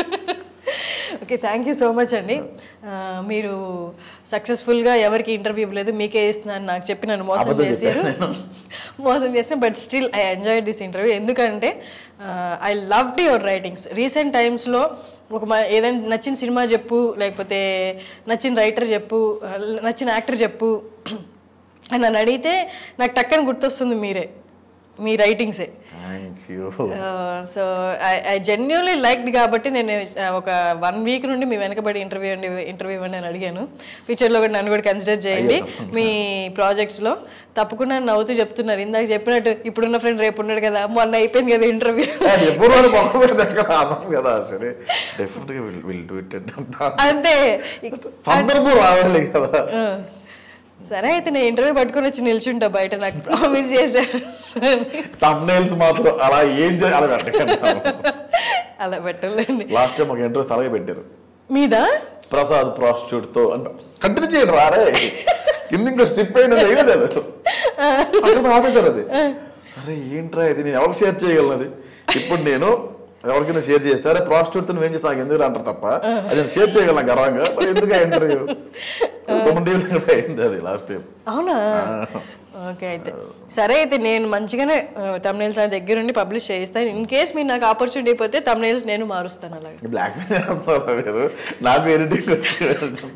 S2: okay thank you so much అండి ఆ, మీరు సక్సెస్ఫుల్గా ఎవరికి ఇంటర్వ్యూ ఇవ్వలేదు మీకే ఇస్తున్నాను నాకు చెప్పి నన్ను మోసం
S3: అబద్ధం
S2: చేశారు మోసం చేసిన but still I enjoy this interview ఎందుకంటే I loved your writings recent టైమ్స్లో ఒక మ- ఏదైనా నచ్చిన సినిమా చెప్పు లేకపోతే నచ్చిన రైటర్ చెప్పు ఆ, నచ్చిన యాక్టర్ చెప్పు అని నన్ను అడిగితే నాకు టక్కని గుర్తొస్తుంది మీరే మీ రైటింగ్సే
S3: thank you
S2: so I genuinely liked కాబట్టి నేను uh, ఒక వన్ వీక్ నుండి మీ వెనకబడి ఇంటర్వ్యూ అండి ఇంటర్వ్యూ ఇవ్వండి అని అడిగాను ఫ్యూచర్లో కూడా నన్ను కూడా కన్సిడర్ చేయండి మీ ప్రాజెక్ట్స్లో తప్పకుండా నవ్వుతూ చెప్తున్నారు ఇందాక చెప్పినట్టు ఇప్పుడున్న ఫ్రెండ్ రేపు ఉన్నాడు కదా మొన్న అయిపోయింది కదా ఇంటర్వ్యూ
S3: ఎప్పుడు వాళ్ళు మొక్క మీద దగ్గర అన్నాం కదా సరే డెఫినెట్ గా విల్ విల్ డూ ఇట్
S2: అంతే
S3: సందర్భం రావాలి కదా
S2: Uh, సరే అయితే నేను ఇంటర్వ్యూ పట్టుకొని వచ్చి నిల్చుంటా బయట నాకు ప్రామిస్ చేశారు
S3: తమ్నైల్స్ మాత్రం అలా ఏం చేయాలి అలా పెట్టకండి
S2: అలా పెట్టలేండి
S3: లాస్ట్ టైం ఒక ఇంటర్వ్యూ తలగా పెట్టారు
S2: మీద
S3: ప్రసాద్ ప్రాస్టిట్యూట్ తో అంటే కంటిన్యూ చేయండి రారే కింద ఇంకా స్టిప్ అయినా చేయలేదు అక్కడ ఆపేశారు అది అరే ఏంట్రా ఇది నేను ఎవరికి షేర్ చేయగలను అది ఇప్పుడు నేను ఎవరికైనా షేర్ చేస్తే అరే ప్రాస్టిట్యూట్ నువ్వు ఏం చేస్తా నాకు ఎందుకు అంటారు తప్ప అది నేను షేర్ చేయగలను గర్వంగా మరి ఎందుకు ఇంటర్వ్యూ సుమన్ టీవీలో కూడా అయింది అది లాస్ట్ టైం
S2: అవునా ఓకే అయితే సరే అయితే నేను మంచిగానే తమ్నైల్స్ నా దగ్గర నుండి పబ్లిష్ చేయిస్తాను ఇన్ కేస్ మీరు నాకు ఆపర్చునిటీ అయిపోతే తమ్నైల్స్ నేను మారుస్తాను అలాగే
S3: బ్లాక్ మెయిల్ చేస్తున్నారు మీరు నాకు ఎడిటింగ్ వచ్చి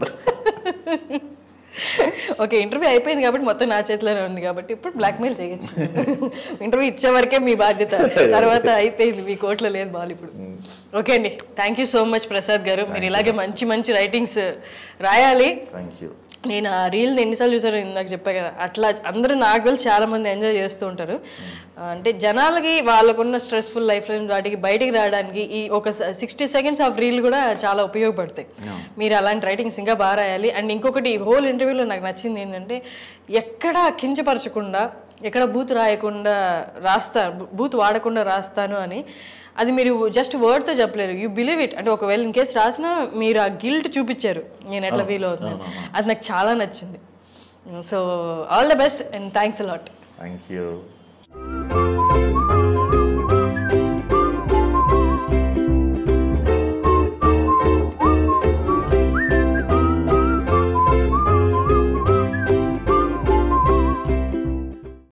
S2: ఓకే ఇంటర్వ్యూ అయిపోయింది కాబట్టి మొత్తం నా చేతిలోనే ఉంది కాబట్టి ఇప్పుడు బ్లాక్మెయిల్ చేయొచ్చు ఇంటర్వ్యూ ఇచ్చే వరకే మీ బాధ్యత తర్వాత అయిపోయింది మీ కోట్లో లేదు బాల్ ఇప్పుడు ఓకే అండి thank you so much Prasad గారు మీరు ఇలాగే మంచి మంచి రైటింగ్స్ రాయాలి
S3: థ్యాంక్ యూ
S2: నేను ఆ రీల్ని ఎన్నిసార్లు చూసానో ఇందాక చెప్పా కదా అట్లా అందరూ నాకు తెలిసి చాలా మంది ఎంజాయ్ చేస్తూ ఉంటారు ఆ, అంటే జనాలకి వాళ్ళకున్న స్ట్రెస్ఫుల్ లైఫ్ వాటికి బయటికి రావడానికి ఈ ఒక సిక్స్టీ సెకండ్స్ ఆఫ్ రీల్ కూడా చాలా ఉపయోగపడతాయి మీరు అలాంటి రైటింగ్స్ ఇంకా బాగా రాయాలి అండ్ ఇంకొకటి హోల్ ఇంటర్వ్యూలో నాకు నచ్చింది ఏంటంటే ఎక్కడా కించపరచకుండా ఎక్కడ బూత్ రాయకుండా రాస్తా బూత్ వాడకుండా రాస్తాను అని అది మీరు జస్ట్ వర్డ్తో చెప్పలేరు యూ బిలీవ్ ఇట్ అంటే ఒకవేళ ఇన్ కేసు రాసినా మీరు ఆ గిల్ట్ చూపించారు నేను ఎట్లా ఫీల్ అవుతున్నాను అది నాకు చాలా నచ్చింది so all the best and thanks a lot
S3: thank you